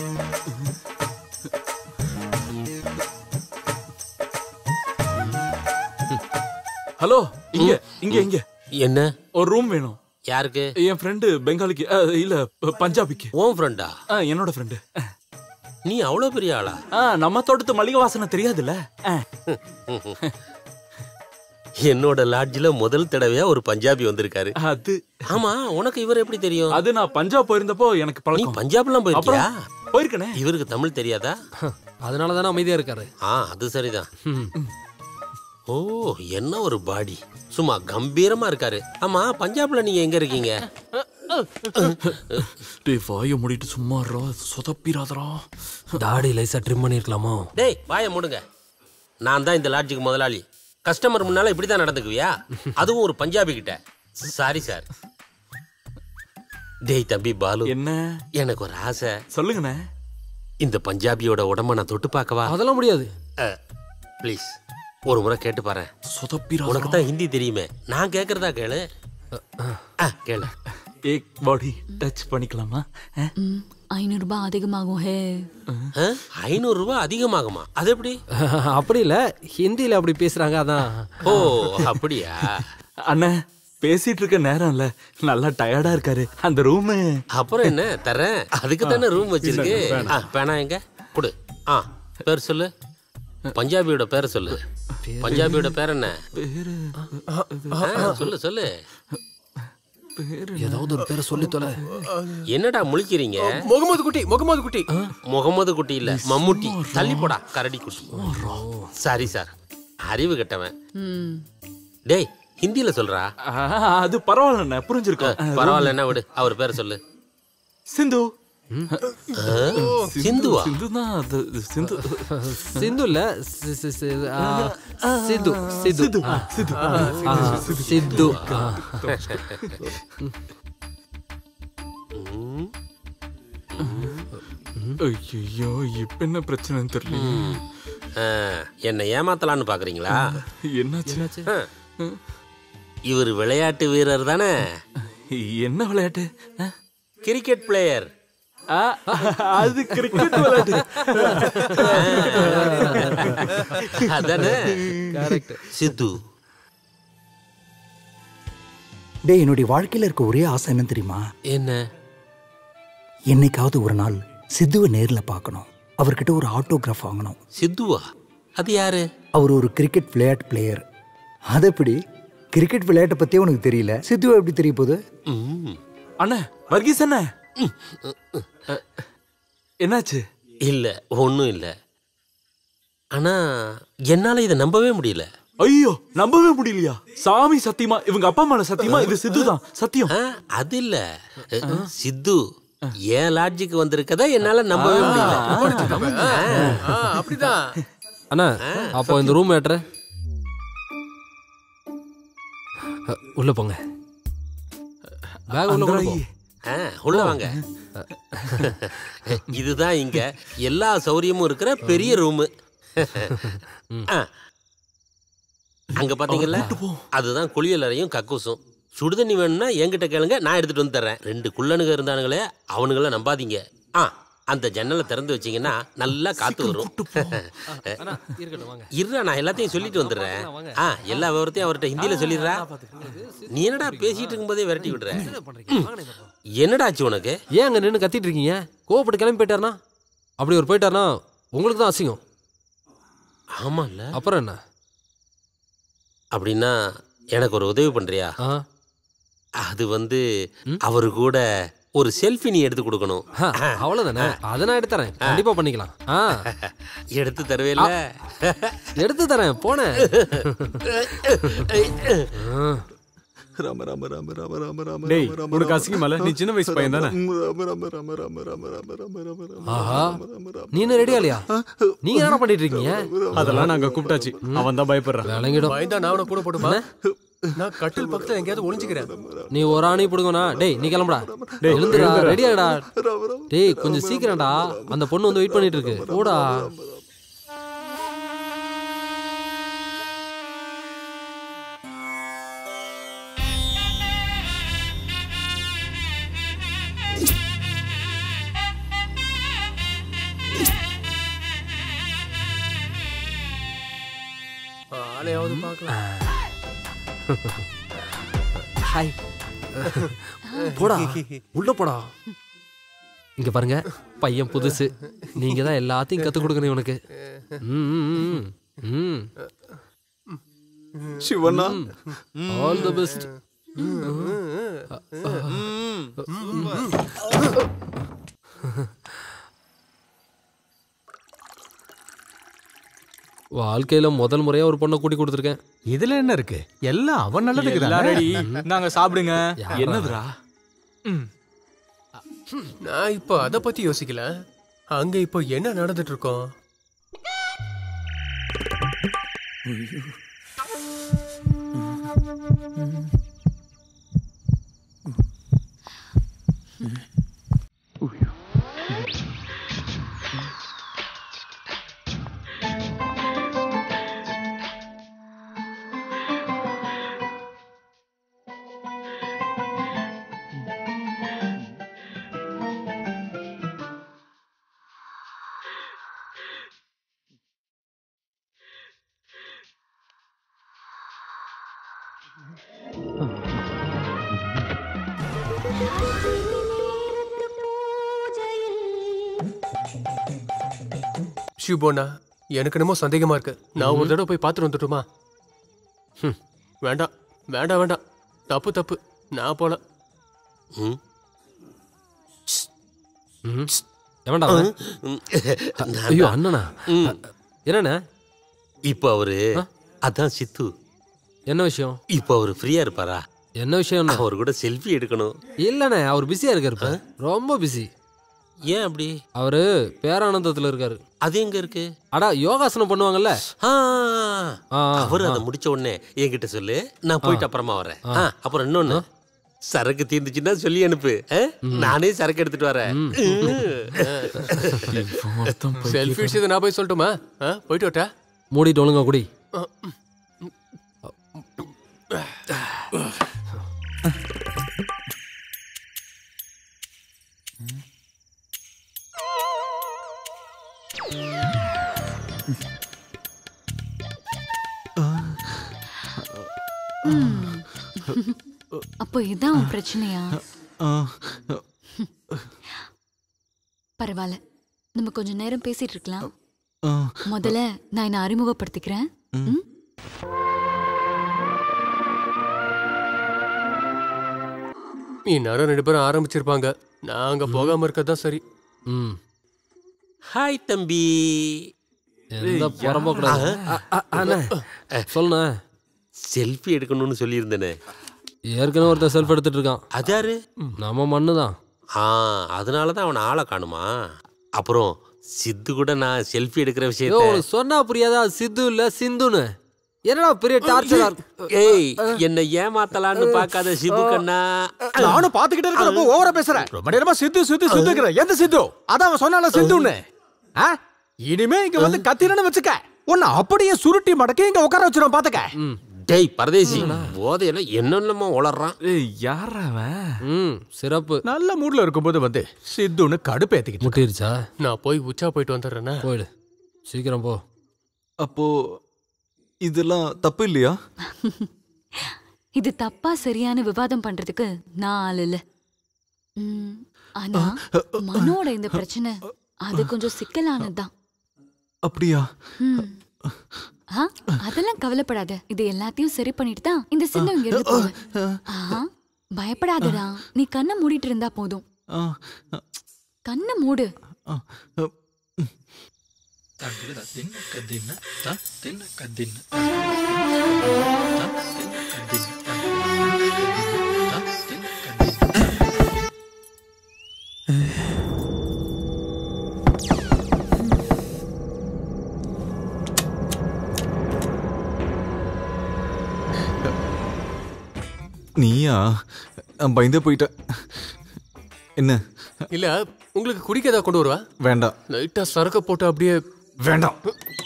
ஹலோ இங்க இங்க இங்க என்ன ஒரு ரூம் வேணும் யாருக்கு என் ஃப்ரெண்டு பெங்காலிக்கு அஹ், இல்ல ப- பஞ்சாபிக்கு உன் ஃப்ரெண்டா என்னோட ஃப்ரெண்டு நீ அவ்வளவு பெரிய ஆளா நம்ம தோட்டத்து மளிகை வாசனை தெரியாதுல்ல அஹ். என்னோட லாட்ஜ்ல முதல் தடவையா ஒரு பஞ்சாபி வந்திருக்காரு அது ஆமா உனக்கு இவர் எப்படி தெரியும் அது நான் பஞ்சாப் போயிருந்தப்போ எனக்கு நீ பழக்கம் பஞ்சாப்லாம் போயிருக்கியா அப்புறம் போயிருக்கனே இவருக்கு தமிழ் தெரியாதா அதனால தானே அமைதியா இருக்காரு ஆ அது சரிதான் ஓ என்ன ஒரு பாடி சும்மா கம்பீரமா இருக்காரு ஆமா பஞ்சாப்ல நீங்க எங்க இருக்கீங்க டேய் வாய மூடிட்டு சும்மா இருடா, சொதப்பிராதடா தாடி லைஸா ட்ரிம் பண்ணிருக்கலாமோ டேய் வாயை மூடுங்க நான் தான் இந்த லாட்ஜுக்கு முதலாளி கஸ்டமர் முன்னால இப்படி தான் நடந்துக்குவியா அதுவும் ஒரு பஞ்சாபி கிட்ட சாரி சார் டேய் தம்பி பாலு என்ன எனக்கு ஒரு ஆசை சொல்லுங்கண்ணே இந்த பஞ்சாபியோட உடம்ப நான் தொட்டு பார்க்கவா அதெல்லாம் முடியாது ப்ளீஸ் ஒரு முறை கேட்டு பாரு சொதப்பிராதடா உனக்கு தான் ஹிந்தி தெரியுமே நான் கேக்குறதா கேளு ஆ, கேளு ஏக் பாடி டச் பண்ணிக்கலாமா அஹ்? ஐநூறு ரூபாய் அதிகமாகும் ஹே ஐநூறு ரூபாய் அதிகமாகுமா அது எப்படி அப்படி இல்ல ஹிந்தில அப்படி பேசுறாங்க அதான் ஓ அப்படியா அண்ணே பேசிட்டு இருக்க நேரம் இல்ல நல்லா டயர்டா இருக்காரு அந்த ரூமு அப்புறம் என்ன தரேன் அதுக்கு தானே ரூம் வச்சிருக்கு இல்ல, வேணாம். ஆ, பேனா எங்க கொடு ஆ பேர் சொல்லு பஞ்சாபியோட பேரை சொல்லு பஞ்சாபியோட பேர் என்ன ஆ, சொல்லு சொல்லு ஏதாவது ஒரு பேரை சொல்லி தொலை என்னடா முழிக்கிறீங்க முகமது குட்டி முகமது குட்டி முகமது குட்டி இல்ல மம்முட்டி தள்ளி போடா கரடி குட்டி சாரி சார் அறிவு கெட்டவன் டேய் ஹிந்தில சொல்றா அது பரவாயில்ல புரிஞ்சிருக்கோம் பரவாயில்ல என்ன விடு அவர் பேரை சொல்லு சிந்து சிந்துவா சிந்து தான் அது சிந்து சிந்து இல்ல சி- சி- சி- ஆ, சித்து சித்து சித்து, ஆ. சித்து. ஆ, ஆ, ஆ, சித்து. சித்து ஆ. ஐயோ இப்ப என்ன பிரச்சனைன்னு தெரியல ம். ஆ, என்னை ஏமாத்தலான்னு பாக்குறீங்களா என்னாச்சு இவர் விளையாட்டு வீரர் தானே என்ன விளையாட்டு கிரிக்கெட் பிளேயர் அது கிரிக்கெட் விளையாட்டு அதானே Correct. சித்து டேய் என்னுடைய வாழ்க்கையில இருக்க ஒரே ஆசை என்ன தெரியுமா என்ன என்னைக்காவது ஒரு நாள் சித்துவை நேர்ல பார்க்கணும் அவர்கிட்ட ஒரு ஆட்டோகிராஃப் வாங்கணும் சித்துவா அது யாரு அவர் ஒரு கிரிக்கெட் விளையாட்டு பிளேயர் அது எப்படி கிரிக்கெட் விளையாட்டை பத்தியே உனக்கு தெரியல சித்துவை எப்படி தெரிய போகுது அண்ணா வர்கீஸ் அண்ணா என்னாச்சு இல்ல ஒண்ணும் இல்ல ஆனா என்னால இதை நம்பவே முடியல ஐயோ நம்பவே முடியலையா சாமி சத்தியமா இவங்க அப்பா மேல சத்தியமா இது சித்து தான் சத்தியம் ஆ, அது இல்ல சித்து என் லாட்ஜுக்கு வந்திருக்கதா என்னால நம்பவே முடியல அப்படிதான் அண்ணா அப்போ இந்த ரூம் ஏட்டுற உள்ள போங்க பேக் உள்ள கொண்டு போ. ஆ, உள்ள வாங்க இதுதான் இங்க எல்லா சௌரியமும் இருக்கிற பெரிய ரூமு அங்க பாத்தீங்கல்ல அதுதான் குளியல் அறையும் கக்கூசும் சுடுதண்ணி வேணும்னா என்கிட்ட கேளுங்க நான் எடுத்துட்டு வந்து தர்றேன் ரெண்டு குள்ளனுங்க இருந்தானுங்களே அவனுங்கள நம்பாதீங்க ஆ அந்த ஜன்னலை திறந்து வச்சீங்கன்னா நல்லா காத்து வரும் அண்ணா, இருக்கட்டும் வாங்க இருடா நான் எல்லாத்தையும் சொல்லிட்டு வந்துடுறேன் ஆ எல்லா விவரத்தையும் அவர்கிட்ட ஹிந்தியில சொல்லிடுறா நீ என்னடா பேசிட்டு இருக்கும்போதே விரட்டி விடுற ம். என்னடா ஆச்சு உனக்கு ஏன் அங்க நின்று கத்திட்டு இருக்கீங்க கோவப்பட்டு கிளம்பி போயிட்டாருனா அப்படி ஒரு போயிட்டாருனா உங்களுக்கு தான் அசிங்கம் ஆமால்ல அப்புறம் என்ன அப்படின்னா எனக்கு ஒரு உதவி பண்றியா அது வந்து அவரு கூட ஒரு செல்ஃபி நீ எடுத்து கொடுக்கணும் ஆ, அவ்வளவுதானே அதை நான் எடுத்து தரேன் கண்டிப்பா பண்ணிக்கலாம் ஆ எடுத்து தருவேல்ல எடுத்து தரேன் போனேன் ராம ராம ராம ராம ராம ராம டேய் உனக்கு அசிங்கமால நீ சின்ன வயசு பையன் தானே ஆஹா நீ என்ன ரெடி ஆலியா நீங்க என்ன பண்ணிட்டு இருக்கீங்க அதெல்லாம் நாங்க கூப்பிட்டாச்சு அவன் தான் பயப்படுறான் விளங்கிடும் பயந்தா நான் அவனை கூட போட்டுமா நான் கட்டில் பக்கத்துல எங்கேயாவது ஒளிஞ்சுக்கிறேன் நீ ஒரு ஆணி பிடுங்கண்ணா டேய் நீ கிளம்புடா டேய், எழுந்துடா எழுந்துடா. ரெடி ஆடா டேய் கொஞ்சம் சீக்கிரம்டா அந்த பொண்ணு வந்து வெயிட் பண்ணிட்டு இருக்கு போடா ஆளையாவது பார்க்கலாம் ஹாய் போடா உள்ள போடா இங்க பாருங்க பையன் புதுசு நீங்க தான் எல்லாத்தையும் கத்து கொடுக்கணும் இவனுக்கு ம், ம், ம், ம். சிவண்ணா ஆல் தி பெஸ்ட் வாழ்க்கையில முதல் முறையா ஒரு பொண்ணை கூட்டி கொடுத்துருக்கேன் இதுல என்ன இருக்கு எல்லாம் அவன் நல்லதுக்கு எல்லாம் ரெடி தானே நாங்க சாப்பிடுங்க என்னதுடா? நான் இப்போ அதை பத்தி யோசிக்கல அங்க இப்போ என்ன நடந்துட்டு இருக்கோம் ஷிபோனா எனக்கு என்னமோ சந்தேகமா இருக்கு நான் ஒரு தடவை போய் பார்த்துட்டு வந்துட்டுமா ஹம், வேண்டாம் வேண்டாம் வேண்டாம் தப்பு தப்பு நான் போல ம். எவன்டா அவன்? ஐயோ அண்ணனா ம். என்னண்ணே இப்போ அவரு அதான் சித்து என்ன விஷயம் இப்போ அவரு ஃப்ரீயா இருப்பாரா என்ன விஷயம் அவர் கூட செல்ஃபி எடுக்கணும் இல்லண்ணே அவர் பிஸியா இருக்காரு இப்ப. ரொம்ப பிஸி ஏன் அப்படி அவரு பேரானந்தத்துல இருக்காரு அது எங்க இருக்கு அடா யோகாசனம் பண்ணுவாங்கல்ல ஆ, ஆ, அவர் அதை ஆ. முடிச்ச உடனே என்கிட்ட சொல்லு நான் போயிட்டு ஆ. அப்புறமா வரேன் ஆ. ஆ, அப்புறம் இன்னொன்னு சரக்கு தீர்ந்துச்சுன்னா சொல்லி அனுப்பு ஆ? நானே சரக்கு எடுத்துட்டு வரேன் செல்ஃபி விஷயத்தை நான் போய் சொல்லட்டுமா ஆ, போயிட்டு வரட்டா மூடிட்டு ஒழுங்கா குடி ம். அப்போ இதான் உன் பிரச்சனையா பரவாயில்ல நம்ம கொஞ்ச நேரம் பேசிட்டு இருக்கலாம் முதல்ல நான் என்ன அறிமுகப்படுத்திக்கிறேன் ம்? இந்நேரம் ரெண்டு பேரும் ஆரம்பிச்சிருப்பாங்க நாங்க போகாம இருக்கதான் சரி ம் ஹாய் தம்பி எந்த புறம்போக்கூடாது. அ, அ, அண்ணே, சொல்லுண்ணே செல்ஃபி எடுக்கணும்னு சொல்லியிருந்தேனே ஏற்கனவே ஒருத்தன் செல்ஃப் எடுத்துட்டு இருக்கான் அதாரு நம்ம மண்ணு தான் ஆ அதனால தான் அவனை ஆளை காணுமா அப்புறம் சித்து கூட நான் செல்ஃபி எடுக்கிற யோ விஷயத்த உனக்கு சொன்னா புரியாதா சித்து இல்ல சிந்துன்னு என்னடா பெரிய டார்ச்சரா ஏய் என்ன ஏமாத்தலான்னு பார்க்காத சிபு கண்ணா நானும் பாத்துக்கிட்டே இருக்கிறப்போ ஓவரா பேசுறேன் ரொம்ப நேரமா சித்து சித்து சித்துங்கிற எந்த சித்து அதான் அவன் சொன்னால சித்துன்னு ஆ? இனிமே இங்க வந்து கத்திரன்னு வச்சுக்க உன்னை அப்படியே சுருட்டி மடக்கி இங்க உட்கார வச்சிரும் பாத்துக்க டேய் பரதேசி போதையில என்னென்னமோ உளறான் ஏய் யாரா அவன் ம் சிறப்பு நல்ல மூட்ல இருக்கும்போது வந்து சித்துன்னு கடுப்பேத்திக்கிட்டு முட்டிருச்சா நான் போய் உச்சா போயிட்டு வந்துடுறேன்னா போயிடு சீக்கிரம் போ அப்போ இதெல்லாம் தப்பு இல்லையா இது தப்பா சரியான விவாதம் பண்றதுக்கு நான் ஆள் இல்ல ம், ஆனா மனோட இந்த பிரச்சனை அது கொஞ்சம் சிக்கலானதுதான் அப்படியா ம். ஆ, அதெல்லாம் கவலைப்படாத இது எல்லாத்தையும் சரி பண்ணிட்டு தான் இந்த சின்னம் இங்க இருந்து போவேன் ஆஹா, பயப்படாதடா நீ கண்ணை மூடிட்டு இருந்தா போதும் கண்ணை மூடு நீயா நான் பயந்தே போயிட்டேன் என்ன இல்ல உங்களுக்கு குடிக்க ஏதாவது கொண்டு வருவா வேண்டாம் லைட்டா சரக்க போட்டு அப்படியே வேண்டாம்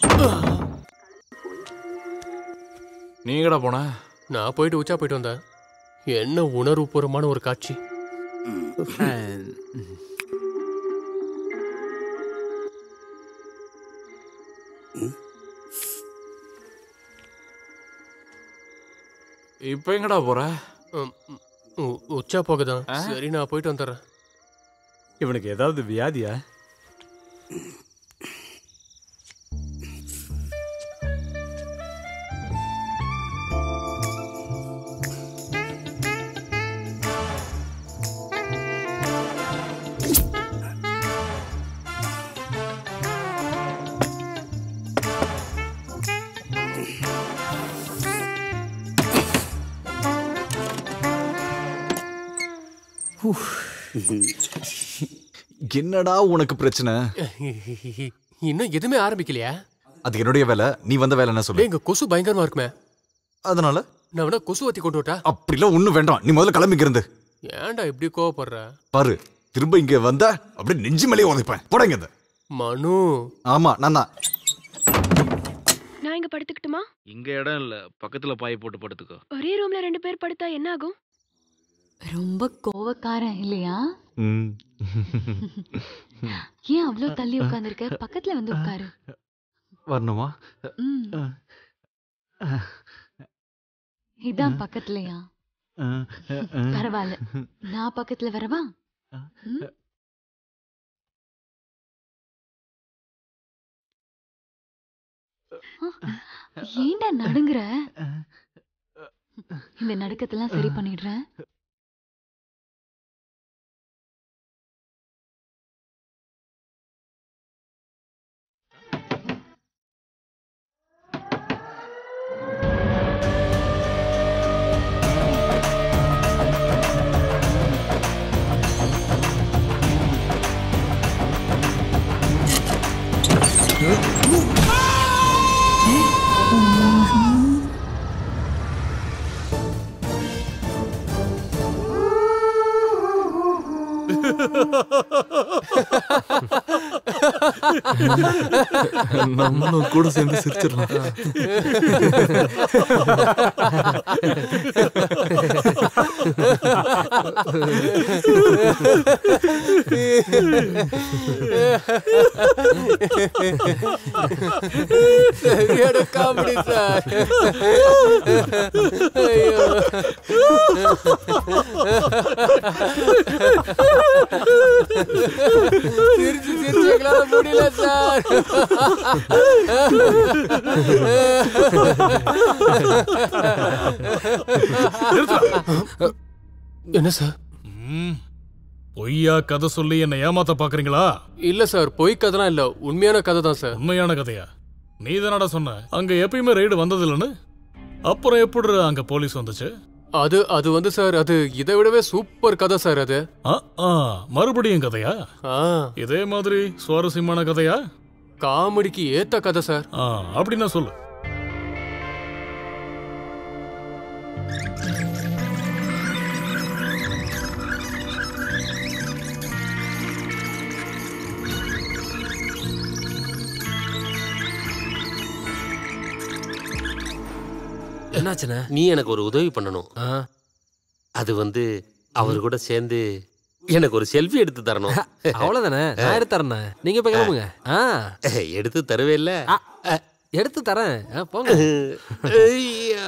நீங்கடா போன நான் போயிட்டு உச்சா போயிட்டு வந்தேன் என்ன உணர்வுபூர்வமான ஒரு காட்சி இப்போ எங்கடா போற ம், ம், உ- உச்சா போகதான் சரி நான் போயிட்டு வந்துடுறேன் இவனுக்கு ஏதாவது வியாதியா என்னடா உனக்கு பிரச்சனை இன்னும் எதுவுமே ஆரம்பிக்கலையா அது என்னுடைய வேலை நீ வந்த வேலை என்ன சொல்லு டேய், இங்க கொசு பயங்கரமா இருக்குமே அதனால நான் வேணா கொசு வத்தி கொண்டு விட்டா அப்படிலாம் ஒண்ணும் வேண்டாம் நீ முதல்ல கிளம்பிங்க இருந்து ஏன்டா இப்படி கோவப்படுற பாரு திரும்ப இங்க வந்த அப்படியே நெஞ்சு மேலேயே உதைப்பேன் போடங்க இந்த மனு ஆமா நான் தான் நான் இங்க படுத்துக்கிட்டுமா இங்க இடம் இல்ல பக்கத்துல பாய் போட்டு படுத்துக்கோ ஒரே ரூம்ல ரெண்டு பேர் படுத்தா என்ன ஆகும் ரொம்ப கோவக்காரன் இல்லையா ம். ஏன் அவ்வளவு தள்ளி உட்கார்ந்திருக்க பக்கத்துல வந்து உட்காரு வரணுமா ம். இதான் பக்கத்துலயா பரவாயில்ல நான் பக்கத்துல வரவா ம்? ஏன்டா நடுங்குற இந்த நடுக்கத்தெல்லாம் சரி பண்ணிடுறேன் நம்மளும் கூட சேர்ந்து சிரிச்சிடலாம் சரியான காமெடி சார் ஐயோ சிரிச்சு சிரிச்சு எங்களால முடியல சார் என்ன சார் ம். பொய்யா கதை சொல்லி என்னை ஏமாத்த பாக்குறீங்களா இல்ல சார் பொய் கதைலாம் இல்ல உண்மையான கதை தான் சார் உண்மையான கதையா நீ தானடா சொன்ன அங்க எப்பயுமே ரைடு வந்தது இல்லைன்னு அப்புறம் எப்படி அங்க போலீஸ் வந்துச்சு அது அது வந்து சார் அது இதை விடவே சூப்பர் கதை சார் அது ஆ, ஆ, மறுபடியும் கதையா ஆ இதே மாதிரி சுவாரஸ்யமான கதையா காமெடிக்கு ஏத்த கதை சார் ஆ, அப்படின்னா சொல்லு என்னாச்சுண்ணே நீ எனக்கு ஒரு உதவி பண்ணணும் அது வந்து அவர் கூட சேர்ந்து எனக்கு ஒரு செல்ஃபி எடுத்து தரணும் அவ்வளவுதானே நான் எடுத்து தரேண்ணே நீங்க போய் கிளம்புங்க ஆ எடுத்து தருவே இல்ல எடுத்து தரேன் ஆ, போங்க ஐயா.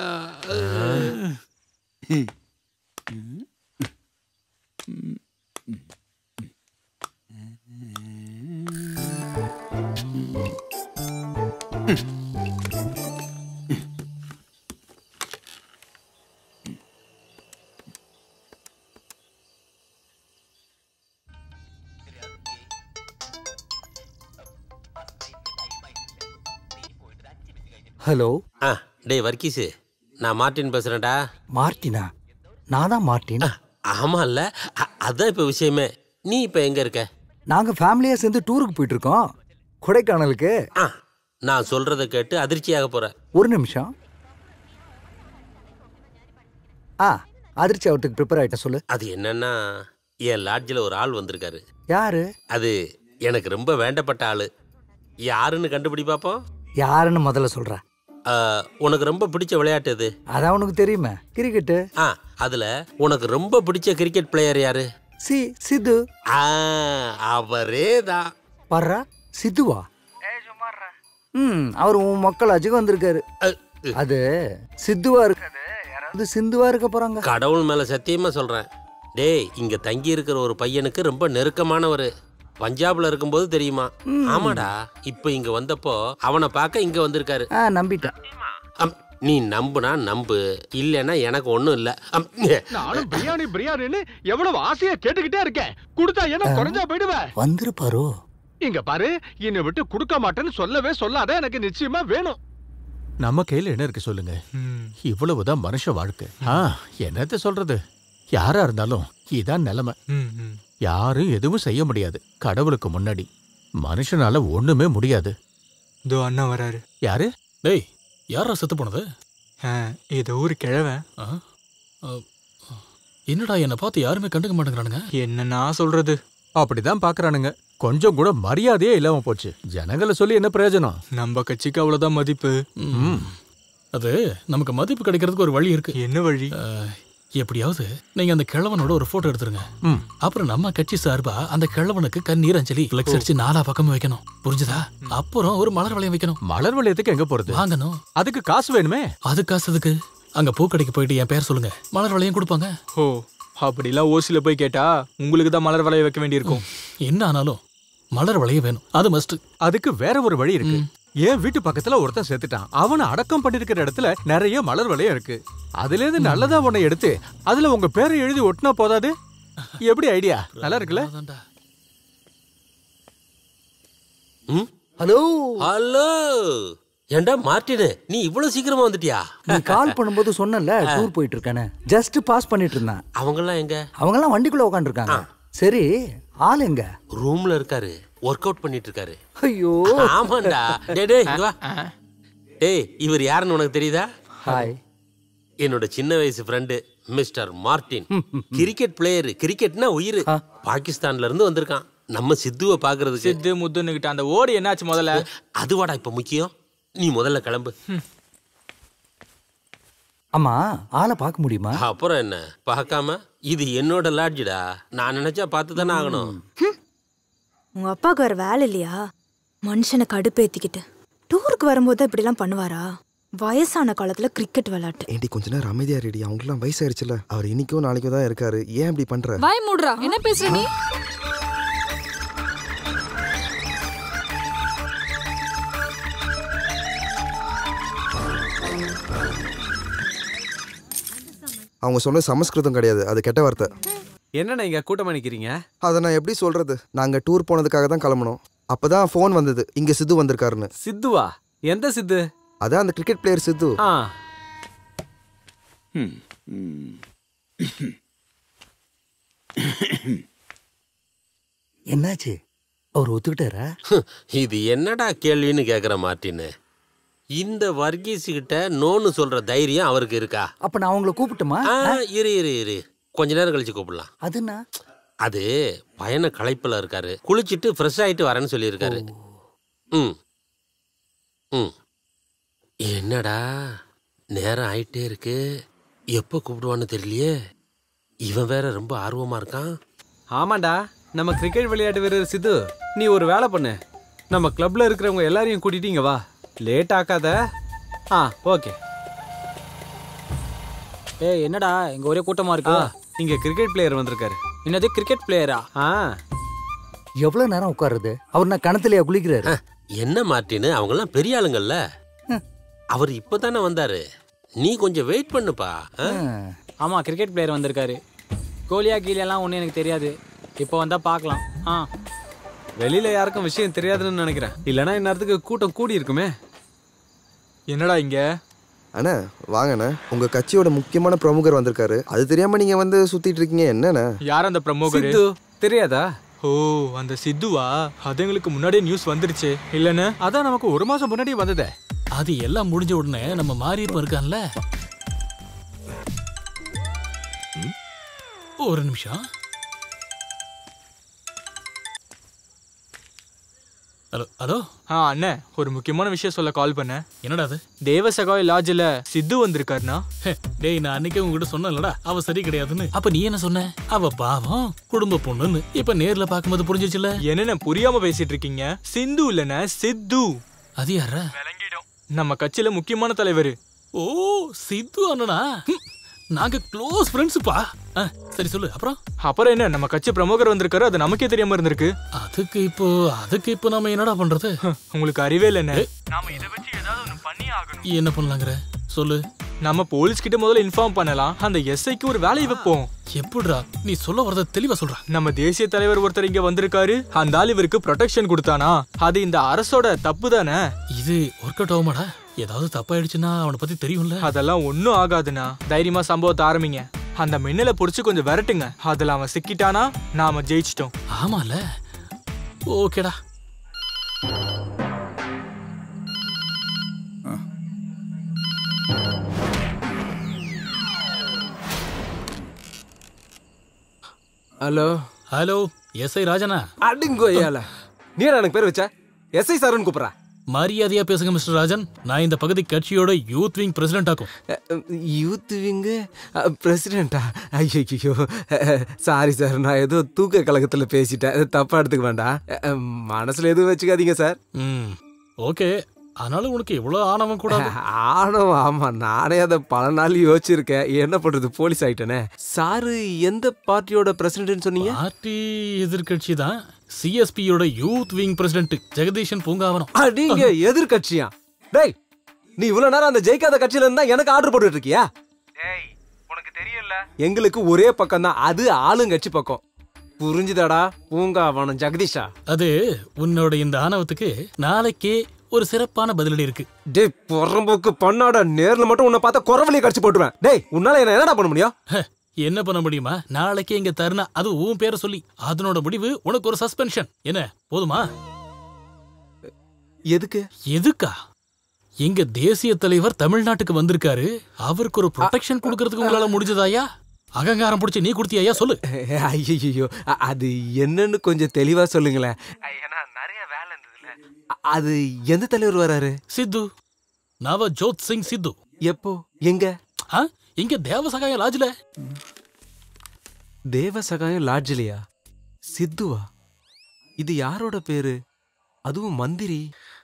ஹலோ ஆ டேய் வர்க்கீஸு நான் மார்ட்டின் பேசுறேன்டா மார்ட்டினா நான் தான் மார்ட்டின் ஆமா இல்ல அ- அதான் இப்ப விஷயமே நீ இப்ப எங்க இருக்க நாங்க ஃபேமிலியா சேர்ந்து டூருக்கு போயிட்டு இருக்கோம் கொடைக்கானலுக்கு ஆ நான் சொல்றத கேட்டு அதிர்ச்சியாக போற ஒரு நிமிஷம் ஆ அதிர்ச்சி ஆகிறதுக்கு ப்ரிப்பேர் ஆயிட்டேன் சொல்லு அது என்னன்னா என் லாட்ஜில் ஒரு ஆள் வந்திருக்காரு யாரு அது எனக்கு ரொம்ப வேண்டப்பட்ட ஆளு யாருன்னு கண்டுபிடி பாப்போம் யாருன்னு முதல்ல சொல்ற ஆ, உனக்கு ரொம்ப பிடிச்ச விளையாட்டு எது அதான் உனக்கு தெரியுமே கிரிக்கெட்டு ஆ அதுல உனக்கு ரொம்ப பிடிச்ச கிரிக்கெட் பிளேயர் யாரு சி சித்து ஆ அவரே தான் வர்றா சித்துவா ம் அவர் உன் மக்களாச்சுக்கு வந்திருக்காரு அது சித்துவா இருக்காது யாராவது சிந்துவா இருக்க போறாங்க கடவுள் மேல சத்தியமா சொல்றேன் டேய் இங்க தங்கி இருக்கிற ஒரு பையனுக்கு ரொம்ப நெருக்கமானவர் பஞ்சாப்ல இருக்கும்போது தெரியுமா ஆமாடா இப்போ இங்க வந்தப்போ அவனை பார்க்க இங்க வந்திருக்காரு ஆ நம்பிட்டேன் அம், நீ நம்புனா நம்பு இல்லைன்னா எனக்கு ஒண்ணும் இல்ல அம், நானும் பிரியாணி பிரியாணின்னு எவ்வளவு ஆசையா கேட்டுக்கிட்டே இருக்கேன் கொடுத்தா என்ன குறைஞ்சா போயிடுவேன் வந்திருப்பாரோ இங்க பாரு என்னை விட்டு கொடுக்க மாட்டேன்னு சொல்லவே சொல்லாத எனக்கு நிச்சயமா வேணும் நம்ம கையில என்ன இருக்கு சொல்லுங்க இவ்வளவுதான் மனுஷ வாழ்க்கை ஆ என்னத்த சொல்றது யாரா இருந்தாலும் இதான் நிலைமை யாரும் எதுவும் செய்ய முடியாது கடவுளுக்கு முன்னாடி மனுஷனால ஒண்ணுமே முடியாது இதோ அண்ணா வராரு யாரு டேய் யாரா செத்து போனது ஏதோ ஒரு கிழவன் ஆ? ஆ, என்னடா என்னை பார்த்து யாருமே கண்டுக்க மாட்டேங்கிறானுங்க என்ன நான் சொல்றது அப்படிதான் பாக்குறானுங்க கொஞ்சம் கூட மரியாதையே இல்லாம போச்சு ஜனங்களை சொல்லி என்ன பிரயோஜனம் நம்ம கட்சிக்கு அவ்வளவுதான் மதிப்பு ம். அது நமக்கு மதிப்பு கிடைக்கிறதுக்கு ஒரு வழி இருக்கு என்ன வழி எப்படியாவது நீங்க அந்த கிழவனோட ஒரு போட்டோ எடுத்துருங்க ம். அப்புறம் நம்ம கட்சி சார்பா அந்த கிழவனுக்கு கண்ணீர் அஞ்சலி ஃபிளெக்ஸ் அடிச்சு நாலா பக்கமும் வைக்கணும் புரிஞ்சுதா அப்புறம் ஒரு மலர் வளையம் வைக்கணும் மலர் வளையத்துக்கு எங்க போறது வாங்கணும் அதுக்கு காசு வேணுமே அது காசு அதுக்கு அங்க பூக்கடைக்கு போயிட்டு என் பேர் சொல்லுங்க மலர் வளையம் கொடுப்பாங்க ஓ அப்படிலாம் ஓசில போய் கேட்டா உங்களுக்கு தான் மலர் வளைய வைக்க வேண்டியிருக்கும் என்ன ஆனாலும் மலர் வளையம் வேணும் அது மஸ்ட் அதுக்கு வேற ஒரு வழி இருக்கு என் வீட்டு பக்கத்துல ஒருத்தன் செத்துட்டான் அவனை அடக்கம் பண்ணிருக்கிற இடத்துல நிறைய மலர் வளையம் இருக்கு அதுல இருந்து நல்லதா ஒண்ணை எடுத்து அதுல உங்க பேரை எழுதி ஒட்டினா போதாது எப்படி ஐடியா நல்லா இருக்குல்ல ஹலோ ஹலோ ஏண்டா மார்ட்டினு நீ இவ்வளவு சீக்கிரமா வந்துட்டியா நீ கால் பண்ணும்போது சொன்னல டூர் போயிட்டு இருக்கானே ஜஸ்ட் பாஸ் பண்ணிட்டு இருந்தான் அவங்கெல்லாம் எங்க அவங்க எல்லாம் வண்டிக்குள்ள உட்காந்துருக்காங்க சரி ஆள் எங்க ரூம்ல இருக்காரு ஒர்க் அவுட் பண்ணிட்டு இருக்காரு ஐயோ ஆமாண்டா டேய் டேய் இங்க வா டேய் இவர் யாருன்னு உனக்கு தெரியுதா ஹாய் என்னோட சின்ன வயசு friend mister Martin cricket player கிரிக்கெட்னா உயிர் பாகிஸ்தான்ல இருந்து வந்திருக்கான் நம்ம சித்துவை பாக்குறதுக்கு சித்து முத்துன்னுகிட்ட அந்த ஓடி என்னாச்சு முதல்ல அதுவாடா இப்ப முக்கியம் நீ முதல்ல கிளம்பு ஆமா ஆளை பார்க்க முடியுமா அப்புறம் என்ன பார்க்காம இது என்னோட லாட்ஜிடா நான் நினைச்சா பார்த்து தானே ஆகணும் உங்க அப்பாவுக்கு வேற வேலை இல்லையா மனுஷனை கடுப்பேத்திக்கிட்டு டூருக்கு வரும்போது தான் இப்படிலாம் பண்ணுவாரா வயசான காலத்துல கிரிக்கெட் விளையாட்டு ஏண்டி கொஞ்ச நேரம் அமைதியா ரெடி அவங்களுக்குலாம் வயசாயிருச்சுல அவர் இன்னைக்கும் நாளைக்கும் தான் இருக்காரு ஏன் இப்படி பண்ற வாய் மூடுறா என்ன பேசுற நீ அவங்க சொன்ன சமஸ்கிருதம் கிடையாது அது கெட்ட வார்த்தை என்னண்ணா இங்க கூட்டமா நிக்கிறீங்க அதை நான் எப்படி சொல்றது நாங்க டூர் போனதுக்காக தான் கிளம்பணும் அப்பதான் ஃபோன் வந்தது இங்க சித்து வந்திருக்காருன்னு சித்துவா எந்த சித்து அதான் அந்த கிரிக்கெட் பிளேயர் சித்து ஆ என்னாச்சு அவர் ஒத்துக்கிட்டாரா இது என்னடா கேள்வின்னு கேக்குற மார்ட்டின்னு இந்த வர்கீஸ் கிட்ட நோன்னு சொல்ற தைரியம் அவருக்கு இருக்கா அப்ப நான் அவங்கள கூப்பிட்டுமா ஆ, இரு இரு இரு கொஞ்ச நேரம் கழிச்சு கூப்பிடலாம் அதுனா அது பயண களைப்புல இருக்காரு குளிச்சிட்டு ஃப்ரெஷ் ஆயிட்டு வரேன்னு சொல்லியிருக்காரு ம் ம் என்னடா நேரம் ஆயிட்டே இருக்கு எப்போ கூப்பிடுவான்னு தெரியலையே இவன் வேற ரொம்ப ஆர்வமா இருக்கான் ஆமாண்டா நம்ம கிரிக்கெட் விளையாட்டு வீரர் சித்து நீ ஒரு வேலை பண்ணு நம்ம கிளப்ல இருக்கிறவங்க எல்லாரையும் கூட்டிட்டு இங்க வா லேட் ஆக்காத ஆ ஓகே ஏய் என்னடா இங்க ஒரே கூட்டமா இருக்கு இங்க கிரிக்கெட் பிளேயர் வந்திருக்காரு என்னது கிரிக்கெட் பிளேயரா ஆ எவ்வளவு நேரம் உட்காருது அவர் நான் கணத்துலயா குளிக்கிறாரு என்ன மார்ட்டின்னு அவங்கெல்லாம் பெரிய ஆளுங்கல்ல அவர் இப்பதானே வந்தாரு நீ கொஞ்சம் வெயிட் பண்ணுப்பா ஆ? ஆமா கிரிக்கெட் பிளேயர் வந்திருக்காரு கோலியா கீலியெல்லாம் ஒன்றும் எனக்கு தெரியாது இப்போ வந்தா பார்க்கலாம் ஆ வெளியில யாருக்கும் விஷயம் தெரியாதுன்னு நினைக்கிறேன் இல்லனா இந்நேரத்துக்கு கூட்டம் கூடி இருக்குமே என்னடா இங்க அண்ணா வாங்கண்ணே உங்க கட்சியோட முக்கியமான பிரமுகர் வந்திருக்காரு அது தெரியாம நீங்க வந்து சுத்திட்டு இருக்கீங்க என்னண்ணே யார் அந்த பிரமோகர் சித்து தெரியாதா ஓ அந்த சித்துவா அது எங்களுக்கு முன்னாடியே நியூஸ் வந்துருச்சு இல்லன்னு அதான் நமக்கு ஒரு மாசம் முன்னாடி வந்ததே அது எல்லாம் முடிஞ்ச உடனே நம்ம மாரியப்ப இருக்கான்ல ம், ஒரு நிமிஷம் ஹலோ ஹலோ ஆ அண்ணே ஒரு முக்கியமான விஷயம் சொல்ல கால் பண்ணேன் என்னடா அது தேவசகாய் லாட்ஜில் சித்து வந்திருக்காருண்ணா ஹே, டேய் நான் அன்னைக்கே உங்ககிட்ட சொன்னேன்லடா அவ சரி கிடையாதுன்னு அப்ப நீ என்ன சொன்ன அவ பாவம் குடும்ப பொண்ணுன்னு இப்ப நேர்ல பாக்கும்போது புரிஞ்சிச்சுல என்னென்ன புரியாம பேசிட்டு இருக்கீங்க சிந்து இல்லைண்ணே சித்து அது யாரா நம்ம கட்சியில முக்கியமான தலைவர் ஓ சித்து அண்ணனா ஹம், நாங்க க்ளோஸ் ஃப்ரெண்ட்ஸுப்பா சரி சொல்லு அப்புறம் அப்புறம் என்ன நம்ம கட்சி பிரமுகர் வந்திருக்காரு அது நமக்கே தெரியாம இருந்திருக்கு அதுக்கு இப்போ அதுக்கு இப்போ நம்ம என்னடா பண்றது உங்களுக்கு அறிவே இல்லைண்ணே என்ன பண்ணலாங்கிற சொல்லு நம்ம போலீஸ் கிட்ட முதல்ல இன்ஃபார்ம் பண்ணலாம் அந்த எஸ்ஐக்கு ஒரு வேலையை வைப்போம் எப்படிடா நீ சொல்ல வரத தெளிவா சொல்ற நம்ம தேசிய தலைவர் ஒருத்தர் இங்க வந்திருக்காரு அந்த ஆள் இவருக்கு ப்ரொடெக்ஷன் கொடுத்தானா அது இந்த அரசோட தப்பு தானே இது ஒர்க் அவுட் ஆகுமாடா ஏதாவது தப்பாயிடுச்சுன்னா அவனை பத்தி தெரியும்ல அதெல்லாம் ஒன்றும் ஆகாதுண்ணா தைரியமா சம்பவத்தை ஆரம்பிங்க அந்த மின்னலை பிடிச்சி கொஞ்சம் விரட்டுங்க அதுல அவன் சிக்கிட்டானா நாம ஜெயிச்சிட்டோம் ஆமால ஓகேடா ஹலோ ஹலோ எஸ்ஐ ராஜனா அடிங்கோ ஐயால நீ எனக்கு பேர் வச்ச எஸ்ஐ சார்னு கூப்பிடுறா மரியாதையா பேசுங்க மிஸ்டர் ராஜன் நான் இந்த பகுதி கட்சியோட யூத் விங் பிரசிடென்ட் ஆக்கும் யூத் விங்கு பிரசிடென்ட்டா ஐயோ சாரி சார் நான் ஏதோ தூக்க கழகத்தில் பேசிட்டேன் அது தப்பா எடுத்துக்க வேண்டாம் அஹ், மனசுல எதுவும் வச்சுக்காதீங்க சார் ம் ஓகே ஆனாலும் உனக்கு இவ்வளவு ஆணவம் கூடாது ஆனோ ஆமா நானே அதை பல நாள் யோசிச்சிருக்கேன் என்ன பண்றது போலீஸ் ஆயிட்டேனே சாரு எந்த பார்ட்டியோட பிரசிடென்ட் சொன்னீங்க பார்ட்டி எதிர்கட்சி தான் சிஎஸ்பியோட youth wing president Jagadeeshan Poongavanam நீங்க எதிர்கட்சியா டேய் நீ இவ்வளவு நேரம் அந்த ஜெயிக்காத கட்சியில இருந்தா எனக்கு ஆர்டர் போட்டுட்டு இருக்கியா உனக்கு தெரியல எங்களுக்கு ஒரே பக்கம் தான் அது ஆளுங்கட்சி பக்கம் புரிஞ்சுதாடா பூங்காவனம் ஜெகதீஷா அது உன்னோட இந்த ஆணவத்துக்கு நாளைக்கே ஒரு சிறப்பான பதிலடி இருக்கு டேய் புறம்போக்கு பண்ணாடா நேர்ல மட்டும் உன்னை பார்த்தா குறவழியை கடிச்சு போட்டுருவேன் டேய் உன்னால என்ன என்னடா பண்ண முடியும் என்ன பண்ண முடியுமா நாளைக்கே இங்க தருணா அது உன் பேரை சொல்லி அதனோட முடிவு உனக்கு ஒரு சஸ்பென்ஷன் என்ன போதுமா எதுக்கு எதுக்கா எங்க தேசிய தலைவர் தமிழ்நாட்டுக்கு வந்திருக்காரு அவருக்கு ஒரு ப்ரொடெக்ஷன் கொடுக்கறதுக்கு உங்களால முடிஞ்சதாயா அகங்காரம் பிடிச்சி நீ கொடுத்தியா ஐயா சொல்லு ஐயோ அது என்னன்னு கொஞ்சம் தெளிவா சொல்லுங்களேன் அ- அது எந்த தலைவர் வராரு சித்து நவ ஜோத் சிங் சித்து எப்போ எங்க இங்க தேவசகாய லாஜ்ல தேவசகாயம் லாட்ஜிலியா சித்துவா இது யாரோட பேரு அதுவும் மந்திரி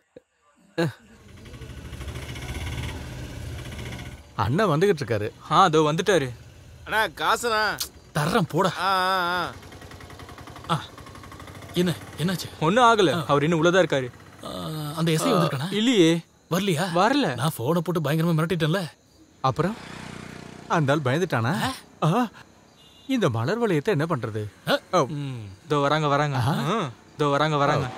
அண்ணன் வந்துகிட்டு இருக்காரு ஆ அதோ வந்துட்டாரு அண்ணா காசுண்ணா தர்றேன் போட ஆ ஆ, ஆ என்ன என்னாச்சு ஒன்றும் ஆகல அவர் இன்னும் உள்ளதா இருக்காரு அந்த எஸ்ஐ வந்திருக்கானா இல்லையே வரலையா வரல நான் போனை போட்டு பயங்கரமா மிரட்டிட்டேன்ல அப்புறம் அந்த ஆள் பயந்துட்டானா ஆ, இந்த மலர் வளையத்தை என்ன பண்றது இதோ வராங்க வராங்க ம், இதோ வராங்க வராங்க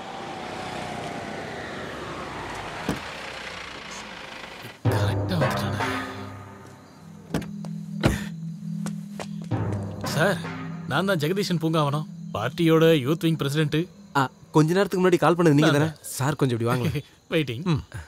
சார் நான் தான் ஜெகதீஷன் பூங்காவனம் பார்ட்டியோட யூத் விங் பிரசிடென்ட் ஆ, கொஞ்ச நேரத்துக்கு முன்னாடி கால் பண்ணது நீங்க தானே சார் கொஞ்சம் இப்படி வாங்க வெயிட்டிங்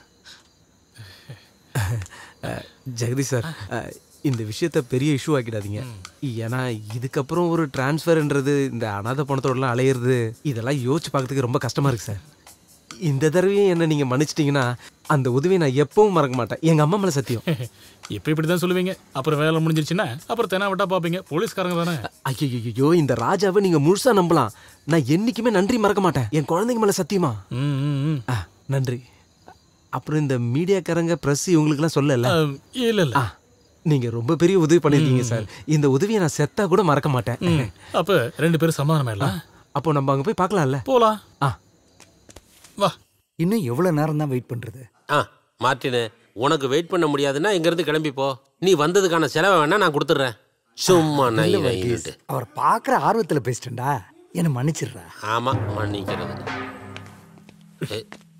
ஜெகதீஷ் சார் அ, இந்த விஷயத்த பெரிய இஷ்யூ ஆக்கிடாதீங்க ஏன்னா இதுக்கப்புறம் ஒரு டிரான்ஸ்ஃபர்ன்றது இந்த அனாதை பணத்தோடலாம் அலையிறது இதெல்லாம் யோசிச்சு பார்க்கறதுக்கு ரொம்ப கஷ்டமா இருக்கு சார் இந்த தடவையும் என்ன நீங்க மன்னிச்சிட்டீங்கன்னா அந்த உதவியை நான் எப்பவும் மறக்க மாட்டேன் எங்க அம்மா மேல சத்தியம் இப்போ இப்படி தான் சொல்லுவீங்க அப்புறம் வேலை முடிஞ்சிருச்சுன்னா அப்புறம் தெனா விட்டா பார்ப்பீங்க போலீஸ்காரங்க தானே ஐயோ இந்த ராஜாவை நீங்க முழுசா நம்பலாம் நான் என்னைக்குமே நன்றி மறக்க மாட்டேன் என் குழந்தைங்க மேல சத்தியமா ஆ, நன்றி அப்புறம் இந்த மீடியாக்காரங்க பிரஸ் இவங்களுக்குலாம் சொல்லல இல்ல இல்ல ஆ, நீங்க ரொம்ப பெரிய உதவி பண்ணிருக்கீங்க சார் இந்த உதவியை நான் செத்தா கூட மறக்க மாட்டேன் ம். அப்ப ரெண்டு பேரும் சமாதானம் இல்ல அப்போ நம்ம அங்க போய் பார்க்கலாம்ல போலாம் ஆ வா இன்னும் எவ்வளவு நேரம் தான் வெயிட் பண்றது ஆ மார்ட்டினு உனக்கு வெயிட் பண்ண முடியாதுன்னா இங்கேருந்து கிளம்பி போ நீ வந்ததுக்கான செலவை வேணா நான் கொடுத்துட்றேன் சும்மா இல்ல நை வர்கீஸ், நைன்னுட்டு அவர் பாக்குற ஆர்வத்துல பேசிட்டேன்டா என்ன மன்னிச்சிடுறா ஆமா மன்னிக்கிறது ஏ,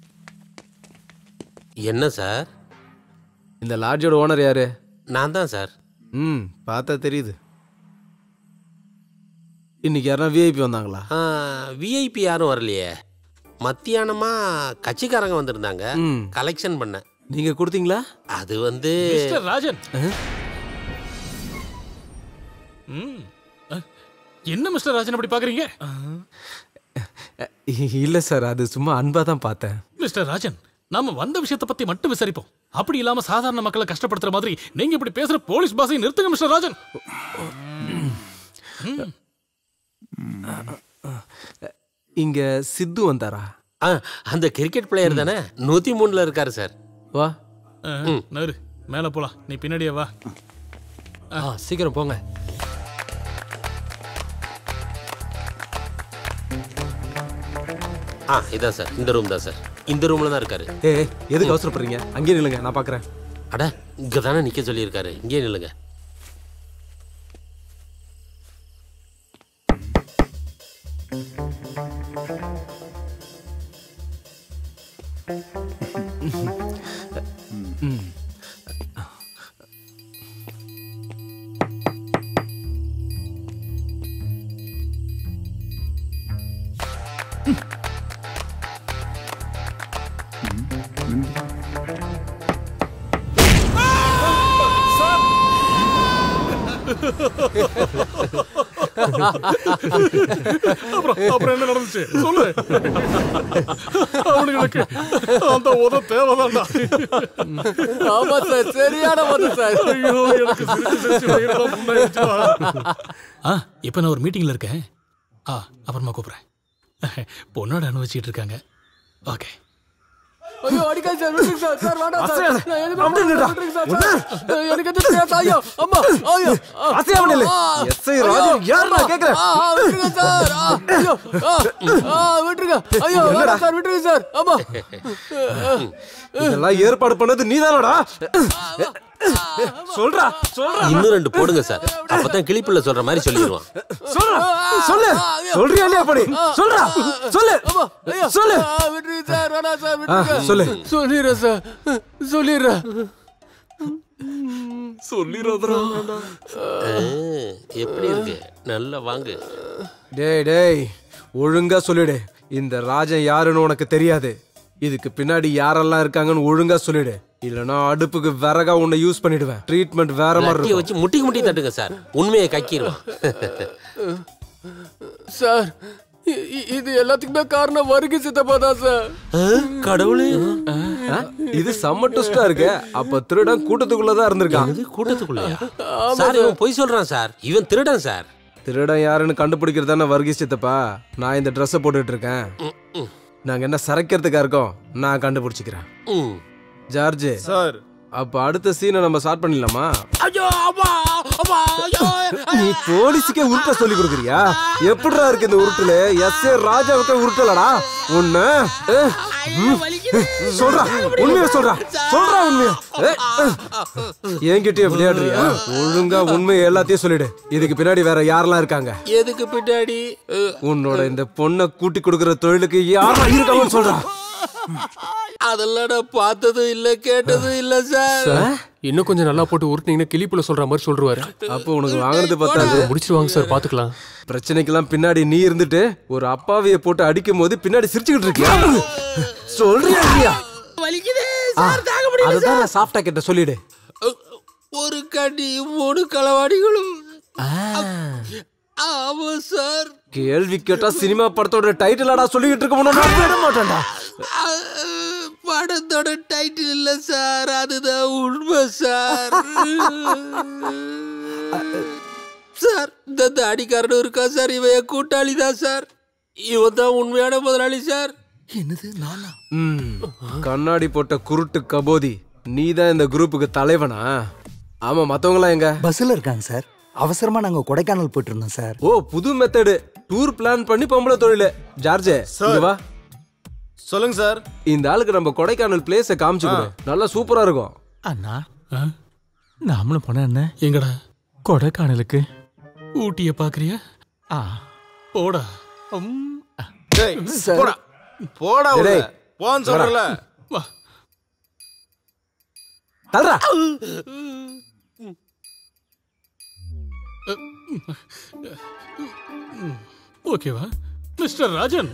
என்ன சார் இந்த லாட்ஜோட ஓனர் யாரு நான் தான் சார் ம் பார்த்தா தெரியுது இன்னைக்கு யாரா விஐபி வந்தாங்களா விஐபி யாரும் வரலையே மத்தியானமா கட்சிக்காரங்க வந்திருந்தாங்க கலெக்ஷன் பண்ண நீங்க கொடுத்தீங்களா அது வந்து மிஸ்டர் ராஜன் ம். அ, என்ன மிஸ்டர் ராஜன் அப்படி பாக்குறீங்க இல்ல சார் அது சும்மா அன்பா தான் பார்த்தேன் மிஸ்டர் ராஜன் நாம வந்த விஷயத்தை பத்தி மட்டும் விசாரிப்போம் அப்படி இல்லாம சாதாரண மக்களை கஷ்டப்படுத்துற மாதிரி நீங்க இப்படி பேசுற போலீஸ் பாஸை நிறுத்துங்க மிஸ்டர் ராஜன் ம். இங்க சித்து வந்தாரா ஆ, அந்த கிரிக்கெட் பிளேயர் தானே நூத்தி மூணுல இருக்காரு சார் வா ஆ, நரு மேல போலாம் நீ பின்னாடியே வா ஆ சீக்கிரம் போங்க ஆ இதான் சார் இந்த ரூம் தான் சார் இந்த ரூம்ல தான் இருக்காரு ஏ எதுக்கு அவசரப்படுறீங்க அங்கேயே நில்லுங்க நான் பார்க்கறேன் அட இங்க தானே நிக்க சொல்லியிருக்காரு இங்கே நில்லுங்க ம் அப்புறம் அப்புறம் என்ன நடந்துச்சு சொல்லு அவனுங்களுக்கு அந்த உத தேவைதான்டா ஆமா சார் சரியான உத சார் ஐயோ எனக்கு சிரிச்சு சிரிச்சு வயிறெல்லாம் புண்ணாயிடுச்சுடா. ஆ இப்போ நான் ஒரு மீட்டிங்ல இருக்கேன் ஆ அப்புறமா கூப்பிடுறேன் பொண்ணோட அனுபவிச்சுட்டு இருக்காங்க ஓகே ஐயோ அடிக்காது சார் விட்டுருங்க சார் சார் வேண்டாம் சார் அசையாத. நான் எதுவுமே அப்படி பண்ணல, இல்லடா. விட்டுருங்க சார் ஒண்ணு. சார். எனக்கு எதுவும் தெரியாது ஐயோ அம்மா ஐயோ ஆ, அசையாம நில்லு. ஆ, எஸ்ஐ ராஜன் யாருடா அம்மா. கேக்குறேன்? ஆ, ஆ, விட்டுருங்க சார் ஆ, ஐயோ ஆ, ஆ, விட்டுருங்க ஐயோ என்னடா? வேண்டாம் சார் விட்டுருங்க சார் அம்மா இதெல்லாம் ஏற்பாடு பண்ணது நீதானடா சொல்றா சொல்றா இன்னும் ரெண்டு போடுங்க சார் அப்பதான் கிளிப்புல சொல்ற மாதிரி சொல்லிடுவான் சொல்றா சொல்லு சொல்றியா இல்லையா அப்படி சொல்றா சொல்லு அம்மா ஐயோ சொல்லு ஆ, விட்டுருங்க சார் வேணாம் சார் ஆ, விட்டுருங்க சொல்லு. சொல்லிடுறேன் சார் சொல்லிடுறேன் சொல்லிடுறா எப்படி இருக்கு நல்லா வாங்கு டேய் டேய் ஒழுங்கா சொல்லிடு இந்த ராஜன் யாருன்னு உனக்கு தெரியாது இதுக்கு பின்னாடி யாரெல்லாம் இருக்காங்கன்னு ஒழுங்கா சொல்லிடு இல்லனா அடுப்புக்கு விறகா உன்னை யூஸ் பண்ணிடுவேன் ட்ரீட்மெண்ட் வேற மாதிரி லட்டியை இருக்கும் வச்சு முட்டிக்கு முட்டி தட்டுங்க சார் உண்மையை கக்கிடுவான் சார் இ- இ- இது எல்லாத்துக்குமே காரணம் வருகை சித்தப்பா தான் சார் கடவுளே ஆ? இது செம்ம ட்விஸ்டா இருக்கு அப்ப திருடன் கூட்டத்துக்குள்ளதான் இருந்திருக்கான் கூட்டத்துக்குள்ளயா சார் இவன் பொய் சொல்றான் சார் இவன் திருடன் சார் திருடன் யாருன்னு கண்டுபிடிக்கிறது தானே வர்கீஸ் சித்தப்பா நான் இந்த ட்ரெஸ்ஸை போட்டுட்டு இருக்கேன் நாங்க என்ன சரைக்கிறதுக்கா இருக்கோம் நான் கண்டுபிடிச்சிக்கிறேன் ம். ஜார்ஜ் சார் அப்ப அடுத்த சீனை நம்ம ஸ்டார்ட் பண்ணிடலாமா ஐயோ அம்மா அம்மா ஐயோ நீ போலீஸுக்கே உருட்ட சொல்லி கொடுக்குறியா எப்படிடா இருக்கு இந்த உருட்டுல எஸ் ஏ ராஜாவுக்கே உருட்டலடா உன்ன அஹ், ம், சொல்றா உண்மையா சொல்றா சொல்றா உண்மையா ஏய், அஹ். என்கிட்டயே விளையாடுறியா ஒழுங்கா உண்மையை எல்லாத்தையும் சொல்லிடு இதுக்கு பின்னாடி வேற யாரெல்லாம் இருக்காங்க எதுக்கு பின்னாடி அஹ், உன்னோட இந்த பொண்ணை கூட்டி கொடுக்கிற தொழிலுக்கு யாரெல்லாம் இருக்காங்கன்னு சொல்றா அதெல்லாம் நான் பார்த்ததும் இல்ல கேட்டதும் இல்ல சார் சார் இன்னும் கொஞ்சம் நல்லா போட்டு உருட்டினீங்கன்னா கிளிப்புல சொல்ற மாதிரி சொல்றாரு அப்போ உனக்கு வாங்கினது பத்தாது முடிச்சிருவாங்க சார் பாத்துக்கலாம் பிரச்சனைக்கெல்லாம் பின்னாடி நீ இருந்துட்டு ஒரு அப்பாவிய போட்டு அடிக்கும் போது பின்னாடி சிரிச்சுக்கிட்டு இருக்கியா சொல்றியா இல்லையா வலிக்குதே ஆ, அதுதான் நான் சாஃப்டா கிட்ட சொல்லிடு ஒரு கடி மூணு களவாடிகளும் ஆமா சார் கேள்வி கேட்டா சினிமா படத்தோட டைட்டிலாடா சொல்லிக்கிட்டு இருக்க முடியும் நான் விட மாட்டேன்டா அஹ், படத்தோட டைட்டில் இல்ல சார் அதுதான் உண்மை சார் சார் இந்த தாடிக்காரனும் இருக்கா சார் இவன் என் கூட்டாளி தான் சார் இவன் தான் உண்மையான முதலாளி சார் என்னது நானா ம், கண்ணாடி போட்ட குருட்டு கபோதி நீ தான் இந்த குரூப்புக்கு தலைவனா ஆமா மத்தவங்களாம் எங்க பஸ்ல இருக்காங்க சார் அவசரமா நாங்க கொடைக்கானல் போயிட்டு இருந்தோம் சார் ஓ புது மெத்தடு டூர் பிளான் பண்ணி பொம்பளை தொழில் ஜார்ஜ் இங்க வா சொல்லுங்க சார் இந்த ஆளுக்கு நம்ம கொடைக்கானல் பிளேஸ காமிச்சு கொடு நல்லா சூப்பரா இருக்கும் அண்ணா நாமளும் போன என்ன எங்கடா கொடைக்கானலுக்கு ஊட்டிய பாக்குறியா ஆ போடா உம், அ. டேய் சார். போடா போடா உள்ள. டேய். போன்னு சொல்றல வா தல்றா ஓகேவா மிஸ்டர் ராஜன்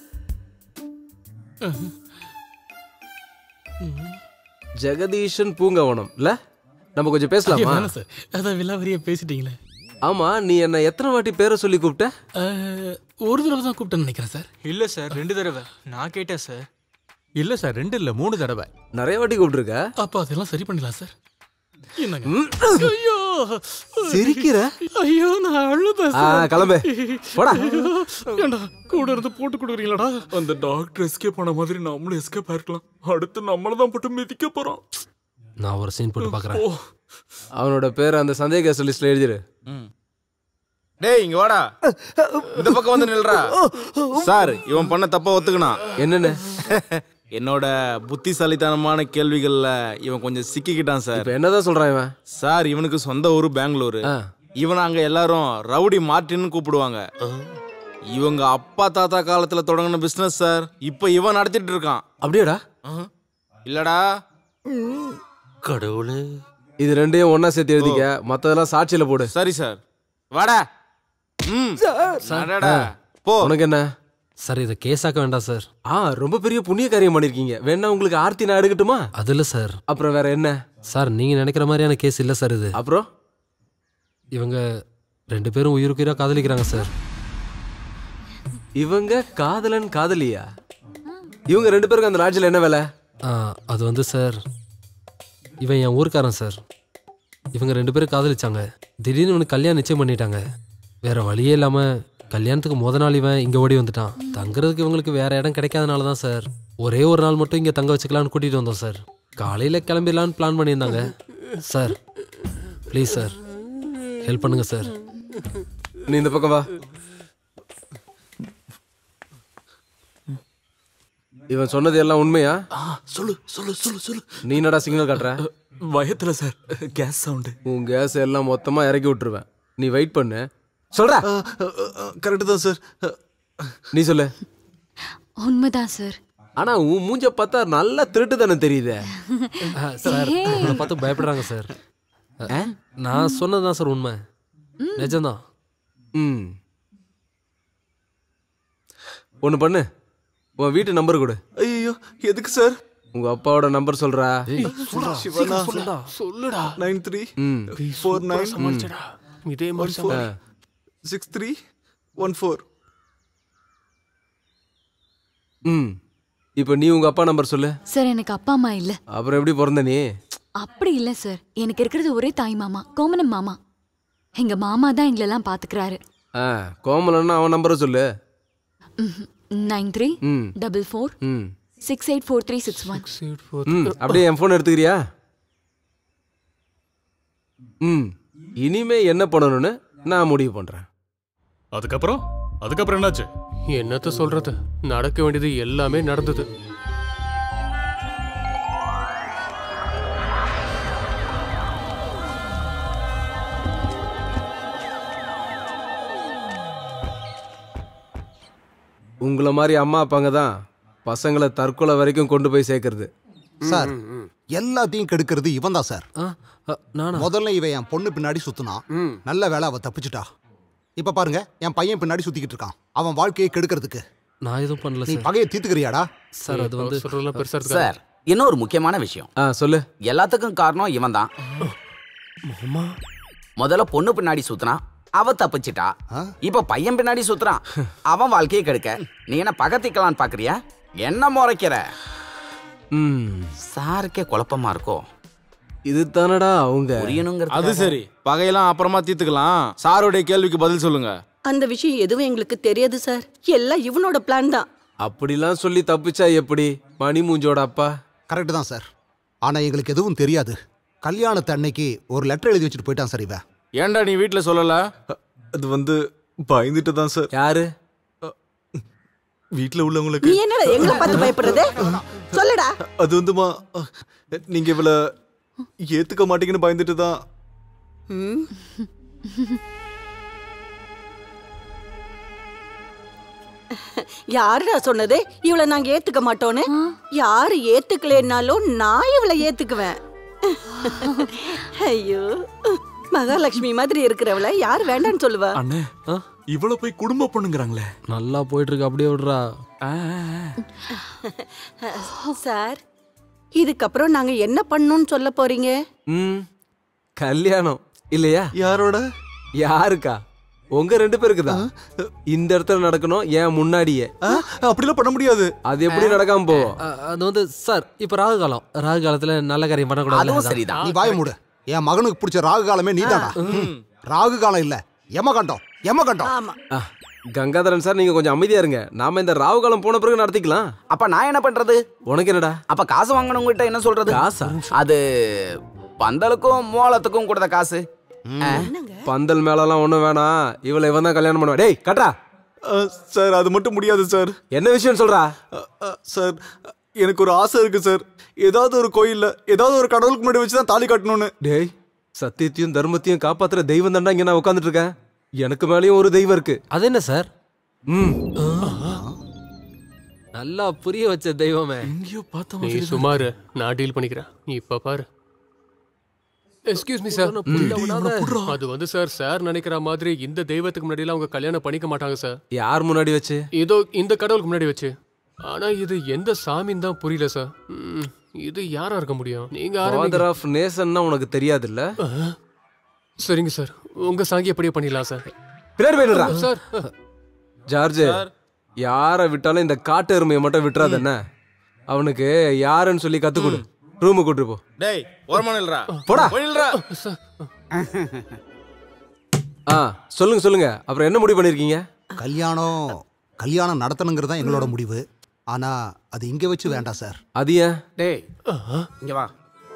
ஜெகதீஷன் பூங்கவனம் இல்ல நம்ம கொஞ்சம் பேசலாமா வேணாம் சார் அதான் விலாவரியா பேசிட்டீங்களே ஆமா நீ என்ன எத்தனை வாட்டி பேரை சொல்லி கூப்பிட்ட அஹ், ஒரு தடவை தான் கூப்பிட்டேன்னு நினைக்கிறேன் சார் இல்ல சார் ரெண்டு தடவை நான் கேட்டேன் சார் இல்ல சார் ரெண்டு இல்ல மூணு தடவை நிறைய வாட்டி கூப்பிட்டுருக்க அப்ப அதெல்லாம் சரி பண்ணிடலாம் சார் என்னங்க ம். ஐயோ சிரிக்கிற ஐயோ நான் அழுதேன் ஆ, சார். கிளம்பு. போடா. ஏண்டா கூட இருந்து போட்டு கொடுக்குறீங்களாடா அந்த டாக்டர் எஸ்கேப் ஆன மாதிரி நம்மளும் எஸ்கேப் ஆயிருக்கலாம் அடுத்து நம்மள தான் போட்டு மிதிக்க போறோம் நான் ஒரு சீன் போட்டு பார்க்குறேன் ஓ அவனோட பேரை அந்த சந்தேக லிஸ்ட்ல எழுதிரு டேய் இங்க வாடா இந்த பக்கம் வந்து நில்றா சார் இவன் பண்ண தப்பா ஒத்துக்கணும் என்னன்னு என்னோட புத்திசாலித்தனமான கேள்விகள்ல இவன் கொஞ்சம் சிக்கிக்கிட்டான் சார் இப்ப என்னதான் சொல்றான் இவன் சார் இவனுக்கு சொந்த ஊரு பெங்களூரு இவன் அங்க எல்லாரும் ரவுடி மார்ட்டின்னு கூப்பிடுவாங்க இவங்க அப்பா தாத்தா காலத்துல தொடங்கின பிசினஸ் சார் இப்ப இவன் நடத்திட்டு இருக்கான் அப்படியாடா இல்லடா கடவுளே இது ரெண்டையும் ஒண்ணா சேர்த்து எழுதிக்க மத்ததெல்லாம் சாட்சியில போடு சரி சார் வாடா ம் அடடா. போ உனக்கு என்ன சார் இதை கேஸாக்க வேண்டாம் சார் ஆ ரொம்ப பெரிய புண்ணிய காரியம் பண்ணிருக்கீங்க வேணா உங்களுக்கு ஆர்த்தி நான் எடுக்கட்டுமா அது இல்ல சார் அப்புறம் வேற என்ன சார் நீங்க நினைக்கிற மாதிரியான கேஸ் இல்ல சார் இது அப்புறம் இவங்க ரெண்டு பேரும் உயிருக்கு உயிரா காதலிக்கிறாங்க சார் இவங்க காதலன் காதலியா இவங்க ரெண்டு பேருக்கு அந்த லாட்ஜில் என்ன வேலை ஆ, அது வந்து சார் இவன் என் ஊர்க்காரன் சார் இவங்க ரெண்டு பேரும் காதலிச்சாங்க திடீர்னு இவனுக்கு கல்யாணம் நிச்சயம் பண்ணிட்டாங்க வேற வழியே இல்லாம கல்யாணத்துக்கு முத நாள் இவன் இங்க ஓடி வந்துட்டான் தங்குறதுக்கு இவங்களுக்கு வேற இடம் கிடைக்காதனால தான் சார் ஒரே ஒரு நாள் மட்டும் இங்க தங்க வச்சுக்கலாம்னு கூட்டிட்டு வந்தோம் சார் காலையில கிளம்பிடலான்னு பிளான் பண்ணியிருந்தாங்க சார் ப்ளீஸ் சார் ஹெல்ப் பண்ணுங்க சார் நீ இந்த பக்கம் வா இவன் சொன்னது எல்லாம் உண்மையா சொல்லு சொல்லு சொல்லு சொல்லு நீ என்னடா சிக்னல் காட்டுற பயத்துல சார் கேஸ் சவுண்டு உன் கேஸ் எல்லாம் மொத்தமா இறக்கி விட்டுருவேன் நீ வெயிட் பண்ணு சொல்ற கரெக்டு தான் சார் நீ சொல்லு உண்மைதான் சார் ஆனா உன் மூஞ்ச பார்த்தா நல்லா திருட்டு தானே தெரியுதே சார் உங்களை பார்த்து பயப்படுறாங்க சார் நான் சொன்னதுதான் சார் உண்மை நிஜம்தான் ம் ஒன்று பண்ணு உன் வீட்டு நம்பர் கொடு ஐயோ எதுக்கு சார் உங்க அப்பாவோட நம்பர் சொல்றா சிவனா சொல்லுடா nine three hmm four nine சமாளிச்சடா இதே மாதிரி சமாளி. Six three one four hmm இப்போ நீ உங்க அப்பா நம்பர் சொல்லு சார் எனக்கு அப்பா அம்மா இல்ல அப்புறம் எப்படி பிறந்த நீ அப்படி இல்ல சார் எனக்கு இருக்கிறது ஒரே தாய் மாமா கோமனம் மாமா எங்க மாமா தான் எங்களெல்லாம் பாத்துக்கிறாரு ஆ கோமலன்னா அவன் நம்பரை சொல்லு nine three hmm double four hmm six eight four three six one hmm அப்படியே என் ஃபோன் எடுத்துக்கிறியா ம் இனிமே என்ன பண்ணணும்னு நான் முடிவு பண்றேன் அதுக்கப்புறம் அதுக்கப்புறம் என்னாச்சு என்னத்த சொல்றது நடக்க வேண்டியது எல்லாமே நடந்தது உங்களை மாதிரி அம்மா அப்பாங்க தான் பசங்களை தற்கொலை வரைக்கும் கொண்டு போய் சேர்க்கறது சார் எல்லாத்தையும் கெடுக்கிறது இவன் தான் சார் நானா? முதல்ல இவன் என் பொண்ணு பின்னாடி சுத்தினான் நல்ல வேலை அவ தப்பிச்சிட்டா இப்ப பாருங்க என் பையன் பின்னாடி சுத்திக்கிட்டு இருக்கான் அவன் வாழ்க்கையை கெடுக்கிறதுக்கு நான் எதுவும் பண்ணல நீ சார் பகையை தீத்துக்கிறியாடா சார் அது வந்து சொல்றதெல்லாம் பெருசா சார் இன்னொரு முக்கியமான விஷயம் ஆ சொல்லு எல்லாத்துக்கும் காரணம் இவன் தான் முதல்ல பொண்ணு பின்னாடி சுத்துனா அவ தப்பிச்சிட்டா இப்ப பையன் பின்னாடி சுத்துறான் அவன் வாழ்க்கையை கெடுக்க நீ என்ன பகத்திக்கலான்னு பாக்குறியா என்ன முறைக்கிற ம் சாருக்கே குழப்பமா இருக்கோ இது தானடா அவங்க புரியணுங்கிறது அது சரி பகையெல்லாம் அப்புறமா தீர்த்துக்கலாம் சாருடைய கேள்விக்கு பதில் சொல்லுங்க அந்த விஷயம் எதுவும் எங்களுக்கு தெரியாது சார் எல்லாம் இவனோட பிளான் தான் அப்படிலாம் சொல்லி தப்பிச்சா எப்படி மணி மூஞ்சோட அப்பா கரெக்ட் தான் சார் ஆனா எங்களுக்கு எதுவும் தெரியாது கல்யாணத்து அன்னைக்கு ஒரு லெட்டர் எழுதி வச்சுட்டு போயிட்டான் சார் இவன் ஏன்டா நீ வீட்ல சொல்லல அது வந்து பயந்துட்டு தான் சார் யாரு வீட்ல நீ உள்ளவங்களுக்கு என்னடா எங்களை பார்த்து பயப்படுறது சொல்லுடா அது வந்துமா நீங்க இவள ஏத்துக்க மாட்டீங்கன்னு பயந்துட்டு தான் ம். யாருடா சொன்னது இவளை நாங்க ஏத்துக்க மாட்டோன்னு யாரு ஏத்துக்கலைன்னாலும் நான் இவளை ஏத்துக்குவேன் ஐயோ மகாலட்சுமி மாதிரி இருக்கிறவள யார் வேண்டான்னு சொல்லுவா அண்ணே இவ்வளவு போய் குடும்ப பொண்ணுங்கிறாங்களே நல்லா போயிட்டு இருக்கு அப்படியே விடுறா சார் இதுக்கப்புறம் நாங்க என்ன பண்ணணும்னு சொல்ல போறீங்க ம் கல்யாணம் இல்லையா யாரோட யாருக்கா உங்க ரெண்டு பேருக்கு தான் இந்த இடத்துல நடக்கணும் ஏன் முன்னாடியே அப்படிலாம் பண்ண முடியாது அது எப்படி நடக்காம போவோம் அ- அது வந்து சார் இப்ப ராகு காலம் ராகு காலத்துல நல்ல காரியம் பண்ணக்கூடாது நீ வாய மூடு என் மகனுக்கு பிடிச்ச ராகு காலமே நீதானா ராகு காலம் இல்ல யமகண்டம் யமகண்டம் ஆ, கங்காதரன் சார் நீங்க கொஞ்சம் அமைதியா இருங்க நாம இந்த ராவு காலம் போன பிறகு நடத்திக்கலாம் அப்ப நான் என்ன பண்றது உனக்கு என்னடா அப்ப காசு வாங்கணுங்கிட்ட என்ன சொல்றது காசா அது பந்தலுக்கும் மோளத்துக்கும் கொடுத்த காசு ஆ. பந்தல் மேலலாம் ஒண்ணும் வேணாம் இவளை இவன் தான் கல்யாணம் பண்ணுவா டேய் கட்றா சார் அது மட்டும் முடியாது சார் என்ன விஷயம் சொல்றா சார் எனக்கு ஒரு ஆசை இருக்கு சார் ஏதாவது ஒரு கோயில்ல ஏதாவது ஒரு கடவுளுக்கு முன்னாடி வச்சு தான் தாலி கட்டணும்னு டேய் சத்தியத்தையும் தர்மத்தையும் காப்பாத்துற தெய்வம் தான்டா இங்க நான் உட்காந்துட்டு இருக்கேன் எனக்கு மேலயும் ஒரு தெய்வம் இருக்கு அது என்ன சார் ம் நல்லா புரிய வச்ச தெய்வமே எங்கேயோ பார்த்த நீ மாதிரி சுமாரு நான் டீல் பண்ணிக்கிறேன் நீ இப்ப பாரு எக்ஸ்கியூஸ் மீ சார் அது வந்து சார் சார் நினைக்கிற மாதிரி இந்த தெய்வத்துக்கு முன்னாடி அவங்க கல்யாணம் பண்ணிக்க மாட்டாங்க சார் யார் முன்னாடி வச்சு இதோ இந்த கடவுளுக்கு முன்னாடி வச்சு ஆனா இது எந்த சாமின்னு தான் புரியல சார் ம், இது யாரா இருக்க முடியும் நீங்க ஃபாதர் ஆரம்பிங்க ஆஃப் நேசன்னா உனக்கு தெரியாதுல்ல சரிங்க சார் உங்க சாங்கி அப்படியே பண்ணிடலாம் சார் பின்னாடி போயிடுறா சார் ஜார்ஜ் யாரை விட்டாலும் இந்த காட்டு எருமையை மட்டும் விட்டுறாது என்ன அவனுக்கு யாருன்னு சொல்லி கத்து கொடு ரூமு கூட்டு போ டேய் ஓரமா நில்றா போடா. போய் நில்றா ஆ சொல்லுங்க சொல்லுங்க அப்புறம் என்ன முடிவு பண்ணிருக்கீங்க கல்யாணம் கல்யாணம் நடத்தணுங்கிறது தான் எங்களோட முடிவு ஆனா அது இங்க வச்சு வேண்டாம் சார் அது ஏன் டேய் இங்க வா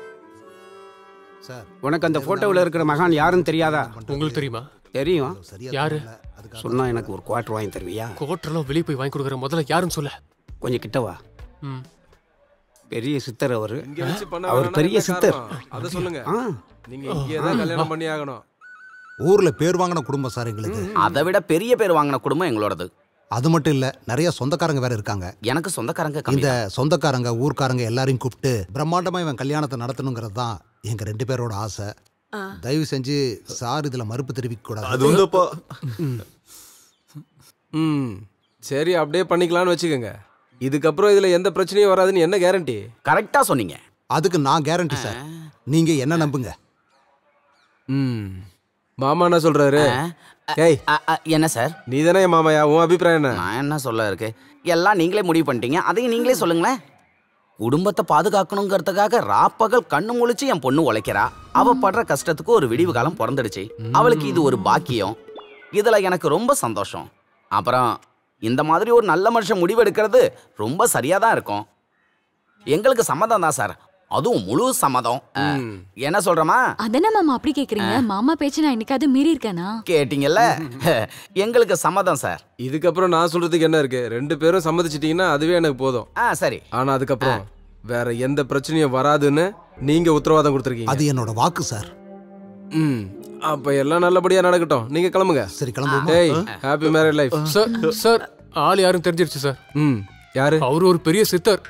சார் உனக்கு அந்த போட்டோவில் இருக்கிற மகான் யாருன்னு தெரியாதா உங்களுக்கு தெரியுமா தெரியும் யாரு சொன்னா எனக்கு ஒரு குவார்டர் வாங்கி தருவியா கோட்டரெல்லாம் வெளியே போய் வாங்கி கொடுக்குற முதல்ல யாருன்னு சொல்ல கொஞ்சம் கிட்ட வா ம் பெரிய சித்தர் அவரு இங்க வச்சு பண்ண அவர் வேணாம்னா பெரிய என்ன சித்தர் காரணம்? அதை சொல்லுங்க ஆ. நீங்க இங்கே தான் கல்யாணம் பண்ணி ஆகணும் ஊர்ல பேர் வாங்கின குடும்பம் சார் எங்களுக்கு அதை விட பெரிய பேர் வாங்கின குடும்பம் எங்களோடது அது மட்டும் இல்ல நிறைய சொந்தக்காரங்க வேற இருக்காங்க எனக்கு சொந்தக்காரங்க கம்மி இந்த சொந்தக்காரங்க ஊர்க்காரங்க எல்லாரையும் கூப்பிட்டு பிரம்மாண்டமா இவன் கல்யாணத்தை நடத்தணுங்கிறது தான் எங்க ரெண்டு பேரோட ஆசை தயவு செஞ்சு சார் இதுல மறுப்பு தெரிவிக்க கூடாது அது வந்து அப்பா ம் சரி அப்படியே பண்ணிக்கலாம்னு வச்சுக்கோங்க இதுக்கப்புறம் இதுல எந்த பிரச்சனையும் வராதுன்னு என்ன கேரண்டி கரெக்டா சொன்னீங்க அதுக்கு நான் கேரண்டி சார் நீங்க என்ன நம்புங்க ம் மாமா என்ன சொல்றாரு ஏய் என்ன சார் நீ தானே என் மாமாயா உன் அபிப்பிராயம் என்ன நான் என்ன சொல்ல இருக்கு எல்லாம் நீங்களே முடிவு பண்ணிட்டீங்க அதையும் நீங்களே சொல்லுங்களேன் குடும்பத்தை பாதுகாக்கணுங்கிறதுக்காக ராப்பகல் கண்ணு முழிச்சு என் பொண்ணு உழைக்கிறா அவ படுற கஷ்டத்துக்கு ஒரு விடிவு காலம் பிறந்துடுச்சு அவளுக்கு இது ஒரு பாக்கியம் இதுல எனக்கு ரொம்ப சந்தோஷம் அப்புறம் இந்த மாதிரி ஒரு நல்ல மனுஷன் முடிவெடுக்கிறது ரொம்ப சரியா தான் இருக்கும் எங்களுக்கு சம்மதம் தான் சார் அதுவும் முழு சம்மதம் அஹ், என்ன சொல்றமா அதென்ன மாமா அப்படி கேக்குறீங்க மாமா பேச்சு நான் என்னைக்காவது மீறி இருக்கேனா கேட்டீங்கல்ல எங்களுக்கு சம்மதம் சார் இதுக்கப்புறம் நான் சொல்றதுக்கு என்ன இருக்கு ரெண்டு பேரும் சம்மதிச்சிட்டீங்கன்னா அதுவே எனக்கு போதும் ஆ சரி ஆனா அதுக்கப்புறம் வேற எந்த பிரச்சனையும் வராதுன்னு நீங்க உத்தரவாதம் கொடுத்துருக்கீங்க அது என்னோட வாக்கு சார் ம் அப்ப எல்லாம் நல்லபடியா நடக்கட்டும் நீங்க கிளம்புங்க சரி கிளம்புவோமா? டேய் happy marriage life sir sir ஆள் யாரும் தெரிஞ்சிருச்சு சார் ம் யாரு அவர் ஒரு பெரிய சித்தர்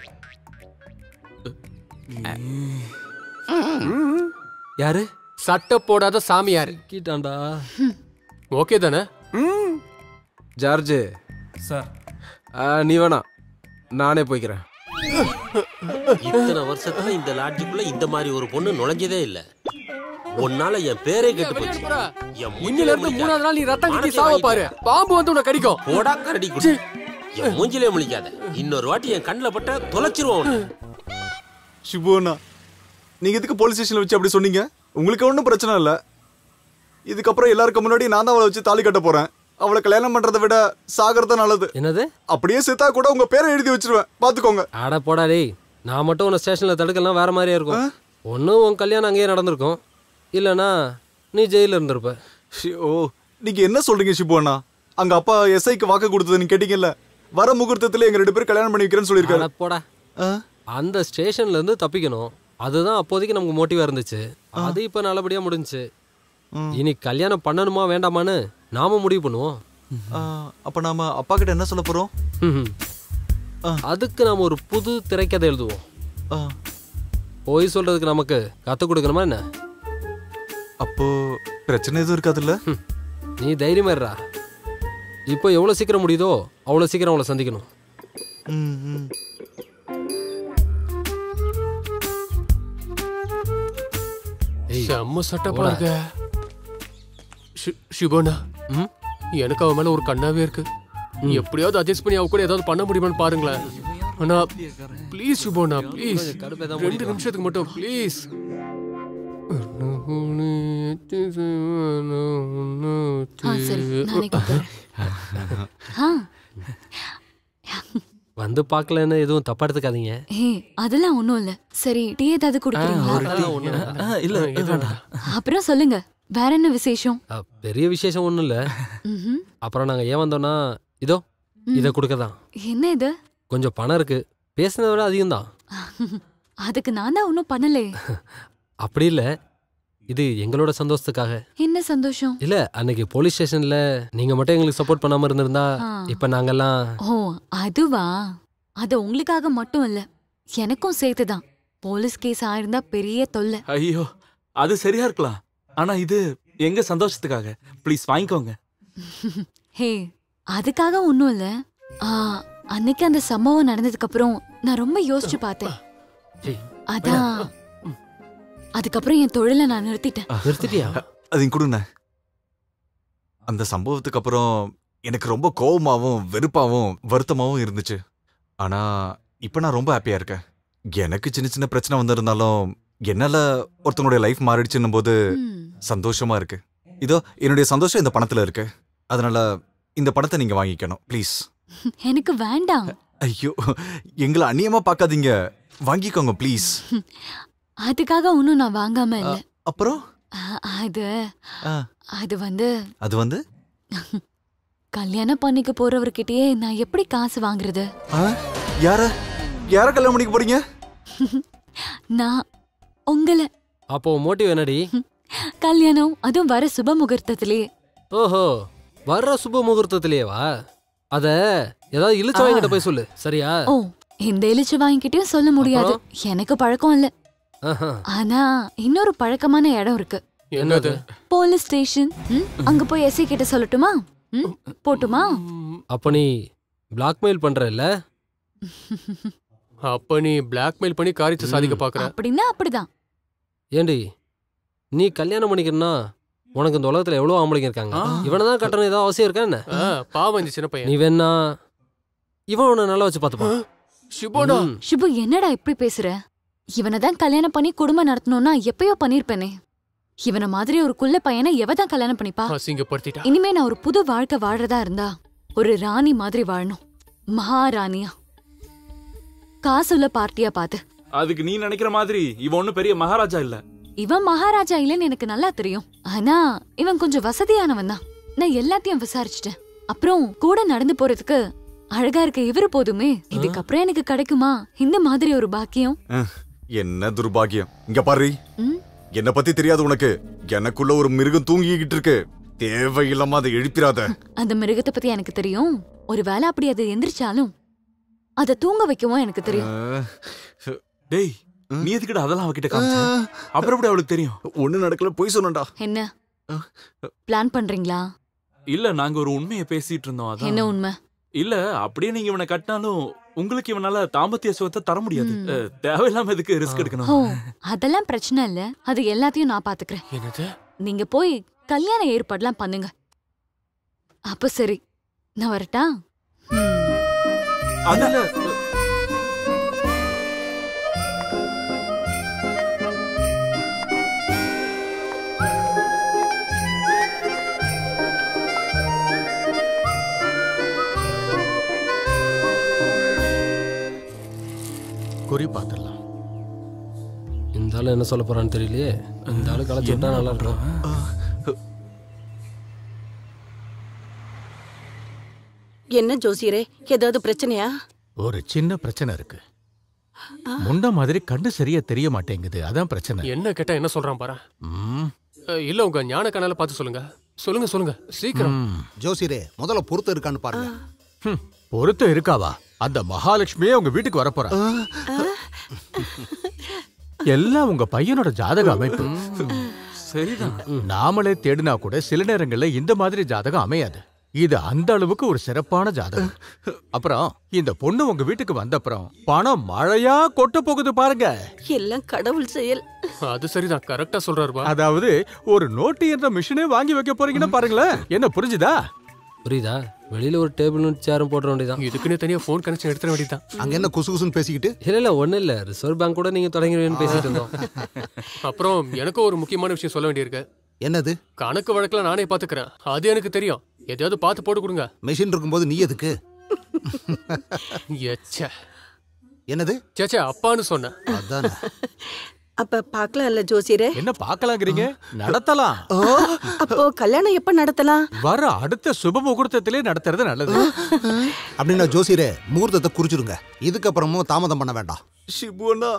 யாரு சட்டை போடாத சாமியார் கீட்டாண்டா ஓகே தானே ஜார்ஜ் சார் நீ வேணாம் நானே போய்க்கிறேன் இத்தனை வருஷத்துல இந்த லாட்ஜுக்குள்ள இந்த மாதிரி ஒரு பொண்ணு நுழைஞ்சதே இல்ல உன்னால என் பேரே கெட்டு போச்சு என் இன்னில இருந்து மூணாவது நாள் நீ ரத்தம் கட்டி சாவ பாரு பாம்பு வந்து உன்னை கடிக்கும் போடா கரடி குடி என் மூஞ்சிலே முழிக்காத இன்னொரு வாட்டி என் கண்ணுல பட்ட தொலைச்சிருவோம் உன்னை. சிபு அண்ணா நீங்க எதுக்கு போலீஸ் ஸ்டேஷன்ல வச்சு அப்படி சொன்னீங்க உங்களுக்கு ஒன்றும் பிரச்சனை இல்லை இதுக்கப்புறம் எல்லாருக்கும் முன்னாடி நான் தான் அவளை வச்சு தாலி கட்ட போறேன் அவளை கல்யாணம் பண்றதை விட சாகிறது நல்லது என்னது அப்படியே செத்தா கூட உங்க பேரை எழுதி வச்சிருவேன் பாத்துக்கோங்க அட போடா டேய் நான் மட்டும் உன்னை ஸ்டேஷனில் தடுக்கலாம் வேற மாதிரியா இருக்கும் ஒன்றும் உன் கல்யாணம் அங்கேயே நடந்திருக்கும் இல்லைனா நீ ஜெயிலில் இருந்திருப்ப ஓ நீங்க என்ன சொல்றீங்க சிபு அண்ணா அங்க அப்பா எஸ்ஐக்கு வாக்கு கொடுத்தது நீங்க கேட்டீங்கல்ல வர முகூர்த்தத்துல எங்க ரெண்டு பேரும் கல்யாணம் பண்ணி வைக்கிறேன்னு சொல்லியிருக்காரு அட போடா அந்த ஸ்டேஷன்ல இருந்து தப்பிக்கணும் அதுதான் அப்போதைக்கு நமக்கு மோட்டிவா இருந்துச்சு அது இப்ப நல்லபடியா முடிஞ்சுச்சு இனி கல்யாணம் பண்ணணுமா வேண்டாமான்னு நாம முடிவு பண்ணுவோம் அப்ப நாம அப்பா கிட்ட என்ன சொல்ல போறோம் ம்ஹும். அதுக்கு நாம ஒரு புது திரைக்கதை எழுதுவோம் போய் சொல்றதுக்கு நமக்கு கத்து கொடுக்கணுமா என்ன அப்போ பிரச்சனை எதுவும் இருக்காதுல்ல நீ தைரியமா இருடா இப்போ எவ்வளவு சீக்கிரம் முடியுதோ அவ்வளவு சீக்கிரம் அவளை சந்திக்கணும் செம்ம சட்டை போடா. பாருங்க ஷி- ஷிபோனா எனக்கு அவன் மேல ஒரு கண்ணாவே இருக்கு எப்படியாவது அட்ஜஸ்ட் பண்ணி அவ கூட ஏதாவது பண்ண முடியுமான்னு பாருங்களேன் ஆனா ப்ளீஸ் ஷிபோனா ப்ளீஸ் ரெண்டு நிமிஷத்துக்கு மட்டும் ப்ளீஸ் ஆ சரி நானே கூப்பிடுறேன் ஆ வந்து பார்க்கலன்னு எதுவும் தப்பா எடுத்துக்காதீங்க ஹே அதெல்லாம் ஒண்ணும் இல்ல சரி டீ ஏதாவது குடிக்கிறீங்களா அதெல்லாம் ஒண்ணும் இல்ல. இல்ல வேண்டாம் அப்புறம் சொல்லுங்க வேற என்ன விசேஷம் அ, பெரிய விசேஷம் ஒன்றும் இல்லை ம்ஹும். அப்புறம் நாங்கள் ஏன் வந்தோம்னா இதோ இதை கொடுக்க தான் என்ன இது கொஞ்சம் பணம் இருக்கு பேசினதை விட அதிகம் தான் அதுக்கு நான் தான் ஒன்றும் பண்ணலே அப்படி இல்லை இது எங்களோட சந்தோஷத்துக்காக என்ன சந்தோஷம் இல்ல அன்னைக்கு போலீஸ் ஸ்டேஷன்ல நீங்க மட்டும் எங்களுக்கு சப்போர்ட் பண்ணாம இருந்திருந்தா ஆ. இப்ப நாங்கெல்லாம் ஓ அதுவா அது உங்களுக்காக மட்டும் இல்ல எனக்கும் சேர்த்துதான் போலீஸ் கேஸ் ஆயிருந்தா பெரிய தொல்லை ஐயோ அது சரியா இருக்கலாம் ஆனா இது எங்க சந்தோஷத்துக்காக ப்ளீஸ் வாங்கிக்கோங்க ஹே அதுக்காக ஒன்றும் இல்ல ஆ, அன்னைக்கு அந்த சம்பவம் நடந்ததுக்கு அப்புறம் நான் ரொம்ப யோசிச்சு பார்த்தேன் அதான் அதுக்கப்புறம் என் தொழிலை நான் நிறுத்திட்டேன் நிறுத்திட்டியா அது கொடுண்ண அந்த சம்பவத்துக்கு அப்புறம் எனக்கு ரொம்ப கோவமாவும் வெறுப்பாவும் வருத்தமாவும் இருந்துச்சு ஆனா இப்ப நான் ரொம்ப ஹாப்பியா இருக்கேன் எனக்கு சின்ன சின்ன பிரச்சனை வந்திருந்தாலும் என்னால ஒருத்தவங்களுடைய லைஃப் மாறிடுச்சுன்னும் போது சந்தோஷமா இருக்கு இதோ என்னுடைய சந்தோஷம் இந்த பணத்துல இருக்கு அதனால இந்த பணத்தை நீங்க வாங்கிக்கணும் ப்ளீஸ் எனக்கு வேண்டாம் ஐயோ எங்களை அந்நியமா பார்க்காதீங்க வாங்கிக்கோங்க ப்ளீஸ் அதுக்காக ஒன்றும் நான் வாங்காம இல்ல அப்புறம் ஆ, அது ஆ. அது வந்து அது வந்து கல்யாணம் பண்ணிக்க போறவர்கிட்டயே நான் எப்படி காசு வாங்குறது ஆ? யார யார கல்யாணம் பண்ணிக்க போறீங்க நான் உங்களை அப்போ மோட்டிவ் என்னடி கல்யாணம் அதுவும் வர சுப முகூர்த்தத்திலே ஓஹோ வர்ற சுப முகூர்த்தத்திலேவா அத ஏதாவது இழுச்ச வாங்கிட்ட போய் சொல்லு சரியா ஓ இந்த எலிச்சு வாங்கிக்கிட்டயும் சொல்ல முடியாது எனக்கு பழக்கம் இல்ல ஆஹா. ஆனா இன்னொரு பழக்கமான இடம் இருக்கு என்னது போலீஸ் ஸ்டேஷன் ம், அங்க போய் எஸ்ஐ கிட்ட சொல்லட்டுமா ம், போட்டுமா அப்ப நீ பிளாக்மெயில் பண்ற இல்ல அப்ப நீ பிளாக்மெயில் பண்ணி காரியத்தை சாதிக்க பாக்குற அப்படின்னா அப்படிதான் ஏண்டி நீ கல்யாணம் பண்ணிக்கணும்னா உனக்கு இந்த உலகத்துல எவ்வளவு ஆம்பளைங்க இருக்காங்க இவனை தான் கட்டணும் ஏதாவது அவசியம் இருக்கா என்ன ஆ, பாவம் இந்த சின்ன பையன் நீ வேணா இவன் உன்னை நல்லா வச்சு பார்த்துப்பான் சிபோடா சுபு என்னடா இப்படி பேசுற இவனை தான் கல்யாணம் பண்ணி குடும்பம் நடத்தணும்னா எப்பயோ பண்ணிருப்பேனே இவன மாதிரி ஒரு குள்ள பையனை எவ தான் கல்யாணம் பண்ணிப்பா அசிங்கப்படுத்திட்டா இனிமே நான் ஒரு புது வாழ்க்கை வாழ்றதா இருந்தா ஒரு ராணி மாதிரி வாழணும் மகாராணியா காசுள்ள பார்ட்டியா பார்த்து அதுக்கு நீ நினைக்கிற மாதிரி இவன் ஒண்ணும் பெரிய மகாராஜா இல்ல இவன் மகாராஜா இல்லைன்னு எனக்கு நல்லா தெரியும் ஆனா இவன் கொஞ்சம் வசதியானவன் தான் நான் எல்லாத்தையும் விசாரிச்சுட்டேன் அப்புறம் கூட நடந்து போறதுக்கு அழகா இருக்க இவரு போதுமே இதுக்கப்புறம் எனக்கு கிடைக்குமா இந்த மாதிரி ஒரு பாக்கியம் அஹ், என்ன துர்பாகியம் இங்க பாரு ம்? என்ன பத்தி தெரியாது உனக்கு எனக்குள்ள ஒரு மிருகம் தூங்கிக்கிட்டு இருக்கு தேவையில்லாம அதை எழுப்பிராத அந்த மிருகத்தை பத்தி எனக்கு தெரியும் ஒருவேளை அப்படி அது எந்திரிச்சாலும் அதை தூங்க வைக்கவும் எனக்கு தெரியும் டேய் நீ எதுக்கிட்ட அதெல்லாம் அவகிட்ட காமிச்ச அப்புறம் எப்படி அவளுக்கு தெரியும் ஒண்ணு நடக்கல போய் சொன்னடா என்ன பிளான் பண்றீங்களா இல்ல நாங்க ஒரு உண்மையை பேசிட்டு இருந்தோம் அதான் என்ன உண்மை இல்ல அப்படியே நீங்க இவனை கட்டினாலும் உங்களுக்கு இவனால தாம்பத்திய சுகத்தை தர முடியாது அஹ், தேவையில்லாம எதுக்கு ரிஸ்க் ஓ எடுக்கணும் அதெல்லாம் பிரச்சனை இல்ல அது எல்லாத்தையும் நான் பாத்துக்கிறேன் என்னது நீங்க போய் கல்யாண ஏற்பாடுலாம் பண்ணுங்க அப்ப சரி நான் வரட்டா அதுல குறி பார்த்துடலாம் இந்த ஆளு என்ன சொல்ல போறான்னு தெரியலையே இந்த ஆளு களைச்சு விட்டா நல்லா இருக்கும் என்ன ஜோசியரே ஏதாவது பிரச்சனையா ஒரு சின்ன பிரச்சனை இருக்கு முன்ன மாதிரி கண்ணு சரியா தெரிய மாட்டேங்குது அதான் பிரச்சனை என்ன கேட்டா என்ன சொல்றான் பாரு ம். அஹ், இல்ல உங்க ஞான கண்ணால பார்த்து சொல்லுங்க சொல்லுங்க சொல்லுங்க சீக்கிரம் ஜோசியரே முதல்ல பொறுத்து இருக்கான்னு பாருங்க ஹம், பொருத்தம் இருக்காவா அந்த மகாலட்சுமியே உங்க வீட்டுக்கு வரப்போறா எல்லாம் உங்க பையனோட ஜாதக அமைப்பு சரிதான் நாமளே தேடினா கூட சில நேரங்கள்ல இந்த மாதிரி ஜாதகம் அமையாது இது அந்த அளவுக்கு ஒரு சிறப்பான ஜாதகம் அப்புறம் இந்த பொண்ணு உங்க வீட்டுக்கு வந்தப்புறம் பணம் மழையா கொட்ட போகுது பாருங்க எல்லாம் கடவுள் செயல் அது சரிதான் கரெக்டா சொல்றாருப்பா அதாவது ஒரு நோட்டு என்ற மிஷினே வாங்கி வைக்க போறீங்கன்னா பாருங்களேன் என்ன புரிஞ்சுதா புரியுதா வெளியில ஒரு டேபிளும் சேரும் போட வேண்டியதான் இதுக்குன்னு தனியா ஃபோன் கனெக்ஷன் எடுத்துட வேண்டியதான் அங்க என்ன குசு குசுன்னு பேசிக்கிட்டு இல்ல இல்ல ஒண்ணு இல்ல ரிசர்வ் பேங்க் கூட நீங்க தொடங்கிடுவீங்கன்னு பேசிட்டு இருந்தோம் அப்புறம் எனக்கும் ஒரு முக்கியமான விஷயம் சொல்ல வேண்டியிருக்கு என்னது கணக்கு வழக்குல நானே பாத்துக்கிறேன் அது எனக்கு தெரியும் எதையாவது பார்த்து போட்டு கொடுங்க மெஷின் இருக்கும்போது நீ எதுக்கு எச்சே என்னது சேச்சே அப்பான்னு சொன்னேன் அதானே அப்ப பாக்கலாம்ல ஜோசியரே என்ன பார்க்கலாங்கிறீங்க நடத்தலாம் அப்போ கல்யாணம் எப்ப நடத்தலாம் வர அடுத்த சுப முகூர்த்தத்திலே நடத்துறது நல்லது அப்படின்னா ஜோசியரே முகூர்த்தத்தை குறிச்சிடுங்க இதுக்கப்புறமும் தாமதம் பண்ண வேண்டாம் சிபுவனா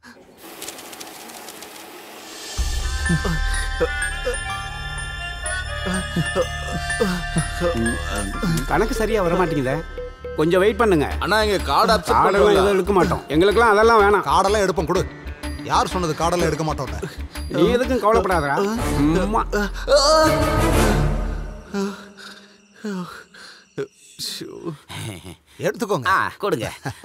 கணக்கு சரியா வர மாட்டேங்குதே கொஞ்சம் வெயிட் பண்ணுங்க அண்ணா எங்க கார்டு கார்டெல்லாம் எதுவும் எடுக்க மாட்டோம் எங்களுக்கெல்லாம் அதெல்லாம் வேணாம் காடெல்லாம் எடுப்போம் கொடு யார் சொன்னது காடெல்லாம் எடுக்க மாட்டோம் நீ எதுக்கும் கவலைப்படாதடா சும்மா எடுத்துக்கோங்க ஆ கொடுங்க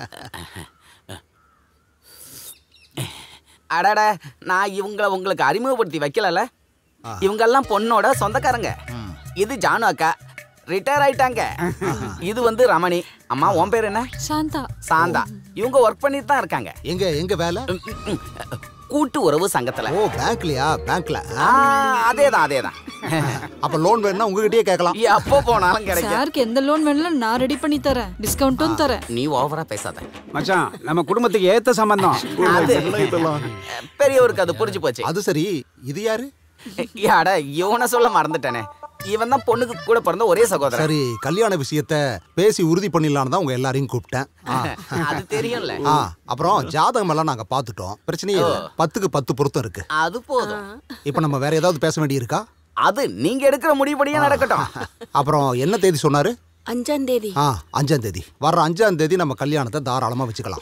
அடட நான் இவங்கள உங்களுக்கு அறிமுகப்படுத்தி வைக்கலல இவங்கெல்லாம் பொண்ணோட சொந்தக்காரங்க இது ஜானு அக்கா ரிட்டையர் ஆயிட்டாங்க இது வந்து ரமணி அம்மா உன் பேர் என்ன சாந்தா சாந்தா இவங்க ஒர்க் பண்ணிட்டு தான் இருக்காங்க எங்க எங்க வேலை கூட்டு உறவு சங்கத்துல ஓ பேங்க்லயா பேங்க்ல ஆ, அதேதான் அதேதான் அப்ப லோன் வேணும்னா உங்ககிட்டயே கேட்கலாம் எப்போ போனாலும் கிடைக்கும் சாருக்கு எந்த லோன் வேணாலும் நான் ரெடி பண்ணி தரேன் டிஸ்கவுண்ட்டும் தரேன் நீ ஓவரா பேசாத மச்சான் நம்ம குடும்பத்துக்கு ஏத்த சம்பந்தம் அது பெரியவருக்கு அது புரிஞ்சு போச்சு அது சரி இது யாரு யாட இவனை சொல்ல மறந்துட்டேனே இவன் தான் பொண்ணுக்கு கூட பிறந்த ஒரே சகோதரன் சரி கல்யாண விஷயத்த பேசி உறுதி பண்ணிடலான்னு தான் உங்க எல்லாரையும் கூப்பிட்டேன் ஆ. அது தெரியும்ல ஆ அப்புறம் ஜாதகம் எல்லாம் நாங்க பார்த்துட்டோம் பிரச்சனையே இல்லை பத்துக்கு பத்து பொருத்தம் இருக்கு அது போதும் இப்போ நம்ம வேற ஏதாவது பேச வேண்டி இருக்கா அது நீங்க எடுக்கிற முடிவுபடியே நடக்கட்டும் அப்புறம் என்ன தேதி சொன்னாரு அஞ்சாம் தேதி ஆ அஞ்சாம் தேதி வர்ற அஞ்சாம் தேதி நம்ம கல்யாணத்தை தாராளமா வச்சுக்கலாம்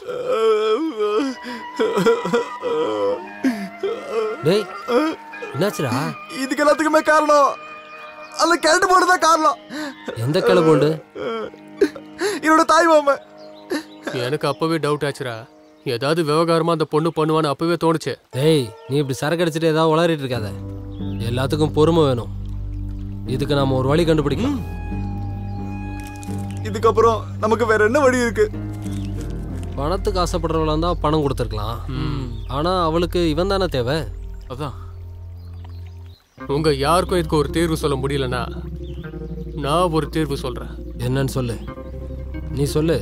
டேய் என்னாச்சுடா இதுக்கு எல்லாத்துக்குமே காரணம் அல்ல கிழட்டு போடுதான் காரணம் எந்த கிளை போண்டு என்னோட தாய் மாமன் எனக்கு அப்பவே டவுட் ஆச்சுடா ஏதாவது விவகாரமா அந்த பொண்ணு பண்ணுவான்னு அப்பவே தோணுச்சு டேய் நீ இப்படி சரக்கு அடிச்சிட்டு ஏதாவது உளறிட்டு இருக்காத எல்லாத்துக்கும் பொறுமை வேணும் இதுக்கு நாம ஒரு வழி கண்டுபிடிக்கலாம் இதுக்கப்புறம் நமக்கு வேற என்ன வழி இருக்கு பணத்துக்கு ஆசைப்படுறவளா இருந்தா பணம் கொடுத்துருக்கலாம் ஆனா அவளுக்கு இவன் தானே தேவை அதான் உங்க யாருக்கும் இதுக்கு ஒரு தீர்வு சொல்ல முடியலன்னா நான் ஒரு தீர்வு சொல்றேன் என்னன்னு சொல்லு நீ சொல்லு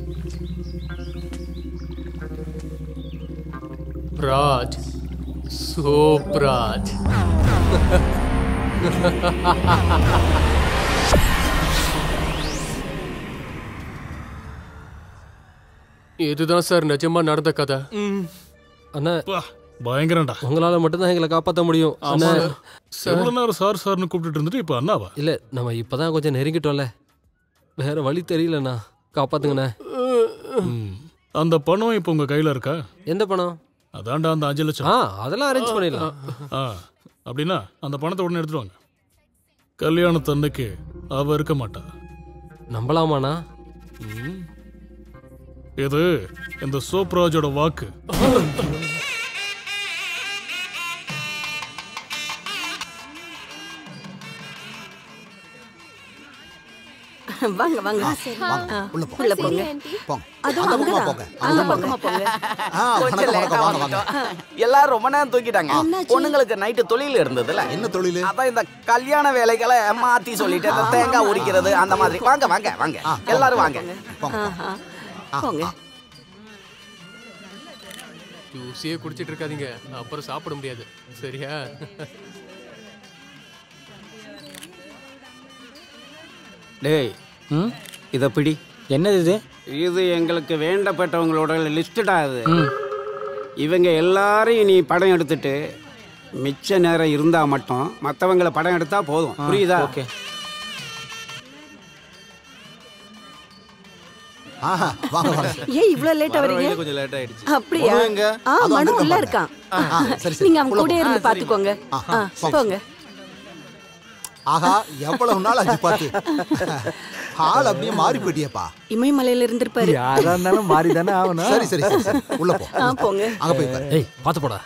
ராஜ் சோப்ராஜ் இதுதான் சார் நிஜமா நடந்த கதை அண்ணா பயங்கரம்டா உங்களால மட்டும்தான் எங்களை காப்பாற்ற முடியும் அண்ணா எவ்வளவு நேரம் சார் சார்னு கூப்பிட்டுட்டு இருந்துட்டு இப்ப அண்ணாவா இல்ல நம்ம இப்பதான் கொஞ்சம் நெருங்கிட்டோம்ல வேற வழி தெரியலண்ணா காப்பாத்துங்கண்ணே ம். அந்த பணம் இப்ப உங்க கையில இருக்கா எந்த பணம் அதான்டா அந்த அஞ்சு லட்சம் ஆ அதெல்லாம் அரேஞ்ச் பண்ணிடலாம் ஆ அப்படின்னா அந்த பணத்தை உடனே எடுத்துட்டு வாங்க கல்யாணத்தன்னைக்கு அவ இருக்க மாட்டா நம்பலாமாண்ணா ம். இது இந்த சோப்ராஜோட வாக்கு வாங்க வாங்க வாங்க, ஆ, உள்ள போங்க. உள்ள போங்க போங்க. அதுவும் அந்த பக்கமா அங்கதான். போங்க. அந்த அந்த பக்கமா போங்க கொஞ்சம் லேட்டா வந்துட்டோம். எல்லாரும் ரொம்ப நேரம் தூக்கிட்டாங்க பொண்ணுங்களுக்கு நைட்டு தொழில் இருந்ததுல என்ன தொழில் அதான் இந்த கல்யாண வேலைகளை மாத்தி சொல்லிட்டு இந்த தேங்காய் உரிக்கிறது அந்த மாதிரி வாங்க வாங்க வாங்க எல்லாரும் வாங்க ஆஹா. போங்க ஜூஸியே குடிச்சிட்டு இருக்காதீங்க அப்புறம் சாப்பிட முடியாது சரியா டேய் இத பிடி என்னது இது இது எங்களுக்கு வேண்டப்பட்டவங்களோட லிஸ்டடா இது இவங்க எல்லாரையும் நீ படம் எடுத்துட்டு மிச்ச நேரம் இருந்தா மட்டும் மற்றவங்கள படம் எடுத்தா போதும் புரியுதா ஓகே ஆஹா வாங்க வாங்க ஏன் இவ்வளவு லேட்டா வரீங்க கொஞ்சம் லேட் ஆயிடுச்சு அப்படியா மனு எங்க? ஆ அதோ மனு அங்க உள்ள இருக்கான் இருக்கான் ஆ, ஆ, சரி, சரி. நீங்க அவங்க உள்ள கூட போங்க. இருந்து ஆ, பாத்துக்கோங்க ஆ, ஆ, போங்க. போங்க ஆஹா எவ்வளவு நாள் ஆச்சு பார்த்து ஆள் அப்படியே மாறி போயிட்டியப்பா இமயமலையில இருந்திருப்பாரு யாரா இருந்தாலும் மாறி தானே ஆகணும் சரி சரி சரி சரி. உள்ள போ ஆ போங்க அங்க போய் பாரு ஏய் பார்த்து போடா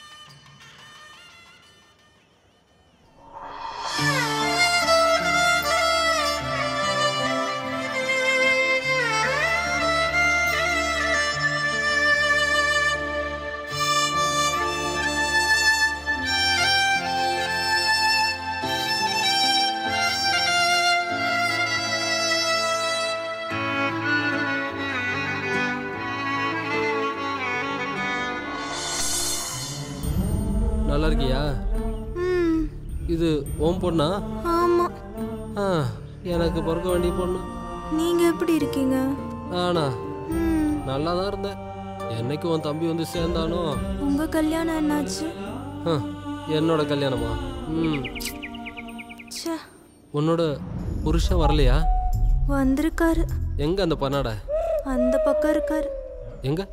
நல்லா இருக்கியா இது ஓம் பொண்ணா ஆமா ஆ எனக்கு பிறக்க வேண்டிய பொண்ணு நீங்க எப்படி இருக்கீங்க ஆனா நல்லா தான் இருந்தேன் என்னைக்கு உன் தம்பி வந்து சேர்ந்தானோ உங்க கல்யாணம் என்னாச்சு ஆ, என்னோட கல்யாணமா ம் ச்சே உன்னோட புருஷன் வரலையா வந்திருக்காரு எங்க அந்த பண்ணாட அந்த பக்கம் இருக்காரு எங்க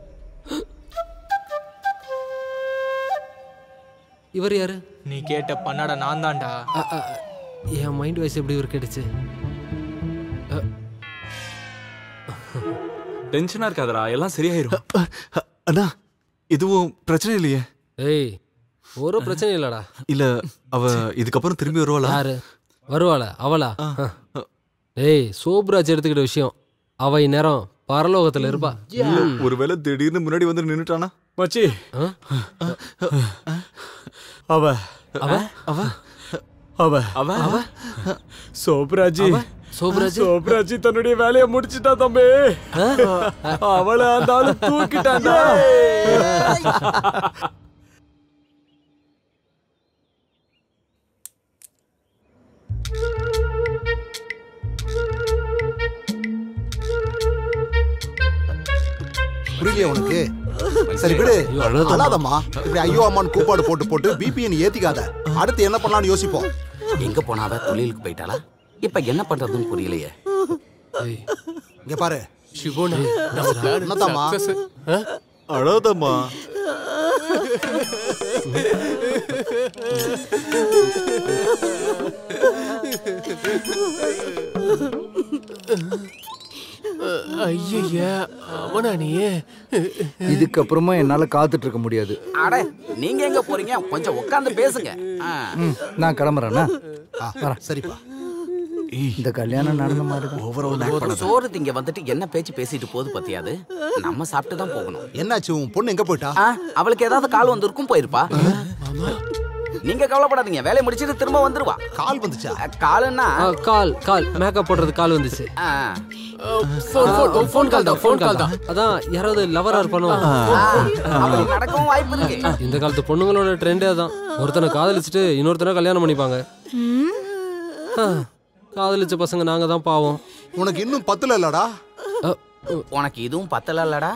இவர் யாரு நீ கேட்ட பண்ணாட நான் தான்டா அ, அ, என் மைண்ட் வாய்ஸ் எப்படி ஒரு கேட்டுச்சு டென்ஷனா இருக்காதடா எல்லாம் சரியாயிரும் அண்ணா எதுவும் பிரச்சனை இல்லையே ஏய் ஒரு பிரச்சனை இல்லடா இல்ல அவ இதுக்கப்புறம் திரும்பி வருவாளா யாரு வருவாளா அவளா ஏய் சோப்ராஜ் எடுத்துக்கிட்ட விஷயம் அவ இந்நேரம் பரலோகத்துல இருப்பா இல்ல ஒருவேளை திடீர்னு முன்னாடி வந்து நின்னுட்டானா மச்சி அவ அவ அவ அவ அவ அவ சோப்ராஜி சோப்ராஜ் சோப்ராஜி தன்னுடைய வேலையை முடிச்சிட்டா தம்பி அவளை அந்த ஆளு தூக்கிட்டான்டா புரியலையா உனக்கு சரி விடு அழாதம்மா இப்படி ஐயோ அம்மான்னு கூப்பாடு போட்டு போட்டு பிபியை நீ ஏத்திக்காத அடுத்து என்ன பண்ணலாம்னு யோசிப்போம் எங்க போனாவ தொழிலுக்கு போயிட்டாளா இப்ப என்ன பண்றதுன்னு புரியலையே இங்க பாரு சிவோனா நம்ம plan என்னதாம்மா? success. ஆ? அழாதம்மா ஐயய்ய அவன் அப்பனா நீ இதுக்கப்புறமா என்னால காத்துட்டு இருக்க முடியாது அட நீங்க எங்க போறீங்க கொஞ்சம் உட்கார்ந்து பேசுங்க ஆ. ம், நான் கிளம்புறேண்ணா சரிப்பா இந்த கல்யாணம் நடந்த மாதிரி ஒரு சோறு திங்க வந்துட்டு என்ன பேச்சு பேசிட்டு போகுது பத்தியாது நம்ம சாப்பிட்டு தான் போகணும் என்னாச்சு உன் பொண்ணு எங்க போயிட்டா ஆ, அவளுக்கு ஏதாவது கால் வந்திருக்கும் போயிருப்பா நீங்க கவலைப்படாதீங்க வேலையை முடிச்சிட்டு திரும்ப வந்துருவா கால் வந்துச்சா காலுன்னா ஆ, கால் கால் மேக்கப் போடுறது கால் வந்துச்சு ஆ. ஃபோன் ஃபோன் ஃபோன் கால் தான் ஃபோன் கால் தான் அதான் யாராவது லவரா இருப்பானோ அப்படி நடக்கவும் வாய்ப்பு இருக்கு இந்த காலத்து பொண்ணுங்களோட ட்ரெண்டே அதான் ஒருத்தனை காதலிச்சுட்டு இன்னொருத்தனை கல்யாணம் பண்ணிப்பாங்க ஆ, காதலிச்ச பசங்க நாங்க தான் பாவம் உனக்கு இன்னும் பத்துல இல்லடா உனக்கு இதுவும் பத்தல இல்லடா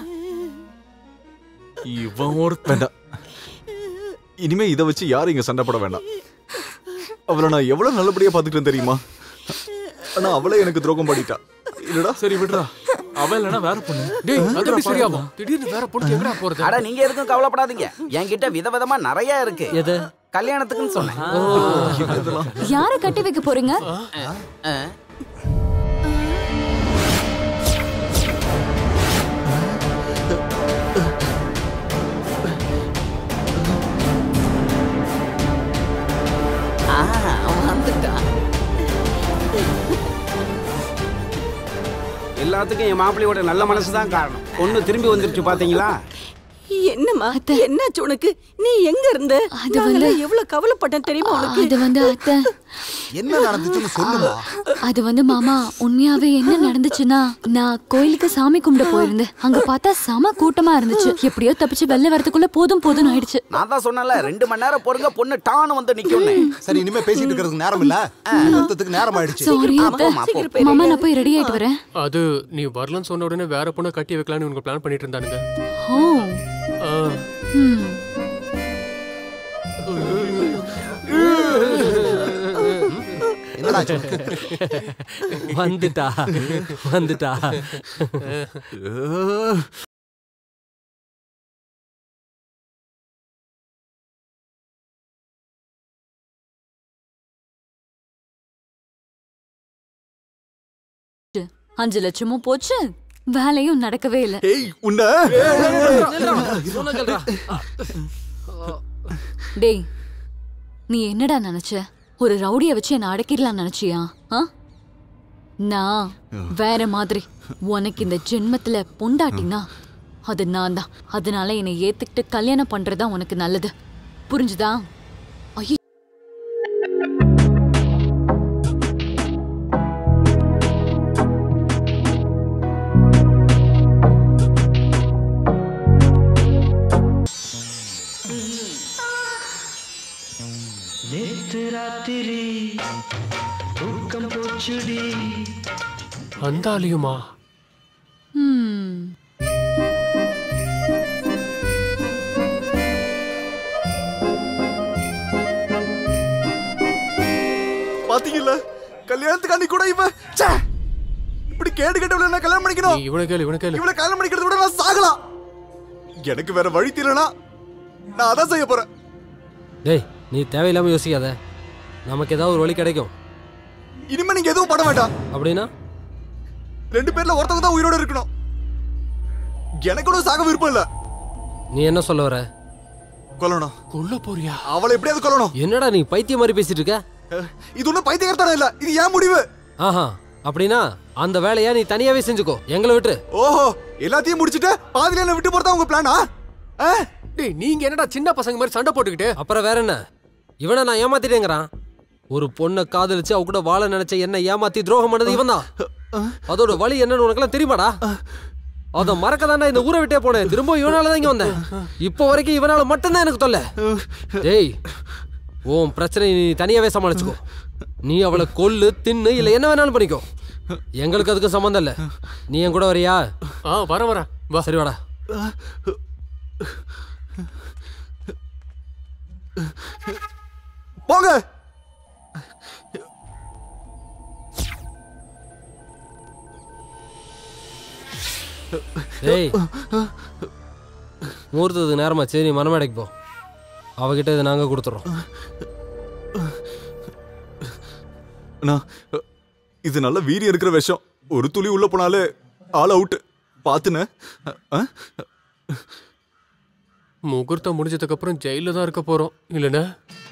இவன் ஒருத்தன் இனிமே இதை வச்சு யாரும் இங்க சண்டை போட வேண்டாம் அவளை நான் எவ்வளவு நல்லபடியா பாத்துக்கிட்டேன் தெரியுமா ஆனா அவளே எனக்கு துரோகம் பண்ணிட்டா இல்லடா சரி விடுறா அவ இல்லைன்னா வேற பொண்ணு டேய் அது எப்படி சரியாகும் திடீர்னு வேற பொண்ணு எங்கடா போறது அட நீங்க எதுக்கும் கவலைப்படாதீங்க என்கிட்ட விதவிதமா நிறைய இருக்கு எது கல்யாணத்துக்குன்னு சொன்னேன் யாரை கட்டி வைக்க போறீங்க ஆ. ஆ, வந்துட்டான் எல்லாத்துக்கும் என் மாப்பிள்ளையோட நல்ல மனசு தான் காரணம் பொண்ணு திரும்பி வந்துருச்சு பாத்தீங்களா என்னம்மா என்னாச்சு உனக்கு நீ எங்க இருந்த அது நாங்கெல்லாம் வந்து- எவ்வளவு கவலைப்பட்டேன் தெரியுமா உனக்கு அது வந்து அத்தை என்ன நடந்துச்சுன்னு சொல்லுமா அது வந்து மாமா உண்மையாவே என்ன நடந்துச்சுன்னா நான் கோயிலுக்கு சாமி கும்பிட போயிருந்தேன் அங்க பார்த்தா செம கூட்டமா இருந்துச்சு எப்படியோ தப்பிச்சு வெளில வரதுக்குள்ள போதும் போதும் ஆயிடுச்சு நான் தான் சொன்னேன்ல ரெண்டு மணி நேரம் பொறுங்க பொண்ணு டான்னு வந்து நிக்கும்னு சரி இனிமே பேசிட்டு இருக்கிறதுக்கு நேரம் இல்ல முகூர்த்தத்துக்கு நேரம் ஆயிடுச்சு சாரி அத்தை மாமா நான் போய் ரெடி ஆயிட்டு வரேன் அது நீ வரலன்னு சொன்ன உடனே வேற பொண்ணை கட்டி வைக்கலாம்னு இவங்க பிளான் பண்ணிட்டு இருந்தானுங்க ஓ ஆ. ம் என்னடா வந்துட்டா வந்துட்டா அஞ்சு லட்சமும் போச்சு வேலையும் நடக்கவே இல்ல ஏய் உன்ன டேய் நீ என்னடா நினைச்ச ஒரு ரவுடிய வச்சு என்ன அடக்கிடலாம் நினைச்சியா ஆ? நான் வேற மாதிரி உனக்கு இந்த ஜென்மத்துல பொண்டாட்டினா அது நான் தான் அதனால என்னை ஏத்துக்கிட்டு கல்யாணம் பண்றதா உனக்கு நல்லது புரிஞ்சுதா ஐயோ நேத்து ராத்திரி தூக்கம் போச்சுடி அந்த ஆளியுமா ம் பாத்தீங்கல்ல கல்யாணத்துக்கு அன்னைக்கு கூட இவன் ச்சே! இப்படி கேடு கட்டவள நான் கல்யாணம் பண்ணிக்கணும் நீ இவனை கேளு இவனை கேளு இவளை கல்யாணம் பண்ணிக்கிறத விட நான் சாகலாம் எனக்கு வேற வழி தெரியலனா நான் அதான் செய்ய போறேன் டேய் நீ தேவையில்லாம யோசிக்காத நமக்கு ஏதாவது ஒரு வழி கிடைக்கும் இனிமே நீங்க எதுவும் பண்ண வேண்டாம் அப்படின்னா ரெண்டு பேர்ல ஒருத்தவங்க தான் உயிரோட இருக்கணும் எனக்கு கூட சாக விருப்பம் இல்ல நீ என்ன சொல்ல வர கொல்லணும் கொல்ல போறியா அவளை எப்படியாவது கொல்லணும் என்னடா நீ பைத்தியம் மாதிரி பேசிட்டு இருக்க இது ஒண்ணும் பைத்தியக்காரத்தனம் இல்ல இது ஏன் முடிவு ஆஹா அப்படின்னா அந்த வேலையை நீ தனியாவே செஞ்சுக்கோ எங்களை விட்டு ஓஹோ எல்லாத்தையும் முடிச்சிட்டு பாதியில என்ன விட்டு போறதா உங்க பிளானா டேய் நீங்க என்னடா சின்ன பசங்க மாதிரி சண்டை போட்டுக்கிட்டு அப்புறம் வேற என்ன இவனை நான் ஏமாத்திட்டேங்கிறான் ஒரு பொண்ணை காதலிச்சு அவ கூட வாழ நினைச்ச என்ன ஏமாத்தி துரோகம் பண்ணது இவன் தான் அதோட வழி என்னன்னு உனக்கெல்லாம் தெரியுமாடா அதை மறக்க தானே இந்த ஊரை விட்டே போனேன் திரும்ப இவனால தான் இங்க வந்தேன் இப்போ வரைக்கும் இவனால மட்டும்தான் எனக்கு தொல்லை டேய் உன் பிரச்சனை நீ தனியாவே சமாளிச்சுக்கோ நீ அவளை கொல்லு தின்னு இல்ல என்ன வேணாலும் பண்ணிக்கோ எங்களுக்கு அதுக்கு சம்மந்தம் இல்ல நீ என் கூட வரியா ஆ வர வர வா சரி வாடா போங்க டேய் முகூர்த்தத்துக்கு நேரமாச்சு நீ மனமேடைக்கு போ அவகிட்ட இதை நாங்கள் கொடுத்துறோம் அண்ணா இது நல்ல வீரியம் இருக்கிற விஷம் ஒரு துளி உள்ள போனாலே ஆல் அவுட் பாத்துன முகூர்த்தம் முடிஞ்சதுக்கு அப்புறம் ஜெயில தான் இருக்க போறோம் இல்லைன்னா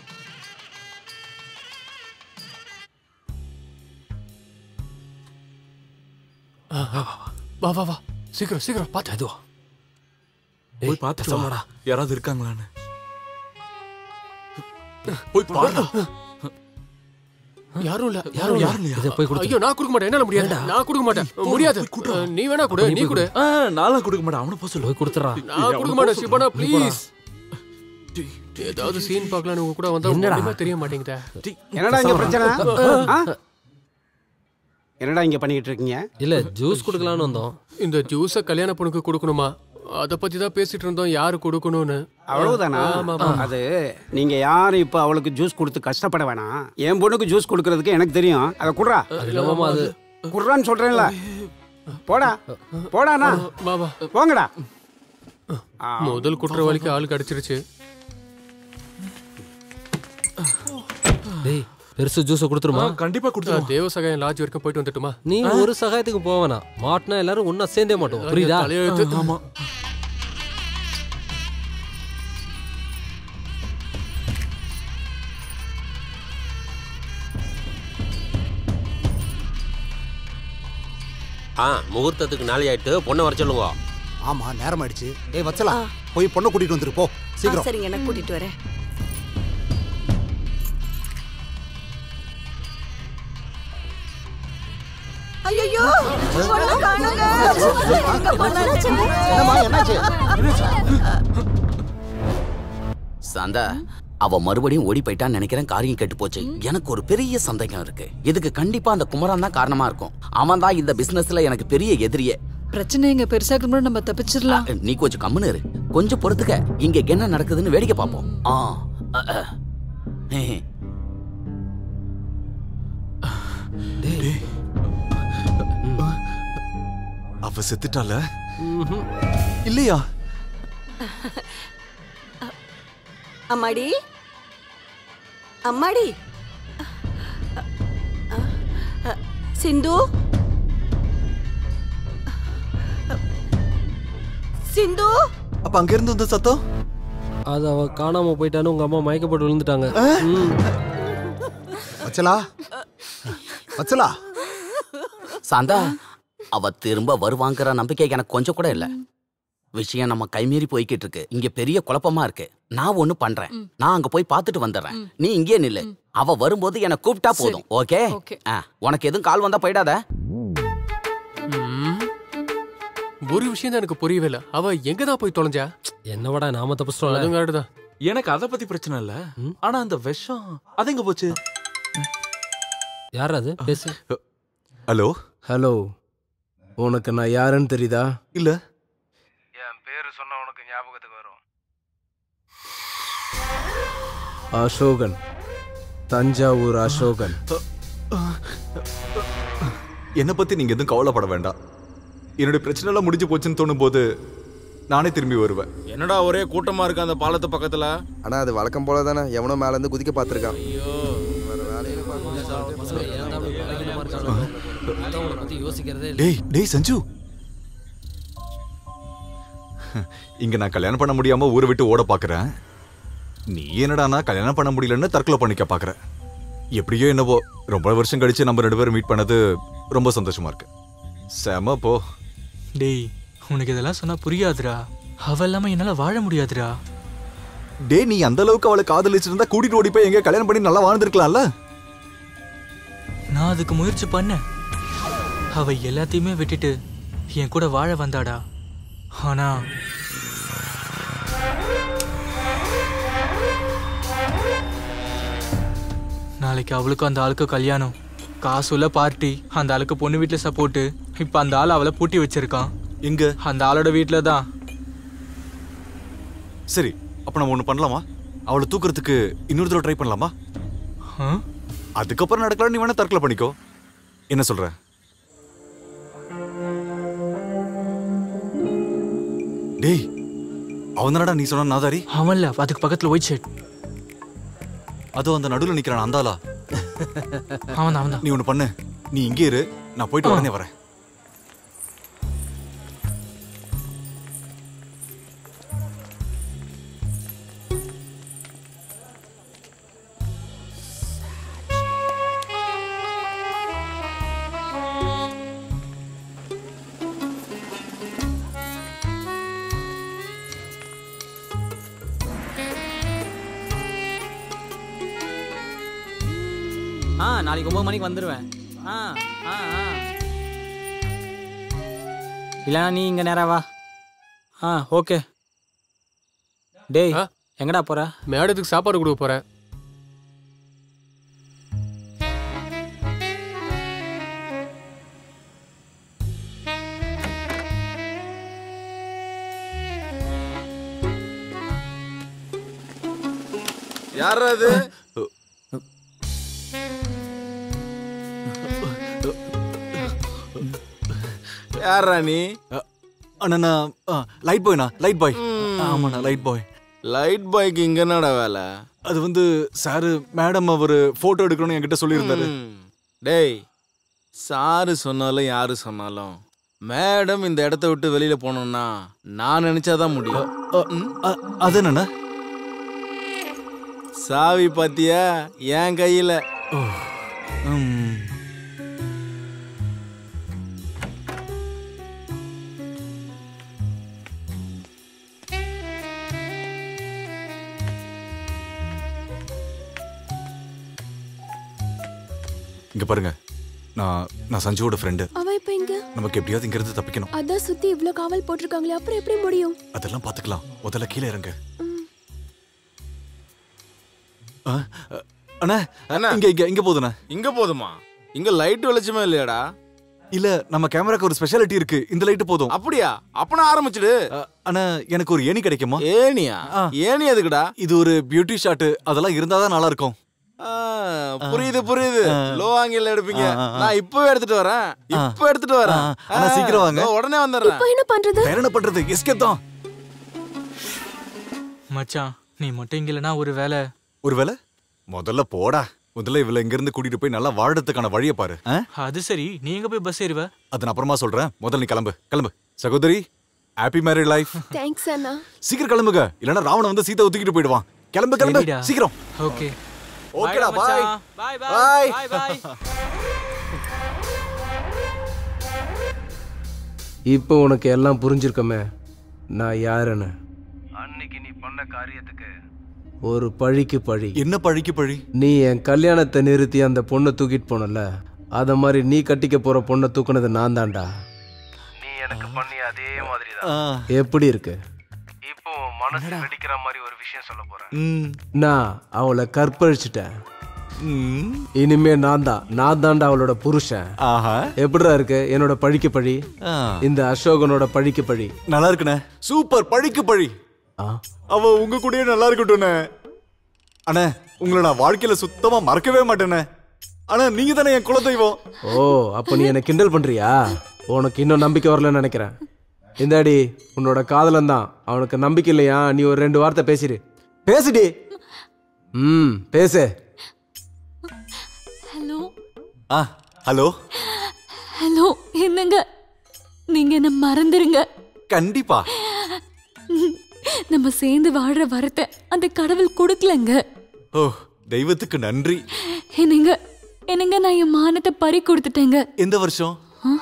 ஆ, ஆ, வா வா வா சீக்கிரம் சீக்கிரம் பார்த்து அதுவா போய் பார்த்துட்டு வாடா யாராவது இருக்காங்களான்னு போய் பாருடா யாரும் இல்ல யாரும் யாரும் இல்லையா? இதை போய் ஐயோ நான் கொடுக்க மாட்டேன் என்னால முடியாது நான் கொடுக்க மாட்டேன் முடியாது நீ வேணா கொடு நீ கொடு நான்லாம் கொடுக்க மாட்டேன் அவனை போக சொல்லு போய் கொடுத்துறா நான் கொடுக்க மாட்டேன் சிவனா ப்ளீஸ் ஏதாவது சீன் பார்க்கலாம்னு உங்க கூட வந்தா என்னடா? ஒண்ணுமே தெரிய மாட்டேங்குதே என்னடா இங்க பிரச்சனை ஆ? என்னடா இங்க பண்ணிக்கிட்டு இருக்கீங்க இல்ல ஜூஸ் கொடுக்கலாம்னு வந்தோம் இந்த ஜூஸ கல்யாண பொண்ணுக்கு கொடுக்கணுமா அத பத்தி தான் பேசிட்டு இருந்தோம் யாரு கொடுக்கணும்னு அவ்வளவுதானா ஆமா, ஆமா. அது நீங்க யாரும் இப்ப அவளுக்கு ஜூஸ் கொடுத்து கஷ்டப்பட வேணாம் என் பொண்ணுக்கு ஜூஸ் கொடுக்கறதுக்கு எனக்கு தெரியும் அதை குடுறா இல்லமாமா அது குடுறான்னு சொல்றேன்ல போடா போடாண்ணா வா வா போங்கடா முதல் குற்றவாளிக்கு ஆள் கிடைச்சிருச்சு டேய் பெருசு ஜூஸை கொடுத்துருமா கண்டிப்பா நான் தேவசகாயம் லாட்ஜ் வரைக்கும் போயிட்டு வந்துட்டுமா நீ ஒரு சகாயத்துக்கு போவேனா மாட்டினா எல்லாரும் ஒன்னா சேர்ந்தே மாட்டோம் புரியுதா தலையெழுத்து. ஆமா ஆ முகூர்த்தத்துக்கு நாளை ஆயிட்டு பொண்ணை வர சொல்லுங்க ஆமா நேரம் ஆயிடுச்சு ஏய் வச்சலா போய் பொண்ணை கூட்டிட்டு வந்துரு போ சீக்கிரம் சரிங்க என்ன கூட்டிட்டு வரேன் ஐயோ பொண்ணு காணுங்க எங்க பொண்ணாச்சு சாந்தா அவ மறுபடியும் ஓடி போயிட்டான்னு நினைக்கிறேன் காரியம் கெட்டு போச்சு எனக்கு ஒரு பெரிய சந்தேகம் இருக்கு இதுக்கு கண்டிப்பா அந்த குமரன் தான் காரணமா இருக்கும் அவன் தான் இந்த பிசினஸ்ல எனக்கு பெரிய எதிரியே பிரச்சனை இங்க பெருசாக்கு முன்னாடி நம்ம தப்பிச்சிடலாம் நீ கொஞ்சம் கம்முன்னு இரு கொஞ்சம் பொறுத்துக்க இங்க என்ன நடக்குதுன்னு வேடிக்கை பார்ப்போம் ஆ அ, அ. ஹே, ஹே. அவ செத்துட்டால இல்லையா அம்மாடி அம்மாடி சிந்து சிந்து அப்ப அங்க இருந்து வந்த சத்தம் அது அவ காணாம போயிட்டான்னு உங்க அம்மா மயக்கப்பட்டு விழுந்துட்டாங்க ம். வச்சலா வச்சலா சாந்தா அவ திரும்ப வருவாங்கிற நம்பிக்கை எனக்கு கொஞ்சம் கூட இல்ல விஷயம் நம்ம கைமீறி போய்கிட்டு இருக்கு இங்க பெரிய குழப்பமா இருக்கு நான் ஒண்ணு பண்றேன் நான் அங்க போய் பார்த்துட்டு வந்துடுறேன் நீ இங்கே நில்லு அவ வரும்போது என்ன கூப்பிட்டா போதும் ஓகே ஆ, உனக்கு எதுவும் கால் வந்தா போயிடாத ம். ஒரு விஷயம் தான் எனக்கு புரியவே இல்ல அவ எங்க தான் போய் தொலைஞ்சா என்னவாடா நாம தப்பிச்சிட்டோம்ல அதுவும் correct தான் எனக்கு அத பத்தி பிரச்சனை இல்ல ஆனா அந்த விஷம் அது எங்க போச்சு யார் அது பேசு ஹலோ ஹலோ உனக்கு நான் யாருன்னு தெரியுதா இல்ல என் பேரு சொன்னா உனக்கு ஞாபகத்துக்கு வரும் அசோகன் தஞ்சாவூர் அசோகன் என்னை பத்தி நீங்க எதுவும் கவலைப்பட வேண்டாம் என்னுடைய பிரச்சனை எல்லாம் முடிஞ்சு போச்சுன்னு தோணும் போது நானே திரும்பி வருவேன் என்னடா ஒரே கூட்டமா இருக்கு அந்த பாலத்து பக்கத்துல ஆனா அது வழக்கம் போல தானே எவனோ மேல இருந்து குதிக்க பார்த்திருக்கான் பத்தி யோசிக்கிறதே இல்ல. டேய் டேய் சஞ்சு இங்க நான் கல்யாணம் பண்ண முடியாம ஊரை விட்டு ஓட பாக்குறேன் நீ என்னடானா கல்யாணம் பண்ண முடியலன்னு தற்கொலை பண்ணிக்க பாக்குற எப்படியோ என்னவோ ரொம்ப வருஷம் கழிச்சு நம்ம ரெண்டு பேரும் மீட் பண்ணது ரொம்ப சந்தோஷமா இருக்கு செம போ டேய் உனக்கு இதெல்லாம் சொன்னா புரியாதுடா அவ இல்லாம என்னால வாழ முடியாதுடா டேய் நீ அந்த அளவுக்கு அவளை காதலிச்சிருந்தா கூட்டிட்டு ஓடி போய் எங்க கல்யாணம் பண்ணி நல்லா வாழ்ந்திருக்கலாம்ல நான் அதுக்கு முயற்சி பண்ணேன் அவ எல்லாத்தையுமே விட்டுட்டு என் கூட வாழ வந்தாடா ஆனா நாளைக்கு அவளுக்கும் அந்த ஆளுக்கும் கல்யாணம் காசுள்ள பார்ட்டி அந்த ஆளுக்கு பொண்ணு வீட்டுல சப்போர்ட்டு இப்ப அந்த ஆள் அவளை பூட்டி வச்சிருக்கான் எங்க அந்த ஆளோட வீட்டுல தான் சரி அப்ப நம்ம ஒண்ணு பண்ணலாமா அவளை தூக்குறதுக்கு இன்னொரு தடவை ட்ரை பண்ணலாமா அதுக்கப்புறம் நடக்கலாம் நீ வேணா தற்கொலை பண்ணிக்கோ என்ன சொல்ற டேய் அவன் தானடா நீ சொன்ன நாதாரி அவன்ல அதுக்கு பக்கத்துல ஒயிட் ஷர்ட் அதோ அந்த நடுவுல நிக்கிறான் அந்தாளா அவன் அவன் நீ ஒண்ணு பண்ணு நீ இங்கே இரு நான் போயிட்டு உடனே வரேன் ஆ நாளைக்கு ஒம்பது மணிக்கு வந்துடுவேன் ஆ ஆ ஆ இல்லைனா நீ இங்கே நேரா வா ஆ ஓகே டேய் எங்கடா போற மேடத்துக்கு சாப்பாடு கொடுக்க போறேன் யார் அது யாரா நீ அண்ணா நான் லைட் பாய்ண்ணா லைட் பாய் ஆமாண்ணா லைட் பாய் லைட் பாய்க்கு இங்க என்னடா வேலை அது வந்து சாரு மேடம் அவர் போட்டோ எடுக்கணும்னு என்கிட்ட சொல்லியிருந்தாரு ம். டேய் சாரு சொன்னாலும் யாரு சொன்னாலும் மேடம் இந்த இடத்த விட்டு வெளியில போனோம்னா நான் நினைச்சாதான் முடியும் அது என்னண்ணா சாவி பாத்தியா என் கையில இங்க பாருங்க நான் நான் சஞ்சுவோட ஃப்ரெண்டு அவ இப்ப எங்க நமக்கு எப்படியாவது இங்க இருந்து தப்பிக்கணும் அதான் சுத்தி இவ்ளோ காவல் போட்டிருக்காங்களே அப்புறம் எப்படி முடியும் அதெல்லாம் பாத்துக்கலாம் முதல்ல கீழே இறங்க ஆ, அ, அண்ணா இங்க இங்க இங்க போதுண்ணா இங்க போதுமா இங்க லைட் வெளிச்சமே இல்லையாடா இல்ல நம்ம கேமராக்கு ஒரு ஸ்பெஷாலிட்டி இருக்கு இந்த லைட் போதும் அப்படியா அப்பனா ஆரம்பிச்சிடு அண்ணா எனக்கு ஒரு ஏணி கிடைக்குமா ஏணியா ஏணி எதுக்குடா இது ஒரு பியூட்டி ஷாட் அதெல்லாம் இருந்தாதான் நல்லா இருக்கும் ஆ, புரியுது புரியுது லோ ஆங்கிள் எடுப்பீங்க ஆ, ஆ, ஆ. நான் இப்போ எடுத்துட்டு வரேன் இப்போ எடுத்துட்டு வரேன் ஆ, அண்ணா, சீக்கிரம் வாங்க. இதோ உடனே வந்துடுறேன் இப்போ என்ன பண்றது வேற என்ன பண்றது எஸ்கேப் தான் மச்சான் நீ மட்டும் இங்க இல்லைனா ஒரு வேலை ஒரு வேலை முதல்ல போடா முதல்ல இவள இங்க இருந்து கூட்டிட்டு போய் நல்லா வாழறதுக்கான வழியை பாரு ஆ? அது சரி நீ எங்க போய் பஸ் ஏறுவ அது நான் அப்புறமா சொல்றேன் முதல்ல நீ கிளம்பு கிளம்பு சகோதரி ஹாப்பி மேரிட் லைஃப் தேங்க்ஸ் அண்ணா சீக்கிரம் கிளம்புங்க இல்லனா ராவணன் வந்து சீதா தூக்கிட்டு போயிடுவான் கிளம்பு கிளம்பு சரிடா. சீக்கிரம் ஓகே ஓகேடா பாய் பாய் பாய் பாய் பாய் இப்போ உனக்கு எல்லாம் புரிஞ்சிருக்கமே நான் யாருன்னு அன்னைக்கு நீ பண்ண காரியத்துக்கு ஒரு பழிக்கு பழி என்ன பழிக்கு பழி நீ என் கல்யாணத்தை நிறுத்தி அந்த பொண்ணை தூக்கிட்டு போனல அத மாதிரி நீ கட்டிக்க போற பொண்ணை தூக்குனது நான் தான்டா நீ எனக்கு பண்ணி அதே மாதிரி தான் எப்படி இருக்கு இப்போ உன் மனசு வெடிக்கிற மாதிரி ஒரு விஷயம் சொல்ல போறேன் நான் அவளை கற்பழிச்சிட்டேன் இனிமே நான் தான் நான் தான்டா அவளோட புருஷன் எப்படிடா இருக்கு என்னோட பழிக்கு பழி இந்த அசோகனோட பழிக்கு பழி நல்லா இருக்குண்ணே சூப்பர் பழிக்கு பழி அவ உங்க கூடயே நல்லா இருக்கட்டும்ண்ணே அண்ணே உங்களை நான் வாழ்க்கையில சுத்தமா மறக்கவே மாட்டேனே ஆனா நீங்க தானே என் குலதெய்வம் ஓ அப்ப நீ என்ன கிண்டல் பண்றியா உனக்கு இன்னும் நம்பிக்கை வரலன்னு நினைக்கிறேன் இந்தாடி உன்னோட காதலன் தான் அவனுக்கு நம்பிக்கை இல்லையா நீ ஒரு ரெண்டு வார்த்தை பேசிடு பேசிடி ம் பேசு ஹலோ ஆ ஹலோ ஹலோ என்னங்க நீங்க என்ன மறந்துருங்க கண்டிப்பா நம்ம சேர்ந்து வாழ்ற வரத்தை அந்த கடவுள் கொடுக்கலங்க ஓ தெய்வத்துக்கு நன்றி என்னங்க என்னங்க நான் என் மானத்தை பறி கொடுத்துட்டேங்க எந்த வருஷம்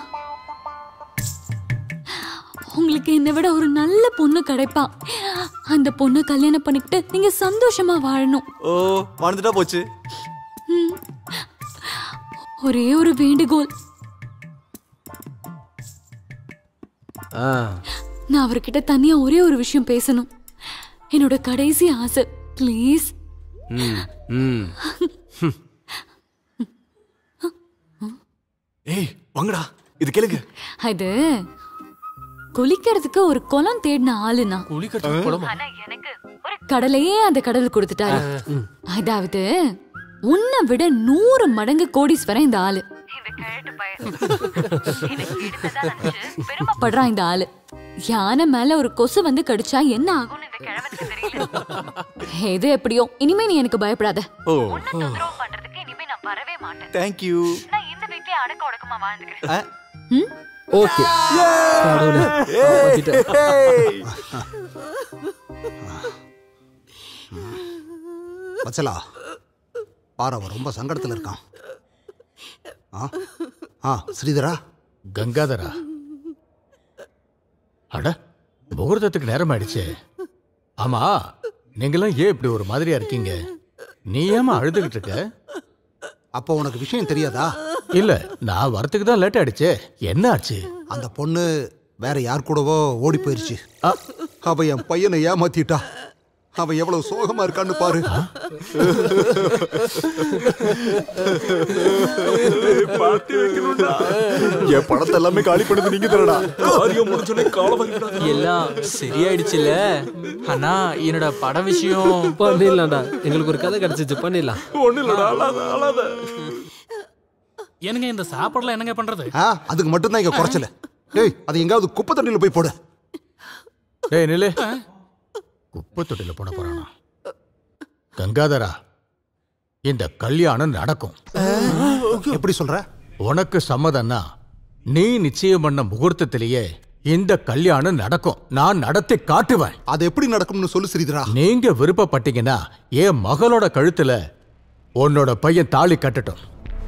உங்களுக்கு என்னை விட ஒரு நல்ல பொண்ணு கிடைப்பா அந்த பொண்ணு கல்யாணம் பண்ணிக்கிட்டு நீங்க சந்தோஷமா வாழணும் ஓ வாழ்ந்துட்டா போச்சு ம். ஒரே ஒரு வேண்டுகோள் ஆ நான் அவர்கிட்ட தனியா ஒரே ஒரு விஷயம் பேசணும் என்னோட கடைசி ஆசை ப்ளீஸ் ம் ம் ஏய் வாங்கடா இது கேளுங்க அது குளிக்கிறதுக்கு ஒரு குளம் தேடின ஆளுனா குளிக்கிறதுக்கு குளமா? ஆனா எனக்கு ஒரு கடலையே அந்த கடவுள் கொடுத்துட்டாரு அதாவது உன்னை விட நூறு மடங்கு கோடீஸ்வரன் இந்த ஆளு பெருமைப்படுறான் இந்த ஆளு யானை மேல ஒரு கொசு வந்து கடிச்சா என்ன ஆகும் எது எப்படியோ இனிமே நீ எனக்கு பயப்படாத ஓ பண்றதுக்கு இனிமே நான் வரவே மாட்டேன் தேங்க் யூ நான் இந்த வீட்லயே அடக்க ஒடுக்கமா வாழ்ந்துக்கிறேன் ஓகே கடவுளே, காப்பாத்திட்ட. வச்சலா பாரு அவன் ரொம்ப சங்கடத்தில் இருக்கான் ஆ ஆ ஸ்ரீதரா கங்காதரா அட முகூர்த்தத்துக்கு நேரம் ஆயிடுச்சு ஆமா நீங்களாம் ஏன் இப்படி ஒரு மாதிரியா இருக்கீங்க நீ ஏமா அழுதுகிட்டு இருக்க அப்போ உனக்கு விஷயம் தெரியாதா இல்ல நான் வரத்துக்கு தான் லேட் ஆயிடுச்சு என்ன ஆச்சு அந்த பொண்ணு வேற யார் கூடவோ ஓடி போயிருச்சு அவ என் பையனை ஏமாத்திட்டா அவன் எவ்வளவு சோகமா இருக்கான்னு பாரு பார்ட்டி வைக்கணும்டா என் பணத்தை எல்லாமே காலி பண்ணது நீங்க தரடா காரியம் முடிஞ்சோடனே கால வாங்கிடாத எல்லாம் சரியாயிடுச்சுல அண்ணா என்னோட பட விஷயம் பண்ணிடலாம்டா எங்களுக்கு ஒரு கதை கிடைச்சிச்சு பண்ணிடலாம் ஒண்ணு இல்லடா அழாத அழாத என்னங்க இந்த சாப்பாடுலாம் என்னங்க பண்றது ஆ, அதுக்கு மட்டும்தான் இங்க குறைச்சல டேய் அது எங்காவது குப்பை தண்ணியில போய் போடு டேய் நில்லு குப்பை தொட்டில போட போறானா கங்காதரா இந்த கல்யாணம் நடக்கும் எப்படி சொல்ற உனக்கு சம்மதம்னா நீ நிச்சயம் பண்ண முகூர்த்தத்திலேயே இந்த கல்யாணம் நடக்கும் நான் நடத்தி காட்டுவேன் அது எப்படி நடக்கும்னு சொல்லு ஸ்ரீதரா நீங்க விருப்பப்பட்டீங்கன்னா என் மகளோட கழுத்துல உன்னோட பையன் தாலி கட்டட்டும்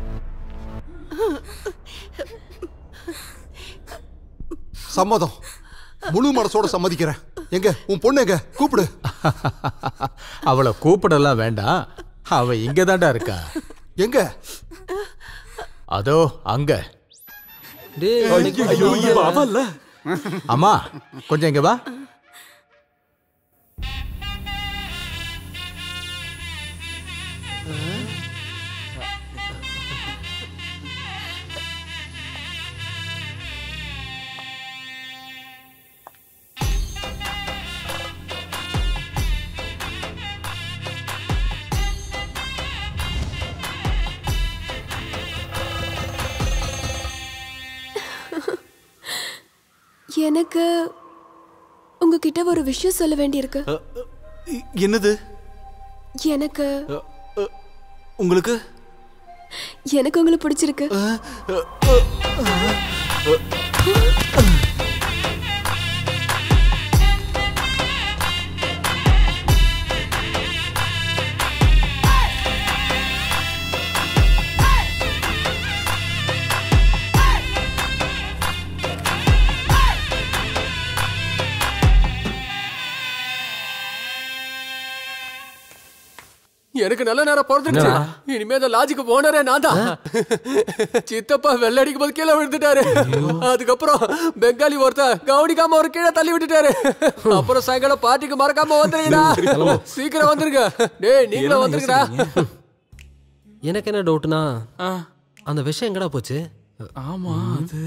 சம்மதம் முழு மனசோட சம்மதிக்கிறேன் எங்க உன் பொண்ணு எங்க கூப்பிடு அவளை கூப்பிடலாம் வேண்டாம் அவ இங்க இருக்கா எங்க அதோ அங்க ஐயோ இவ அவல்ல அம்மா கொஞ்சம் இங்க வா எனக்கு உங்ககிட்ட ஒரு விஷயம் சொல்ல வேண்டியிருக்கு என்னது எனக்கு உங்களுக்கு எனக்கு உங்களை பிடிச்சிருக்கு எனக்கு நல்ல நேரம் பிறந்துச்சு என்னடா? இனிமே அந்த லாஜிக்கு போனரே நான் தான் சித்தப்பா வெள்ளடிக்கும் போது கீழே விழுந்துட்டாரு அதுக்கப்புறம் பெங்காலி ஒருத்தன் கவனிக்காம ஒரு கீழே தள்ளி விட்டுட்டாரு அப்புறம் சாயங்காலம் பார்ட்டிக்கு மறக்காம வந்துருங்கடா சீக்கிரம் வந்துருங்க டேய் நீங்களும் வந்துருங்கடா எனக்கு என்ன டவுட்னா அந்த விஷயம் எங்கடா போச்சு ஆமா அது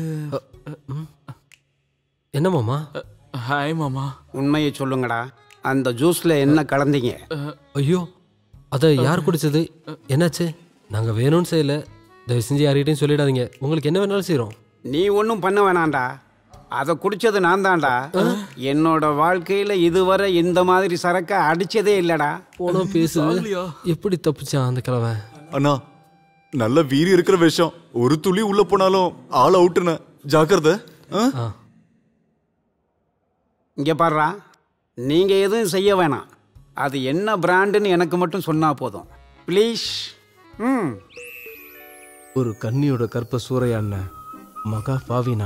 என்ன மாமா ஹாய் மாமா உண்மையை சொல்லுங்கடா அந்த ஜூஸ்ல என்ன கலந்தீங்க ஐயோ அதை யார் குடிச்சது என்னாச்சு நாங்க வேணும்னு செய்யல தயவு செஞ்சு யார்கிட்டயும் சொல்லிடாதீங்க உங்களுக்கு என்ன வேணாலும் செய்றோம் நீ ஒன்றும் பண்ண வேணாம்டா அதை குடிச்சது நான் தான்டா என்னோட வாழ்க்கையில இதுவரை இந்த மாதிரி சரக்க அடிச்சதே இல்லடா போனோம் பேசுது எப்படி தப்பிச்சான் அந்த கிழவன் அண்ணா நல்ல வீரி இருக்கிற விஷயம் ஒரு துளி உள்ள போனாலும் ஆள் அவுட்டுன ஜாக்கிரதை ஆ? இங்க பாருடா நீங்க எதுவும் செய்ய வேணாம் அது என்ன பிராண்டுன்னு எனக்கு மட்டும் சொன்னா போதும் ப்ளீஸ் ம் ஒரு கன்னியோட கற்ப சூறையாண்ண மகா பாவினா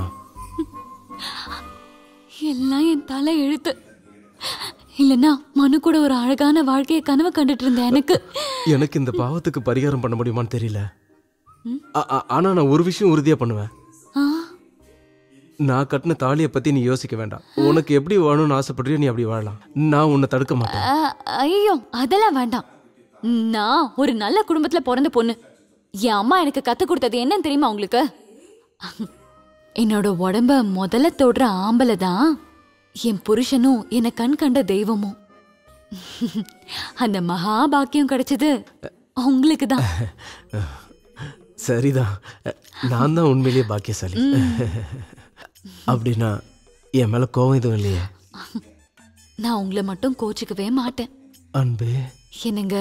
எல்லாம் என் தலை எழுத்து இல்லனா மனு கூட ஒரு அழகான வாழ்க்கையை கனவு கண்டுட்டு இருந்த எனக்கு எனக்கு இந்த பாவத்துக்கு பரிகாரம் பண்ண முடியுமான்னு தெரியல ஆ- ஆ- ஆனா நான் ஒரு விஷயம் உறுதியா பண்ணுவேன் ஆ, நான் கட்டின தாலியை பத்தி நீ யோசிக்க வேண்டாம் உனக்கு எப்படி வாழணும்னு ஆசைப்படுறியோ நீ அப்படி வாழலாம் நான் உன்னை தடுக்க மாட்டேன் ஆ, ஐயோ அதெல்லாம் வேண்டாம் நான் ஒரு நல்ல குடும்பத்துல பிறந்த பொண்ணு என் அம்மா எனக்கு கத்து கொடுத்தது என்னன்னு தெரியுமா உங்களுக்கு என்னோட உடம்ப முதல்ல தொடுற ஆம்பளை தான் என் புருஷனும் என்னை கண் கண்ட தெய்வமும் அந்த மகா பாக்கியம் கிடைச்சது உங்களுக்கு தான் சரிதான் நான் தான் உண்மையிலேயே பாக்கியசாலி அப்படின்னா என் மேல கோவம் எதுவும் இல்லையே நான் உங்களை மட்டும் கோச்சிக்கவே மாட்டேன் அன்பே என்னங்க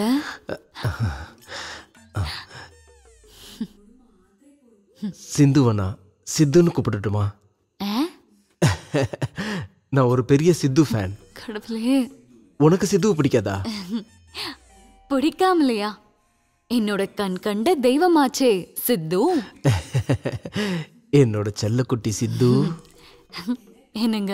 சிந்துவனா சித்துன்னு கூப்பிடட்டுமா ஆ? நான் ஒரு பெரிய சித்து ஃபேன் கடவுளே உனக்கு சித்துவை பிடிக்காதா பிடிக்காமலையா என்னோட கண் கண்ட தெய்வமாச்சே சித்து என்னோட செல்லக்குட்டி சித்து என்னங்க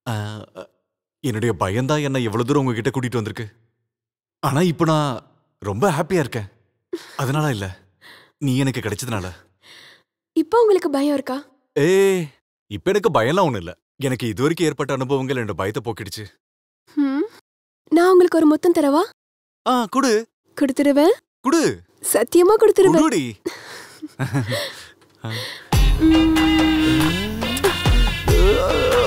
ஆ, என்னுடைய பயம்தான் என்ன எவ்வளவு தூரம் உங்ககிட்ட கூட்டிட்டு வந்திருக்கு ஆனா இப்போ நான் ரொம்ப ஹாப்பியா இருக்கேன் அதனால இல்ல நீ எனக்கு கிடைச்சதுனால இப்போ உங்களுக்கு பயம் இருக்கா ஏ இப்ப எனக்கு பயம்லாம் ஒண்ணும் இல்ல எனக்கு இதுவரைக்கும் ஏற்பட்ட அனுபவங்கள் என்னோட பயத்தை போக்கிடுச்சு ம் நான் உங்களுக்கு ஒரு முத்தம் தரவா ஆ குடு கொடுத்துருவேன் குடு சத்தியமா கொடுத்துருவேன் குடுடி ம்.